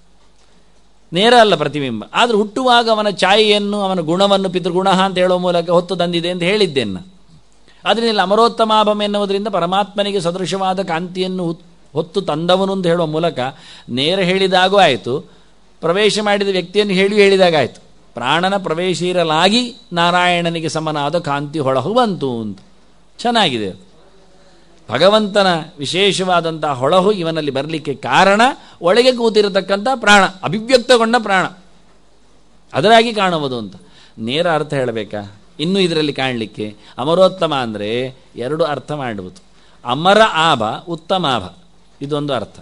ನೇರ ಅಲ್ಲ ಪ್ರತಿಬಿಂಬ ಆದರೂ ಹುಟ್ಟುವಾಗ ಅವನ ಛಾಯೆಯನ್ನು ಅವನ ಗುಣವನ್ನು ಪಿತೃಗುಣ ಅಂತ ಹೇಳುವ ಮೂಲಕ ಹೊತ್ತು ತಂದಿದೆ ಅಂತ ಹೇಳಿದ್ದೇನೆ ಅದರಿಂದ ಅಮರೋತ್ತಮಾಭಂ ಎನ್ನುವುದರಿಂದ ಪರಮಾತ್ಮನಿಗೆ ಸದೃಶವಾದ ಕಾಂತಿಯನ್ನು ಹೊತ್ತು ತಂದವನು ಅಂತ ಹೇಳುವ ಮೂಲಕ ನೇರ ಹೇಳಿದಾಗೂ ಆಯಿತು ಪ್ರವೇಶ ಮಾಡಿದ ವ್ಯಕ್ತಿಯನ್ನು ಹೇಳಿ ಹೇಳಿದಾಗ ಆಯಿತು ಪ್ರಾಣನ ಪ್ರವೇಶ ಇರಲಾಗಿ ನಾರಾಯಣನಿಗೆ ಸಮನಾದ ಕಾಂತಿ ಹೊಳಹು ಬಂತು ಅಂತ ಚೆನ್ನಾಗಿದೆ ಭಗವಂತನ ವಿಶೇಷವಾದಂಥ ಹೊಳಹು ಇವನಲ್ಲಿ ಬರಲಿಕ್ಕೆ ಕಾರಣ ಒಳಗೆ ಕೂತಿರತಕ್ಕಂಥ ಪ್ರಾಣ ಅಭಿವ್ಯಕ್ತಗೊಂಡ ಪ್ರಾಣ ಅದರಾಗಿ ಕಾಣುವುದು ಅಂತ ನೇರ ಅರ್ಥ ಹೇಳಬೇಕಾ ಇನ್ನೂ ಇದರಲ್ಲಿ ಕಾಣಲಿಕ್ಕೆ ಅಮರೋತ್ತಮ ಅಂದರೆ ಎರಡು ಅರ್ಥ ಮಾಡುವುದು ಅಮರ ಆಭ ಉತ್ತಮಾಭ ಇದೊಂದು ಅರ್ಥ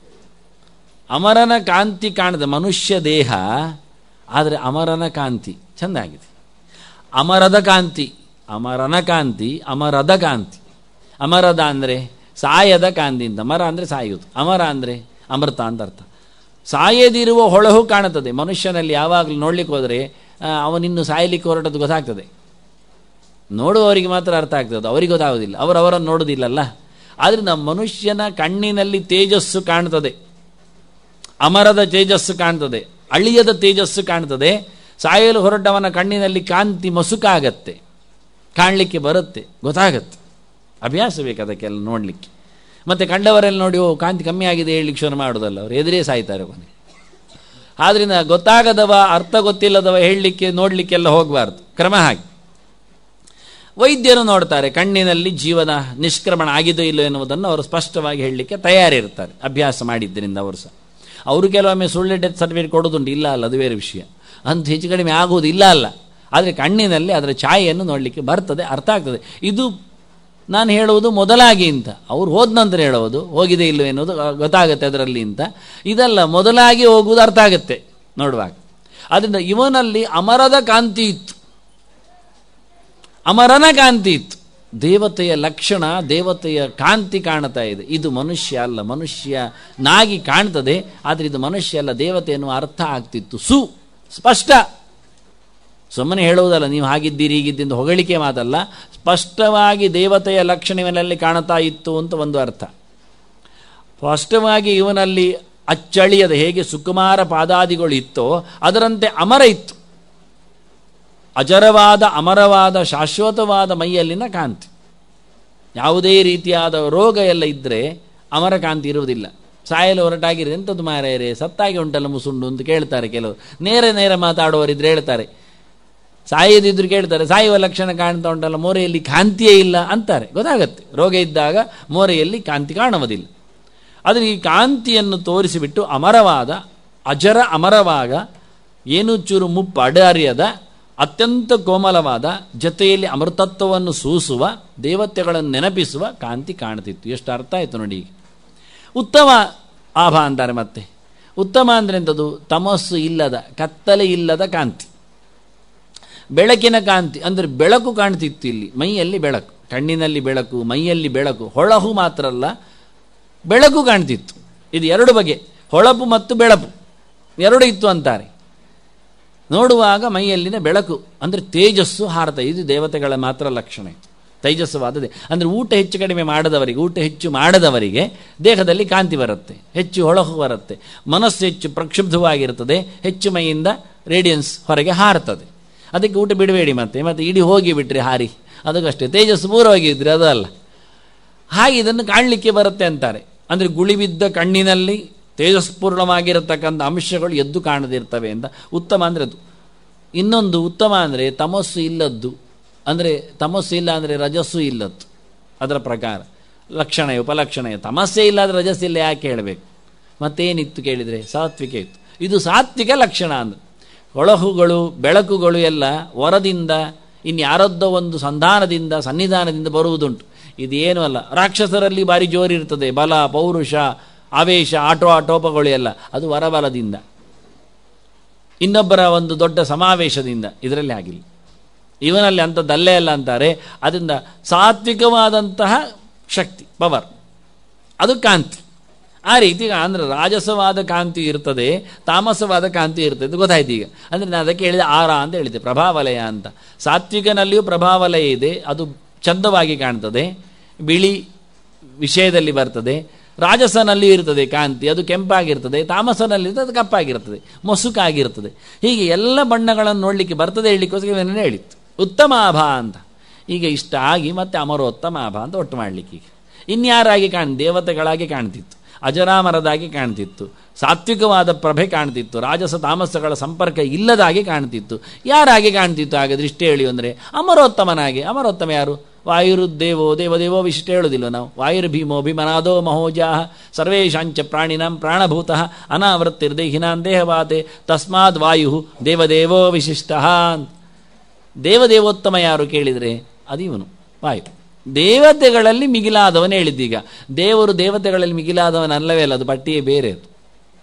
ಅಮರನ ಕಾಂತಿ ಕಾಣದ ಮನುಷ್ಯ ದೇಹ ಆದರೆ ಅಮರನ ಕಾಂತಿ ಚೆಂದಾಗಿದೆ ಅಮರದ ಕಾಂತಿ ಅಮರನ ಕಾಂತಿ ಅಮರದ ಕಾಂತಿ ಅಮರದ ಅಂದರೆ ಸಾಯದ ಕಾಂತಿ ಅಂತ ಮರ ಅಂದರೆ ಸಾಯುವುದು ಅಮರ ಅಂದರೆ ಅಮೃತ ಅಂತ ಅರ್ಥ ಸಾಯದಿರುವ ಹೊಳಹು ಕಾಣುತ್ತದೆ ಮನುಷ್ಯನಲ್ಲಿ ಯಾವಾಗಲೂ ನೋಡ್ಲಿಕ್ಕೆ ಹೋದರೆ ಅವನಿನ್ನು ಸಾಯಲಿಕ್ಕೆ ಹೊರಟದ್ದು ಗೊತ್ತಾಗ್ತದೆ ನೋಡುವವರಿಗೆ ಮಾತ್ರ ಅರ್ಥ ಆಗ್ತದೆ ಅವರಿಗೆ ಗೊತ್ತಾಗೋದಿಲ್ಲ ಅವರು ಅವರನ್ನು ನೋಡೋದಿಲ್ಲಲ್ಲ ಆದ್ದರಿಂದ ಮನುಷ್ಯನ ಕಣ್ಣಿನಲ್ಲಿ ತೇಜಸ್ಸು ಕಾಣ್ತದೆ ಅಮರದ ತೇಜಸ್ಸು ಕಾಣ್ತದೆ ಅಳಿಯದ ತೇಜಸ್ಸು ಕಾಣ್ತದೆ ಸಾಯಲು ಹೊರಟವನ ಕಣ್ಣಿನಲ್ಲಿ ಕಾಂತಿ ಮಸುಕಾಗತ್ತೆ ಕಾಣಲಿಕ್ಕೆ ಬರುತ್ತೆ ಗೊತ್ತಾಗತ್ತೆ ಅಭ್ಯಾಸ ಬೇಕು ಅದಕ್ಕೆಲ್ಲ ನೋಡಲಿಕ್ಕೆ ಮತ್ತು ಕಂಡವರೆಲ್ಲ ನೋಡಿ ಓ ಕಾಂತಿ ಕಮ್ಮಿ ಆಗಿದೆ ಹೇಳಲಿಕ್ಕೆ ಶುರು ಮಾಡೋದಲ್ಲ ಅವ್ರು ಎದುರೇ ಸಾಯ್ತಾರೆ ಕೊನೆ ಆದ್ದರಿಂದ ಗೊತ್ತಾಗದವ ಅರ್ಥ ಗೊತ್ತಿಲ್ಲದವ ಹೇಳಲಿಕ್ಕೆ ನೋಡಲಿಕ್ಕೆಲ್ಲ ಹೋಗಬಾರ್ದು ಕ್ರಮ ಹಾಗೆ ವೈದ್ಯರು ನೋಡ್ತಾರೆ ಕಣ್ಣಿನಲ್ಲಿ ಜೀವನ ನಿಷ್ಕ್ರಮಣ ಆಗಿದೋ ಇಲ್ಲೋ ಎನ್ನುವುದನ್ನು ಅವರು ಸ್ಪಷ್ಟವಾಗಿ ಹೇಳಲಿಕ್ಕೆ ತಯಾರಿರ್ತಾರೆ ಅಭ್ಯಾಸ ಮಾಡಿದ್ದರಿಂದ ಅವರು ಸಹ ಅವರು ಕೆಲವೊಮ್ಮೆ ಸುಳ್ಳು ಡೆತ್ ಸರ್ಟಿಫಿಕೇಟ್ ಕೊಡೋದುಂಟು ಇಲ್ಲ ಅಲ್ಲ ಅದು ಬೇರೆ ವಿಷಯ ಅಂತ ಹೆಚ್ಚು ಕಡಿಮೆ ಆಗುವುದು ಇಲ್ಲ ಅಲ್ಲ ಆದರೆ ಕಣ್ಣಿನಲ್ಲಿ ಅದರ ಛಾಯೆಯನ್ನು ನೋಡಲಿಕ್ಕೆ ಬರ್ತದೆ ಅರ್ಥ ಆಗ್ತದೆ ಇದು ನಾನು ಹೇಳುವುದು ಮೊದಲಾಗಿ ಅಂತ ಅವ್ರು ಹೋದ ನಂತರ ಹೇಳೋದು ಹೋಗಿದೆ ಇಲ್ಲೋ ಎನ್ನುವುದು ಗೊತ್ತಾಗುತ್ತೆ ಅದರಲ್ಲಿ ಅಂತ ಇದಲ್ಲ ಮೊದಲಾಗಿ ಹೋಗುವುದು ಅರ್ಥ ಆಗುತ್ತೆ ನೋಡುವಾಗ ಅದರಿಂದ ಇವನಲ್ಲಿ ಅಮರದ ಕಾಂತಿ ಇತ್ತು ಅಮರನ ಕಾಂತಿ ಇತ್ತು ದೇವತೆಯ ಲಕ್ಷಣ ದೇವತೆಯ ಕಾಂತಿ ಕಾಣ್ತಾ ಇದೆ ಇದು ಮನುಷ್ಯ ಅಲ್ಲ ಮನುಷ್ಯ ನಾಗಿ ಕಾಣ್ತದೆ ಆದರೆ ಇದು ಮನುಷ್ಯ ಅಲ್ಲ ದೇವತೆ ಎನ್ನುವ ಅರ್ಥ ಆಗ್ತಿತ್ತು ಸು ಸ್ಪಷ್ಟ ಸುಮ್ಮನೆ ಹೇಳುವುದಲ್ಲ ನೀವು ಹಾಗಿದ್ದೀರಿ ಹೀಗಿದ್ದಿಂದ ಹೊಗಳಿಕೆ ಮಾತಲ್ಲ ಸ್ಪಷ್ಟವಾಗಿ ದೇವತೆಯ ಲಕ್ಷಣ ಇವನಲ್ಲಿ ಕಾಣ್ತಾ ಇತ್ತು ಅಂತ ಒಂದು ಅರ್ಥ ಸ್ಪಷ್ಟವಾಗಿ ಇವನಲ್ಲಿ ಅಚ್ಚಳಿಯದ ಹೇಗೆ ಸುಕುಮಾರ ಪಾದಾದಿಗಳು ಇತ್ತೋ ಅದರಂತೆ ಅಮರ ಇತ್ತು ಅಜರವಾದ ಅಮರವಾದ ಶಾಶ್ವತವಾದ ಮೈಯಲ್ಲಿನ ಕಾಂತಿ ಯಾವುದೇ ರೀತಿಯಾದ ರೋಗ ಎಲ್ಲ ಇದ್ದರೆ ಅಮರ ಕಾಂತಿ ಇರುವುದಿಲ್ಲ ಸಾಯಲು ಹೊರಟಾಗಿರಿ ಎಂಥದ್ದು ಮಾರಾಯರೆ ಸತ್ತಾಗಿ ಉಂಟಲ್ಲ ಮುಸುಂಡು ಅಂತ ಕೇಳ್ತಾರೆ ಕೆಲವರು ನೇರ ನೇರ ಮಾತಾಡುವವರಿದ್ರೆ ಹೇಳ್ತಾರೆ ಸಾಯದಿದ್ರು ಕೇಳ್ತಾರೆ ಸಾಯುವ ಲಕ್ಷಣ ಕಾಣ್ತಾ ಉಂಟಲ್ಲ ಮೋರೆಯಲ್ಲಿ ಕಾಂತಿಯೇ ಇಲ್ಲ ಅಂತಾರೆ ಗೊತ್ತಾಗತ್ತೆ ರೋಗ ಇದ್ದಾಗ ಮೋರೆಯಲ್ಲಿ ಕಾಂತಿ ಕಾಣುವುದಿಲ್ಲ ಆದರೆ ಈ ಕಾಂತಿಯನ್ನು ತೋರಿಸಿಬಿಟ್ಟು ಅಮರವಾದ ಅಜರ ಅಮರವಾಗ ಏನು ಚೂರು ಮುಪ್ಪು ಅಡರಿಯದ ಅತ್ಯಂತ ಕೋಮಲವಾದ ಜೊತೆಯಲ್ಲಿ ಅಮೃತತ್ವವನ್ನು ಸೂಸುವ ದೇವತೆಗಳನ್ನು ನೆನಪಿಸುವ ಕಾಂತಿ ಕಾಣ್ತಿತ್ತು ಎಷ್ಟು ಅರ್ಥ ಆಯಿತು ನೋಡಿ ಈಗ ಉತ್ತಮ ಆಭ ಅಂತಾರೆ ಮತ್ತೆ ಉತ್ತಮ ಅಂದರೆ ಎಂಥದ್ದು ತಮಸ್ಸು ಇಲ್ಲದ ಕತ್ತಲೆ ಇಲ್ಲದ ಕಾಂತಿ ಬೆಳಕಿನ ಕಾಂತಿ ಅಂದರೆ ಬೆಳಕು ಕಾಣ್ತಿತ್ತು ಇಲ್ಲಿ ಮೈಯಲ್ಲಿ ಬೆಳಕು ಕಣ್ಣಿನಲ್ಲಿ ಬೆಳಕು ಮೈಯಲ್ಲಿ ಬೆಳಕು ಹೊಳಹು ಮಾತ್ರ ಅಲ್ಲ ಬೆಳಕು ಕಾಣ್ತಿತ್ತು ಇದು ಎರಡು ಬಗೆ ಹೊಳಪು ಮತ್ತು ಬೆಳಪು ಎರಡು ಇತ್ತು ಅಂತಾರೆ ನೋಡುವಾಗ ಮೈಯಲ್ಲಿನ ಬೆಳಕು ಅಂದರೆ ತೇಜಸ್ಸು ಹಾರತ ಇದು ದೇವತೆಗಳ ಮಾತ್ರ ಲಕ್ಷಣ ಇದು ತೈಜಸ್ಸವಾದದೆ ಅಂದರೆ ಊಟ ಹೆಚ್ಚು ಕಡಿಮೆ ಮಾಡದವರಿಗೆ ಊಟ ಹೆಚ್ಚು ಮಾಡದವರಿಗೆ ದೇಹದಲ್ಲಿ ಕಾಂತಿ ಬರುತ್ತೆ ಹೆಚ್ಚು ಹೊಳಹು ಬರುತ್ತೆ ಮನಸ್ಸು ಹೆಚ್ಚು ಪ್ರಕ್ಷುಬ್ಧವಾಗಿರುತ್ತದೆ ಹೆಚ್ಚು ಮೈಯಿಂದ ರೇಡಿಯನ್ಸ್ ಹೊರಗೆ ಹಾರುತ್ತದೆ ಅದಕ್ಕೆ ಊಟ ಬಿಡಬೇಡಿ ಮತ್ತೆ ಮತ್ತೆ ಇಡೀ ಹೋಗಿ ಬಿಟ್ರಿ ಹಾರಿ ಅದಕ್ಕಷ್ಟೇ ತೇಜಸ್ಸು ಪೂರ್ವವಾಗಿದ್ದರೆ ಅದು ಅಲ್ಲ ಹಾಗೆ ಇದನ್ನು ಕಾಣಲಿಕ್ಕೆ ಬರುತ್ತೆ ಅಂತಾರೆ ಅಂದರೆ ಗುಳಿಬಿದ್ದ ಕಣ್ಣಿನಲ್ಲಿ ತೇಜಸ್ಪೂರ್ಣವಾಗಿರತಕ್ಕಂಥ ಅಂಶಗಳು ಎದ್ದು ಕಾಣದಿರ್ತವೆ ಅಂತ ಉತ್ತಮ ಅಂದರೆ ಅದು ಇನ್ನೊಂದು ಉತ್ತಮ ಅಂದರೆ ತಮಸ್ಸು ಇಲ್ಲದ್ದು ಅಂದರೆ ತಮಸ್ಸು ಇಲ್ಲ ಅಂದರೆ ರಜಸ್ಸು ಇಲ್ಲದ್ದು ಅದರ ಪ್ರಕಾರ ಲಕ್ಷಣ ಉಪಲಕ್ಷಣ ತಮಸ್ಸೇ ಇಲ್ಲಾದರೆ ರಜಸ್ಸಿಲ್ಲ ಯಾಕೆ ಹೇಳಬೇಕು ಮತ್ತೇನಿತ್ತು ಕೇಳಿದರೆ ಸಾತ್ವಿಕ ಇತ್ತು ಇದು ಸಾತ್ವಿಕ ಲಕ್ಷಣ ಅಂದರೆ ಹೊಳಹುಗಳು ಬೆಳಕುಗಳು ಎಲ್ಲ ಹೊರದಿಂದ ಇನ್ಯಾರದ್ದೋ ಒಂದು ಸಂಧಾನದಿಂದ ಸನ್ನಿಧಾನದಿಂದ ಬರುವುದುಂಟು ಇದೇನು ಅಲ್ಲ ರಾಕ್ಷಸರಲ್ಲಿ ಭಾರಿ ಜೋರಿರ್ತದೆ ಬಲ ಪೌರುಷ ಆವೇಶ ಆಟೋ ಆಟೋಪಗಳು ಎಲ್ಲ ಅದು ಹೊರಬಲದಿಂದ ಇನ್ನೊಬ್ಬರ ಒಂದು ದೊಡ್ಡ ಸಮಾವೇಶದಿಂದ ಇದರಲ್ಲಿ ಆಗಿಲ್ಲ ಇವನಲ್ಲಿ ಅಂಥದ್ದಲ್ಲೇ ಅಲ್ಲ ಅಂತಾರೆ ಅದರಿಂದ ಸಾತ್ವಿಕವಾದಂತಹ ಶಕ್ತಿ ಪವರ್ ಅದು ಕಾಂತಿ ಆ ರೀತಿ ಅಂದರೆ ರಾಜಸವಾದ ಕಾಂತಿ ಇರ್ತದೆ ತಾಮಸವಾದ ಕಾಂತಿ ಇರ್ತದೆ ಇದು ಗೊತ್ತಾಯ್ತು ಈಗ ಅಂದರೆ ನಾನು ಅದಕ್ಕೆ ಹೇಳಿದೆ ಆರ ಅಂತ ಹೇಳಿದೆ ಪ್ರಭಾವಲಯ ಅಂತ ಸಾತ್ವಿಕನಲ್ಲಿಯೂ ಪ್ರಭಾವಲಯ ಇದೆ ಅದು ಚಂದವಾಗಿ ಕಾಣ್ತದೆ ಬಿಳಿ ವಿಷಯದಲ್ಲಿ ಬರ್ತದೆ ರಾಜಸನಲ್ಲಿ ಇರ್ತದೆ ಕಾಂತಿ ಅದು ಕೆಂಪಾಗಿರ್ತದೆ ತಾಮಸನಲ್ಲಿ ಇರ್ತದೆ ಅದು ಕಪ್ಪಾಗಿರ್ತದೆ ಮೊಸುಕಾಗಿರ್ತದೆ ಹೀಗೆ ಎಲ್ಲ ಬಣ್ಣಗಳನ್ನು ನೋಡಲಿಕ್ಕೆ ಬರ್ತದೆ ಹೇಳಲಿಕ್ಕೋಸ್ಕರ ಇವನ್ನೇ ಹೇಳಿತ್ತು ಉತ್ತಮ ಆಭ ಅಂತ ಈಗ ಇಷ್ಟ ಆಗಿ ಮತ್ತೆ ಅಮರೋತ್ತಮ ಆಭ ಅಂತ ಒಟ್ಟು ಮಾಡಲಿಕ್ಕೆ ಈಗ ಇನ್ಯಾರಾಗಿ ಕಾಣ್ ದೇವತೆಗಳಾಗಿ ಕಾಣ್ತಿತ್ತು ಅಜರಾಮರದಾಗಿ ಕಾಣ್ತಿತ್ತು ಸಾತ್ವಿಕವಾದ ಪ್ರಭೆ ಕಾಣ್ತಿತ್ತು ರಾಜಸ ತಾಮಸಗಳ ಸಂಪರ್ಕ ಇಲ್ಲದಾಗಿ ಕಾಣ್ತಿತ್ತು ಯಾರಾಗಿ ಕಾಣ್ತಿತ್ತು ಆಗ ದೃಷ್ಟಿ ಹೇಳಿ ಅಂದರೆ ಅಮರೋತ್ತಮನಾಗಿ ಅಮರೋತ್ತಮ ಯಾರು ವಾಯುರುದ್ದೇವೋ ದೇವದೇವೋ ವಿಶಿಷ್ಟ ಹೇಳುವುದಿಲ್ಲ ನಾವು ವಾಯುರ್ಭೀಮೋ ಭೀಮನಾದೋ ಮಹೋಜಾಹ ಸರ್ವೇಶಾಂಚ ಪ್ರಾಣಿನಾಂ ಪ್ರಾಣಭೂತಃ ಅನಾವೃತ್ತಿರ್ದೇಹಿನಾಂ ದೇಹವಾತೆ ತಸ್ಮಾದ್ ವಾಯು ದೇವದೇವೋ ವಿಶಿಷ್ಟ ದೇವದೇವೋತ್ತಮ ಯಾರು ಕೇಳಿದರೆ ಅದು ಇವನು ವಾಯು ದೇವತೆಗಳಲ್ಲಿ ಮಿಗಿಲಾದವನು ಹೇಳಿದ್ದೀಗ ದೇವರು ದೇವತೆಗಳಲ್ಲಿ ಮಿಗಿಲಾದವನಲ್ಲವೇ ಅಲ್ಲ ಅದು ಪಟ್ಟಿಯೇ ಬೇರೆ ಅದು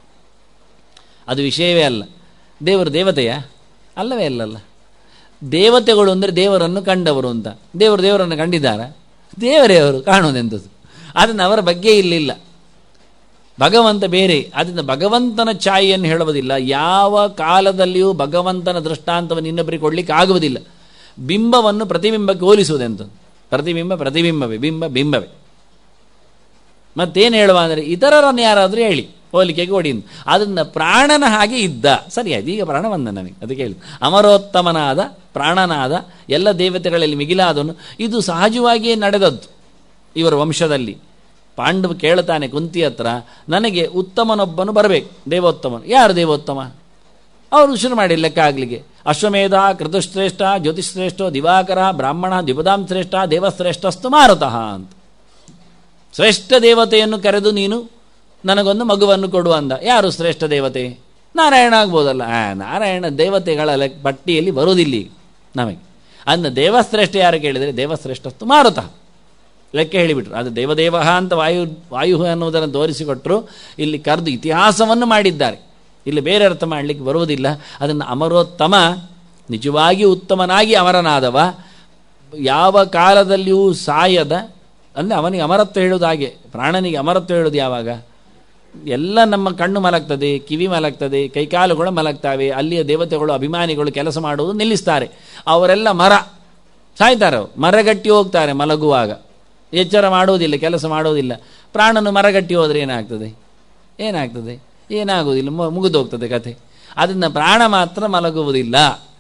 ಅದು ವಿಷಯವೇ ಅಲ್ಲ ದೇವರು ದೇವತೆಯ ಅಲ್ಲವೇ ಅಲ್ಲಲ್ಲ ದೇವತೆಗಳು ಅಂದರೆ ದೇವರನ್ನು ಕಂಡವರು ಅಂತ ದೇವರು ದೇವರನ್ನು ಕಂಡಿದ್ದಾರ ದೇವರೇ ಅವರು ಕಾಣುವುದೆಂಥದ್ದು ಅದನ್ನು ಅವರ ಬಗ್ಗೆ ಇಲ್ಲಿಲ್ಲ ಭಗವಂತ ಬೇರೆ ಅದರಿಂದ ಭಗವಂತನ ಛಾಯೆಯನ್ನು ಹೇಳುವುದಿಲ್ಲ ಯಾವ ಕಾಲದಲ್ಲಿಯೂ ಭಗವಂತನ ದೃಷ್ಟಾಂತವನ್ನು ಇನ್ನೊಬ್ಬರಿಗೆ ಕೊಡಲಿಕ್ಕೆ ಆಗುವುದಿಲ್ಲ ಬಿಂಬವನ್ನು ಪ್ರತಿಬಿಂಬಕ್ಕೆ ಹೋಲಿಸುವುದೆಂಥದ್ದು ಪ್ರತಿಬಿಂಬ ಪ್ರತಿಬಿಂಬವೇ ಬಿಂಬ ಬಿಂಬವೇ ಮತ್ತೇನು ಹೇಳುವ ಅಂದರೆ ಇತರರನ್ನು ಯಾರಾದರೂ ಹೇಳಿ ಹೋಲಿಕೆಗೆ ಕೊಡಿ ಅದನ್ನು ಪ್ರಾಣನ ಹಾಗೆ ಇದ್ದ ಸರಿಯಾಯ್ತು ಈಗ ಪ್ರಾಣ ಬಂದ ನನಗೆ ಅದಕ್ಕೆ ಹೇಳಿ ಅಮರೋತ್ತಮನಾದ ಪ್ರಾಣನಾದ ಎಲ್ಲ ದೇವತೆಗಳಲ್ಲಿ ಮಿಗಿಲಾದವನು ಇದು ಸಹಜವಾಗಿಯೇ ನಡೆದದ್ದು ಇವರ ವಂಶದಲ್ಲಿ ಪಾಂಡವ ಕೇಳ್ತಾನೆ ಕುಂತಿ ಹತ್ರ ನನಗೆ ಉತ್ತಮನೊಬ್ಬನು ಬರಬೇಕು ದೇವೋತ್ತಮನು ಯಾರು ದೇವೋತ್ತಮ ಅವರು ಶುರು ಮಾಡಿ ಲೆಕ್ಕ ಆಗಲಿಕ್ಕೆ ಅಶ್ವಮೇಧ ಕೃತಶ್ರೇಷ್ಠ ಜ್ಯೋತಿಶ್ರೇಷ್ಠ ದಿವಾಕರ ಬ್ರಾಹ್ಮಣ ದ್ವಿಪದಾಂ ಶ್ರೇಷ್ಠ ದೇವಶ್ರೇಷ್ಠಸ್ತು ಮಾರುತಃ ಅಂತ ಶ್ರೇಷ್ಠ ದೇವತೆಯನ್ನು ಕರೆದು ನೀನು ನನಗೊಂದು ಮಗುವನ್ನು ಕೊಡು ಅಂದ ಯಾರು ಶ್ರೇಷ್ಠ ದೇವತೆ ನಾರಾಯಣ ಆಗ್ಬೋದಲ್ಲ ಆ ನಾರಾಯಣ ದೇವತೆಗಳ ಲೆಕ್ಕ ಪಟ್ಟಿಯಲ್ಲಿ ಬರುವುದಿಲ್ಲ ಈಗ ನಮಗೆ ಅದನ್ನ ದೇವಶ್ರೇಷ್ಠ ಯಾರು ಕೇಳಿದರೆ ದೇವಶ್ರೇಷ್ಠಸ್ತು ಮಾರುತಃ ಲೆಕ್ಕ ಹೇಳಿಬಿಟ್ರು ಅದು ದೇವದೇವ ಅಂತ ವಾಯು ವಾಯು ಅನ್ನುವುದನ್ನು ತೋರಿಸಿಕೊಟ್ಟರು ಇಲ್ಲಿ ಕರೆದು ಇತಿಹಾಸವನ್ನು ಮಾಡಿದ್ದಾರೆ ಇಲ್ಲಿ ಬೇರೆ ಅರ್ಥ ಮಾಡಲಿಕ್ಕೆ ಬರುವುದಿಲ್ಲ ಅದನ್ನು ಅಮರೋತ್ತಮ ನಿಜವಾಗಿ ಉತ್ತಮನಾಗಿ ಅಮರನಾದವ ಯಾವ ಕಾಲದಲ್ಲಿಯೂ ಸಾಯದ ಅಂದರೆ ಅವನಿಗೆ ಅಮರತ್ವ ಹೇಳೋದು ಹಾಗೆ ಪ್ರಾಣನಿಗೆ ಅಮರತ್ವ ಹೇಳೋದು ಯಾವಾಗ ಎಲ್ಲ ನಮ್ಮ ಕಣ್ಣು ಮಲಗ್ತದೆ ಕಿವಿ ಮಲಗ್ತದೆ ಕೈಕಾಲುಗಳು ಮಲಗ್ತವೆ ಅಲ್ಲಿಯ ದೇವತೆಗಳು ಅಭಿಮಾನಿಗಳು ಕೆಲಸ ಮಾಡುವುದು ನಿಲ್ಲಿಸ್ತಾರೆ ಅವರೆಲ್ಲ ಮರ ಸಾಯ್ತಾರೆ ಅವರು ಮರಗಟ್ಟಿ ಹೋಗ್ತಾರೆ ಮಲಗುವಾಗ ಎಚ್ಚರ ಮಾಡುವುದಿಲ್ಲ ಕೆಲಸ ಮಾಡುವುದಿಲ್ಲ ಪ್ರಾಣನು ಮರಗಟ್ಟಿ ಹೋದರೆ ಏನಾಗ್ತದೆ ಏನಾಗ್ತದೆ ಏನಾಗುವುದಿಲ್ಲ ಮುಗಿದು ಹೋಗ್ತದೆ ಕಥೆ ಅದನ್ನು ಪ್ರಾಣ ಮಾತ್ರ ಮಲಗುವುದಿಲ್ಲ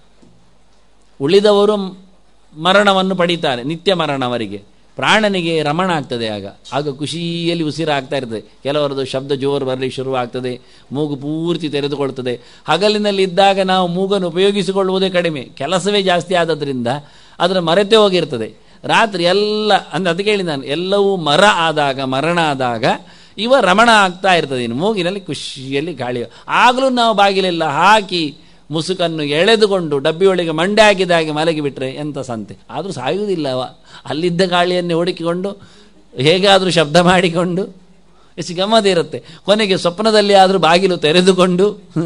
ಉಳಿದವರು ಮರಣವನ್ನು ಪಡೀತಾರೆ ನಿತ್ಯ ಮರಣ ಅವರಿಗೆ ಪ್ರಾಣನಿಗೆ ರಮಣ ಆಗ್ತದೆ ಆಗ ಆಗ ಖುಷಿಯಲ್ಲಿ ಉಸಿರಾಗ್ತಾ ಇರ್ತದೆ ಕೆಲವರದು ಶಬ್ದ ಜೋರು ಬರಲಿ ಶುರುವಾಗ್ತದೆ ಮೂಗು ಪೂರ್ತಿ ತೆರೆದುಕೊಳ್ತದೆ ಹಗಲಿನಲ್ಲಿ ಇದ್ದಾಗ ನಾವು ಮೂಗನ್ನು ಉಪಯೋಗಿಸಿಕೊಳ್ಳುವುದೇ ಕಡಿಮೆ ಕೆಲಸವೇ ಜಾಸ್ತಿ ಆದದ್ರಿಂದ ಅದರ ಮರೆತೇ ಹೋಗಿರ್ತದೆ ರಾತ್ರಿ ಎಲ್ಲ ಅಂದ್ರೆ ಅದಕ್ಕೆ ಹೇಳಿ ನಾನು ಎಲ್ಲವೂ ಮರ ಆದಾಗ ಮರಣ ಆದಾಗ ಇವ ರಮಣ ಆಗ್ತಾ ಇರ್ತದೆ ಇನ್ನು ಮೂಗಿನಲ್ಲಿ ಖುಷಿಯಲ್ಲಿ ಗಾಳಿ ಆಗಲೂ ನಾವು ಬಾಗಿಲೆಲ್ಲ ಹಾಕಿ ಮುಸುಕನ್ನು ಎಳೆದುಕೊಂಡು ಡಬ್ಬಿಯೊಳಗೆ ಮಂಡೆ ಹಾಕಿದ ಹಾಗೆ ಮಲಗಿಬಿಟ್ರೆ ಎಂಥ ಸಂತೆ ಆದರೂ ಸಾಯುವುದಿಲ್ಲ ಅವ ಅಲ್ಲಿದ್ದ ಗಾಳಿಯನ್ನೇ ಹುಡುಕಿಕೊಂಡು ಹೇಗಾದರೂ ಶಬ್ದ ಮಾಡಿಕೊಂಡು ಎಷ್ಟು ಗಮ್ಮತ್ ಇರುತ್ತೆ ಕೊನೆಗೆ ಸ್ವಪ್ನದಲ್ಲಿ ಆದರೂ ಬಾಗಿಲು ತೆರೆದುಕೊಂಡು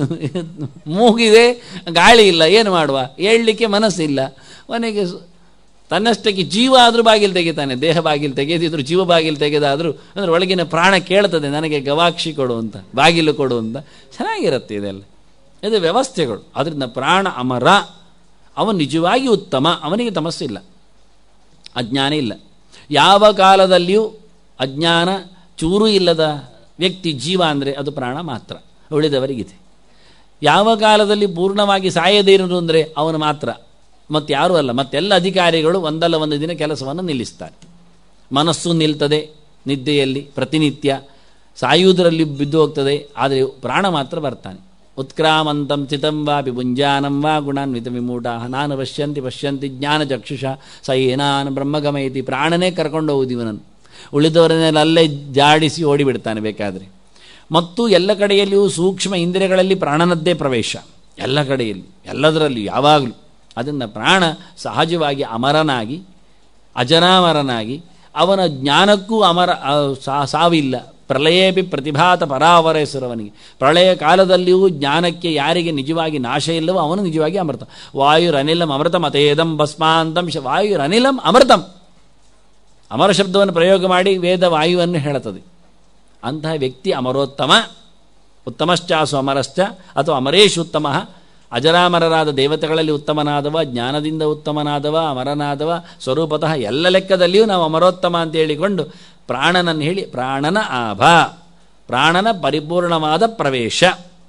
ಮೂಗಿದೆ ಗಾಳಿ ಇಲ್ಲ ಏನು ಮಾಡುವ ಏಳಲಿಕ್ಕೆ ಮನಸ್ಸಿಲ್ಲ ಕೊನೆಗೆ ಸ್- ತನ್ನಷ್ಟಕ್ಕೆ ಜೀವ ಆದರೂ ಬಾಗಿಲು ತೆಗಿತಾನೆ ದೇಹ ಬಾಗಿಲು ತೆಗೆದಿದ್ರು ಜೀವ ಬಾಗಿಲು ತೆಗೆದಾದರೂ ಅಂದರೆ ಒಳಗಿನ ಪ್ರಾಣ ಕೇಳ್ತದೆ ನನಗೆ ಗವಾಕ್ಷಿ ಕೊಡು ಅಂತ ಬಾಗಿಲು ಕೊಡು ಅಂತ ಚೆನ್ನಾಗಿರುತ್ತೆ ಇದೆಲ್ಲ ಇದು ವ್ಯವಸ್ಥೆಗಳು ಅದರಿಂದ ಪ್ರಾಣ ಅಮರ ಅವನು ನಿಜವಾಗಿ ಉತ್ತಮ ಅವನಿಗೆ ತಮಸ್ಸಿಲ್ಲ ಅಜ್ಞಾನ ಇಲ್ಲ ಯಾವ ಕಾಲದಲ್ಲಿಯೂ ಅಜ್ಞಾನ ಚೂರು ಇಲ್ಲದ ವ್ಯಕ್ತಿ ಜೀವ ಅಂದರೆ ಅದು ಪ್ರಾಣ ಮಾತ್ರ ಉಳಿದವರಿಗಿದೆ ಯಾವ ಕಾಲದಲ್ಲಿ ಪೂರ್ಣವಾಗಿ ಸಾಯದೇ ಇರೋದು ಅಂದರೆ ಅವನು ಮಾತ್ರ ಮತ್ತು ಯಾರೂ ಅಲ್ಲ ಮತ್ತೆಲ್ಲ ಅಧಿಕಾರಿಗಳು ಒಂದಲ್ಲ ಒಂದು ದಿನ ಕೆಲಸವನ್ನು ನಿಲ್ಲಿಸ್ತಾರೆ ಮನಸ್ಸು ನಿಲ್ತದೆ ನಿದ್ದೆಯಲ್ಲಿ ಪ್ರತಿನಿತ್ಯ ಸಾಯುವುದರಲ್ಲಿ ಬಿದ್ದು ಹೋಗ್ತದೆ ಆದರೆ ಪ್ರಾಣ ಮಾತ್ರ ಬರ್ತಾನೆ ಉತ್ಕ್ರಾಮಂತಂ ಚಿತಂ ವಾ ವಿಭುಂಜಾನಂ ವಾ ಗುಣಾನ್ವಿತ ವಿಮೂಢ ನಾನು ಪಶ್ಯಂತಿ ಪಶ್ಯಂತಿ ಜ್ಞಾನ ಚಕ್ಷುಷ ಸ ಏನಾನ್ ಬ್ರಹ್ಮಗಮಯತಿ ಪ್ರಾಣನೇ ಕರ್ಕೊಂಡು ಹೋಗುದು ಇವನನ್ನು ಉಳಿದವರನ್ನೆಲ್ಲ ಅಲ್ಲೇ ಜಾಡಿಸಿ ಓಡಿಬಿಡ್ತಾನೆ ಬೇಕಾದರೆ ಮತ್ತು ಎಲ್ಲ ಕಡೆಯಲ್ಲಿಯೂ ಸೂಕ್ಷ್ಮ ಇಂದ್ರಿಯಗಳಲ್ಲಿ ಪ್ರಾಣನದ್ದೇ ಪ್ರವೇಶ ಎಲ್ಲ ಕಡೆಯಲ್ಲಿ ಎಲ್ಲದರಲ್ಲಿ ಯಾವಾಗಲೂ ಅದನ್ನು ಪ್ರಾಣ ಸಹಜವಾಗಿ ಅಮರನಾಗಿ ಅಜರಾಮರನಾಗಿ ಅವನ ಜ್ಞಾನಕ್ಕೂ ಅಮರ ಆ, ಸಾ- ಸಾವಿಲ್ಲ ಪ್ರಳಯೇಪಿ ಪ್ರತಿಭಾತ ಪರಾವರೇಶ್ವರವನಿಗೆ ಪ್ರಳಯ ಕಾಲದಲ್ಲಿಯೂ ಜ್ಞಾನಕ್ಕೆ ಯಾರಿಗೆ ನಿಜವಾಗಿ ನಾಶ ಇಲ್ಲವೋ ಅವನು ನಿಜವಾಗಿ ಅಮೃತ ವಾಯುರನಿಲಂ ಅಮೃತಂ ಅತೇದಂ ಭಸ್ಮಾಂತಂ ಶ ವಾಯುರನಿಲಂ ಅಮೃತಂ ಅಮರ ಶಬ್ದವನ್ನು ಪ್ರಯೋಗ ಮಾಡಿ ವೇದ ವಾಯುವನ್ನು ಹೇಳುತ್ತದೆ ಅಂತಹ ವ್ಯಕ್ತಿ ಅಮರೋತ್ತಮ ಉತ್ತಮಶ್ಚಾಸು ಅಮರಶ್ಚ ಅಥವಾ ಅಮರೇಶ್ ಉತ್ತಮ ಅಜರಾಮರರಾದ ದೇವತೆಗಳಲ್ಲಿ ಉತ್ತಮನಾದವ ಜ್ಞಾನದಿಂದ ಉತ್ತಮನಾದವ ಅಮರನಾದವ ಸ್ವರೂಪತಃ ಎಲ್ಲ ಲೆಕ್ಕದಲ್ಲಿಯೂ ನಾವು ಅಮರೋತ್ತಮ ಅಂತ ಹೇಳಿಕೊಂಡು ಪ್ರಾಣನನ್ನು ಹೇಳಿ ಪ್ರಾಣನ ಆಭ ಪ್ರಾಣನ ಪರಿಪೂರ್ಣವಾದ ಪ್ರವೇಶ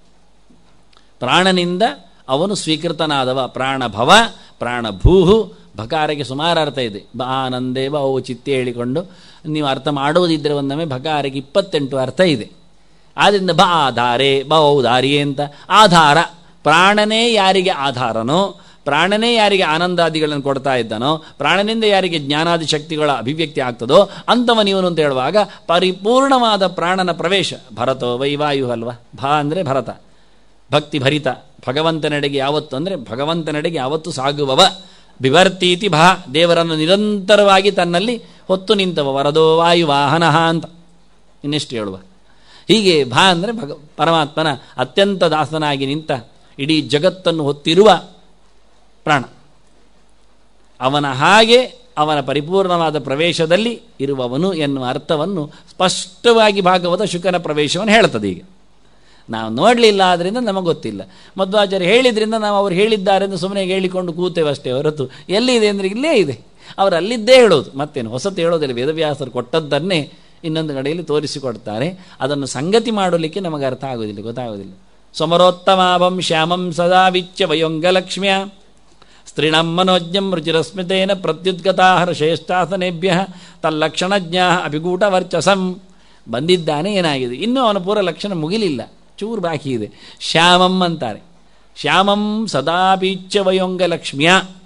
ಪ್ರಾಣನಿಂದ ಅವನು ಸ್ವೀಕೃತನಾದವ ಪ್ರಾಣಭವ ಪ್ರಾಣಭೂಹು ಭಕಾರಕ್ಕೆ ಸುಮಾರು ಅರ್ಥ ಇದೆ ಬ ಆನಂದೇವ ಅವು ಚಿತ್ತೆ ಹೇಳಿಕೊಂಡು ನೀವು ಅರ್ಥ ಮಾಡುವುದಿದ್ದರೆ ಒಂದೊಮ್ಮೆ ಭಕಾರಕ್ಕೆ ಇಪ್ಪತ್ತೆಂಟು ಅರ್ಥ ಇದೆ ಆದ್ದರಿಂದ ಬ ಆಧಾರೆ ಬ ದಾರಿಯೇ ಅಂತ ಆಧಾರ ಪ್ರಾಣನೇ ಯಾರಿಗೆ ಆಧಾರನೋ ಪ್ರಾಣನೇ ಯಾರಿಗೆ ಆನಂದಾದಿಗಳನ್ನು ಕೊಡ್ತಾ ಇದ್ದಾನೋ ಪ್ರಾಣನಿಂದ ಯಾರಿಗೆ ಜ್ಞಾನಾದಿ ಶಕ್ತಿಗಳ ಅಭಿವ್ಯಕ್ತಿ ಆಗ್ತದೋ ಅಂಥವನಿವನು ಅಂತ ಹೇಳುವಾಗ ಪರಿಪೂರ್ಣವಾದ ಪ್ರಾಣನ ಪ್ರವೇಶ ಭರತೋ ವೈವಾಯು ಅಲ್ವಾ ಭ ಅಂದರೆ ಭರತ ಭಕ್ತಿ ಭರಿತ ಭಗವಂತನೆಡೆಗೆ ಯಾವತ್ತು ಅಂದರೆ ಭಗವಂತನೆಡೆಗೆ ಯಾವತ್ತು ಸಾಗುವವ ಬಿವರ್ತೀತಿ ಭಾ ದೇವರನ್ನು ನಿರಂತರವಾಗಿ ತನ್ನಲ್ಲಿ ಹೊತ್ತು ನಿಂತವ ವರದೋ ವಾಯು ವಾಹನ ಅಂತ ಇನ್ನೆಷ್ಟು ಹೇಳುವ ಹೀಗೆ ಭಾ ಅಂದರೆ ಭಗ ಪರಮಾತ್ಮನ ಅತ್ಯಂತ ದಾಸನಾಗಿ ನಿಂತ ಇಡೀ ಜಗತ್ತನ್ನು ಹೊತ್ತಿರುವ ಪ್ರಾಣ ಅವನ ಹಾಗೆ ಅವನ ಪರಿಪೂರ್ಣವಾದ ಪ್ರವೇಶದಲ್ಲಿ ಇರುವವನು ಎನ್ನುವ ಅರ್ಥವನ್ನು ಸ್ಪಷ್ಟವಾಗಿ ಭಾಗವತ ಶುಕನ ಪ್ರವೇಶವನ್ನು ಹೇಳ್ತದೆ ಈಗ ನಾವು ನೋಡಲಿಲ್ಲ ಆದ್ದರಿಂದ ನಮಗೆ ಗೊತ್ತಿಲ್ಲ ಮಧ್ವಾಚಾರ್ಯ ಹೇಳಿದ್ರಿಂದ ನಾವು ಅವ್ರು ಹೇಳಿದ್ದಾರೆ ಎಂದು ಸುಮ್ಮನೆ ಹೇಳಿಕೊಂಡು ಕೂತೇವೆ ಅಷ್ಟೇ ಹೊರತು ಎಲ್ಲಿದೆ ಅಂದರೆ ಇಲ್ಲೇ ಇದೆ ಅವರು ಅಲ್ಲಿದ್ದೇ ಹೇಳೋದು ಮತ್ತೇನು ಹೊಸತು ಹೇಳೋದಿಲ್ಲ ವೇದವ್ಯಾಸರು ಕೊಟ್ಟದ್ದನ್ನೇ ಇನ್ನೊಂದು ಕಡೆಯಲ್ಲಿ ತೋರಿಸಿಕೊಡ್ತಾರೆ ಅದನ್ನು ಸಂಗತಿ ಮಾಡಲಿಕ್ಕೆ ನಮಗೆ ಅರ್ಥ ಆಗೋದಿಲ್ಲ ಗೊತ್ತಾಗೋದಿಲ್ಲ ಸಮರೋತ್ತಮಾಭಂ ಶ್ಯಾಮಂ ಸದಾ ವಿಚ್ಯ ವಯೋಂಗಲಕ್ಷ್ಮ್ಯ ಸ್ತ್ರೀಣಂ ಮನೋಜ್ಞಂ ರುಚಿರಸ್ಮಿತೇನ ಪ್ರತ್ಯುದ್ಗತಾ ಶ್ರೇಷ್ಠಾಸನೇಭ್ಯ ತಲ್ಲಕ್ಷಣಜ್ಞಾ ಅಭಿಗೂಟ ವರ್ಚಸಂ ಬಂದಿದ್ದಾನೆ ಏನಾಗಿದೆ ಇನ್ನೂ ಅವನ ಪೂರ ಲಕ್ಷಣ ಮುಗಿಲಿಲ್ಲ ಚೂರು ಬಾಕಿ ಇದೆ ಶ್ಯಾಮಂ ಅಂತಾರೆ ಶ್ಯಾಮಂ ಸದಾಪೀಚ್ಯ ವಯೋಂಗಲಕ್ಷ್ಮ್ಯ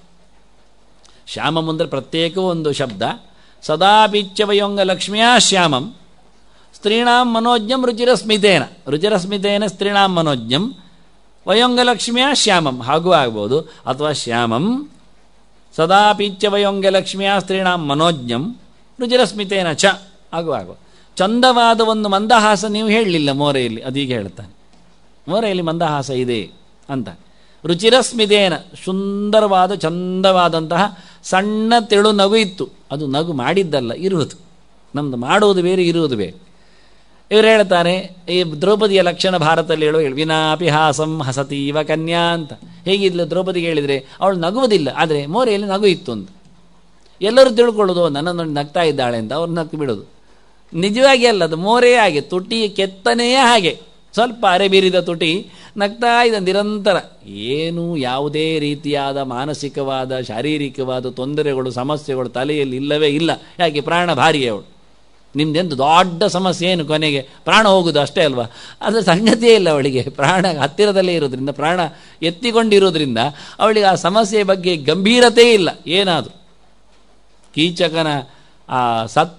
ಶ್ಯಾಮಂ ಅಂದರೆ ಪ್ರತ್ಯೇಕ ಒಂದು ಶಬ್ದ ಸದಾಪೀಚ್ಯ ವಯೋಂಗಲಕ್ಷ್ಮ್ಯ ಶ್ಯಾಮಂ ಸ್ತ್ರೀಣಾಂ ಮನೋಜ್ಞಂ ರುಚಿರಸ್ಮಿತೇನ ರುಚಿರಸ್ಮಿತೇನ ಸ್ತ್ರೀಣಾಂ ಮನೋಜ್ಞಂ ವಯೋಂಗಲಕ್ಷ್ಮಿಯ ಶ್ಯಾಮಂ ಹಾಗೂ ಆಗ್ಬೋದು ಅಥವಾ ಶ್ಯಾಮಂ ಸದಾಪೀಚ್ಯ ವಯೋಂಗಲಕ್ಷ್ಮಿಯ ಸ್ತ್ರೀಣಾಂ ಮನೋಜ್ಞಂ ರುಚಿರಸ್ಮಿತೇನ ಚ ಹಾಗೂ ಆಗ್ಬೋದು ಚಂದವಾದ ಒಂದು ಮಂದಹಾಸ ನೀವು ಹೇಳಲಿಲ್ಲ ಮೋರೆಯಲ್ಲಿ ಅದೀಗ ಹೇಳ್ತಾನೆ ಮೋರೆಯಲ್ಲಿ ಮಂದಹಾಸ ಇದೆ ಅಂತ ರುಚಿರಸ್ಮಿತೇನ ಸುಂದರವಾದ ಚಂದವಾದಂತಹ ಸಣ್ಣ ತೆಳು ನಗು ಇತ್ತು ಅದು ನಗು ಮಾಡಿದ್ದಲ್ಲ ಇರುವುದು ನಮ್ಮದು ಮಾಡುವುದು ಬೇರೆ ಇರುವುದು ಬೇರೆ ಇವರು ಹೇಳ್ತಾರೆ ಈ ದ್ರೌಪದಿಯ ಲಕ್ಷಣ ಭಾರತದಲ್ಲಿ ಹೇಳುವ ಹೇಳಿ ವಿನಾಪಿ ಹಾಸಂ ಹಸತೀವ ಕನ್ಯಾ ಅಂತ ಹೇಗಿದ್ಲು ದ್ರೌಪದಿಗೆ ಹೇಳಿದರೆ ಅವಳು ನಗುವುದಿಲ್ಲ ಆದರೆ ಮೋರೆಯಲ್ಲಿ ನಗು ಇತ್ತು ಅಂತ ಎಲ್ಲರೂ ತಿಳ್ಕೊಳ್ಳೋದು ನನ್ನನ್ನು ನೋಡಿ ನಗ್ತಾ ಇದ್ದಾಳೆ ಅಂತ ಅವ್ರು ನಕ್ಕು ಬಿಡೋದು ನಿಜವಾಗಿ ಅಲ್ಲ ಅದು ಮೋರೇ ಹಾಗೆ ತುಟಿ ಕೆತ್ತನೆಯೇ ಹಾಗೆ ಸ್ವಲ್ಪ ಅರೆ ಬೀರಿದ ತುಟಿ ನಗ್ತಾ ಇದೆ ನಿರಂತರ ಏನು ಯಾವುದೇ ರೀತಿಯಾದ ಮಾನಸಿಕವಾದ ಶಾರೀರಿಕವಾದ ತೊಂದರೆಗಳು ಸಮಸ್ಯೆಗಳು ತಲೆಯಲ್ಲಿ ಇಲ್ಲವೇ ಇಲ್ಲ ಯಾಕೆ ಪ್ರಾಣ ಭಾರಿ ಅವಳು ನಿಮ್ದೆಂದು ದೊಡ್ಡ ಸಮಸ್ಯೆ ಏನು ಕೊನೆಗೆ ಪ್ರಾಣ ಹೋಗುದು ಅಷ್ಟೇ ಅಲ್ವಾ ಅದು ಸಂಗತಿಯೇ ಇಲ್ಲ ಅವಳಿಗೆ ಪ್ರಾಣ ಹತ್ತಿರದಲ್ಲೇ ಇರೋದ್ರಿಂದ ಪ್ರಾಣ ಎತ್ತಿಕೊಂಡಿರೋದ್ರಿಂದ ಅವಳಿಗೆ ಆ ಸಮಸ್ಯೆಯ ಬಗ್ಗೆ ಗಂಭೀರತೆ ಇಲ್ಲ ಏನಾದರೂ ಕೀಚಕನ ಆ ಸತ್ತ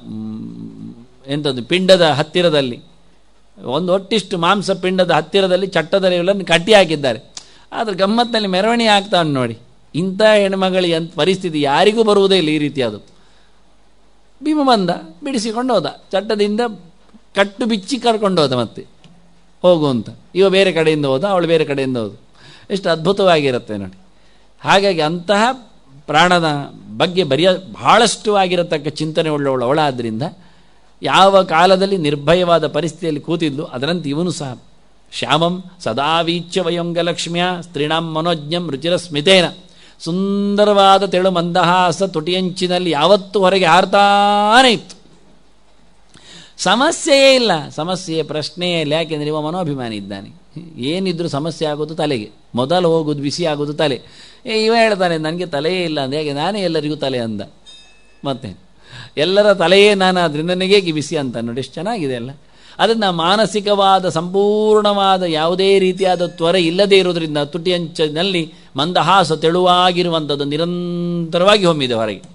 ಎಂಥದ್ದು ಪಿಂಡದ ಹತ್ತಿರದಲ್ಲಿ ಒಂದು ಒಟ್ಟಿಷ್ಟು ಮಾಂಸ ಪಿಂಡದ ಹತ್ತಿರದಲ್ಲಿ ಚಟ್ಟದಲ್ಲಿ ಕಟ್ಟಿ ಹಾಕಿದ್ದಾರೆ ಆದರೆ ಗಮ್ಮತ್ತಿನಲ್ಲಿ ಮೆರವಣಿಗೆ ಆಗ್ತಾನೆ ನೋಡಿ ಇಂಥ ಹೆಣ್ಮಗಳಿಗೆ ಅಂತ ಪರಿಸ್ಥಿತಿ ಯಾರಿಗೂ ಬರುವುದೇ ಇಲ್ಲ ಈ ರೀತಿಯಾದ ಭೀಮ ಬಂದ ಬಿಡಿಸಿಕೊಂಡು ಹೋದ ಚಟ್ಟದಿಂದ ಕಟ್ಟು ಬಿಚ್ಚಿ ಕರ್ಕೊಂಡು ಹೋದ ಮತ್ತೆ ಹೋಗು ಅಂತ ಇವ ಬೇರೆ ಕಡೆಯಿಂದ ಹೋದ ಅವಳು ಬೇರೆ ಕಡೆಯಿಂದ ಹೋದ ಎಷ್ಟು ಅದ್ಭುತವಾಗಿರುತ್ತೆ ನೋಡಿ ಹಾಗಾಗಿ ಅಂತಹ ಪ್ರಾಣದ ಬಗ್ಗೆ ಬರೆಯ ಬಹಳಷ್ಟು ಆಗಿರತಕ್ಕ ಚಿಂತನೆ ಉಳ್ಳವಳು ಅವಳಾದ್ದರಿಂದ ಯಾವ ಕಾಲದಲ್ಲಿ ನಿರ್ಭಯವಾದ ಪರಿಸ್ಥಿತಿಯಲ್ಲಿ ಕೂತಿದ್ಲು ಅದರಂತೆ ಇವನು ಸಹ ಶ್ಯಾಮಂ ಸದಾ ವೀಚ್ಯ ವಯಂಗಲಕ್ಷ್ಮಿಯ ಸ್ತ್ರೀಣಾಂ ಮನೋಜ್ಞಂ ರುಚಿರ ಸ್ಮಿತೇನ ಸುಂದರವಾದ ತೆಳು ಮಂದಹಾಸ ತುಟಿಯಂಚಿನಲ್ಲಿ ಯಾವತ್ತೂ ಹೊರಗೆ ಹಾರ್ತಾನೇ ಇತ್ತು ಸಮಸ್ಯೆಯೇ ಇಲ್ಲ ಸಮಸ್ಯೆಯ ಪ್ರಶ್ನೆಯೇ ಇಲ್ಲ ಯಾಕೆಂದರೆ ಇವ ಮನೋಭಿಮಾನಿ ಇದ್ದಾನೆ ಏನಿದ್ರು ಸಮಸ್ಯೆ ಆಗೋದು ತಲೆಗೆ ಮೊದಲು ಹೋಗೋದು ಬಿಸಿ ಆಗೋದು ತಲೆ ಏ ಇವ ಹೇಳ್ತಾನೆ ನನಗೆ ತಲೆಯೇ ಇಲ್ಲ ಅಂದ ಹೇಗೆ ನಾನೇ ಎಲ್ಲರಿಗೂ ತಲೆ ಅಂದ ಮತ್ತೆ ಎಲ್ಲರ ತಲೆಯೇ ನಾನು ಅದರಿಂದ ನನಗೆ ಬಿಸಿ ಅಂತ ನೋಡಿ ಎಷ್ಟು ಚೆನ್ನಾಗಿದೆ ಅಲ್ಲ ಅದನ್ನು ಮಾನಸಿಕವಾದ ಸಂಪೂರ್ಣವಾದ ಯಾವುದೇ ರೀತಿಯಾದ ತ್ವರೆ ಇಲ್ಲದೇ ಇರೋದ್ರಿಂದ ತುಟಿಯಂಚಿನಲ್ಲಿ ಮಂದಹಾಸ ತೆಳುವಾಗಿರುವಂಥದ್ದು ನಿರಂತರವಾಗಿ ಹೊಮ್ಮಿದೆ ಹೊರಗೆ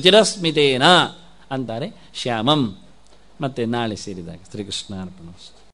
ರುಚಿರಸ್ಮಿತೇನ ಅಂತಾರೆ ಶ್ಯಾಮಂ ಮತ್ತೆ ನಾಳೆ ಸೇರಿದಾಗ ಶ್ರೀಕೃಷ್ಣ ಅರ್ಪಣ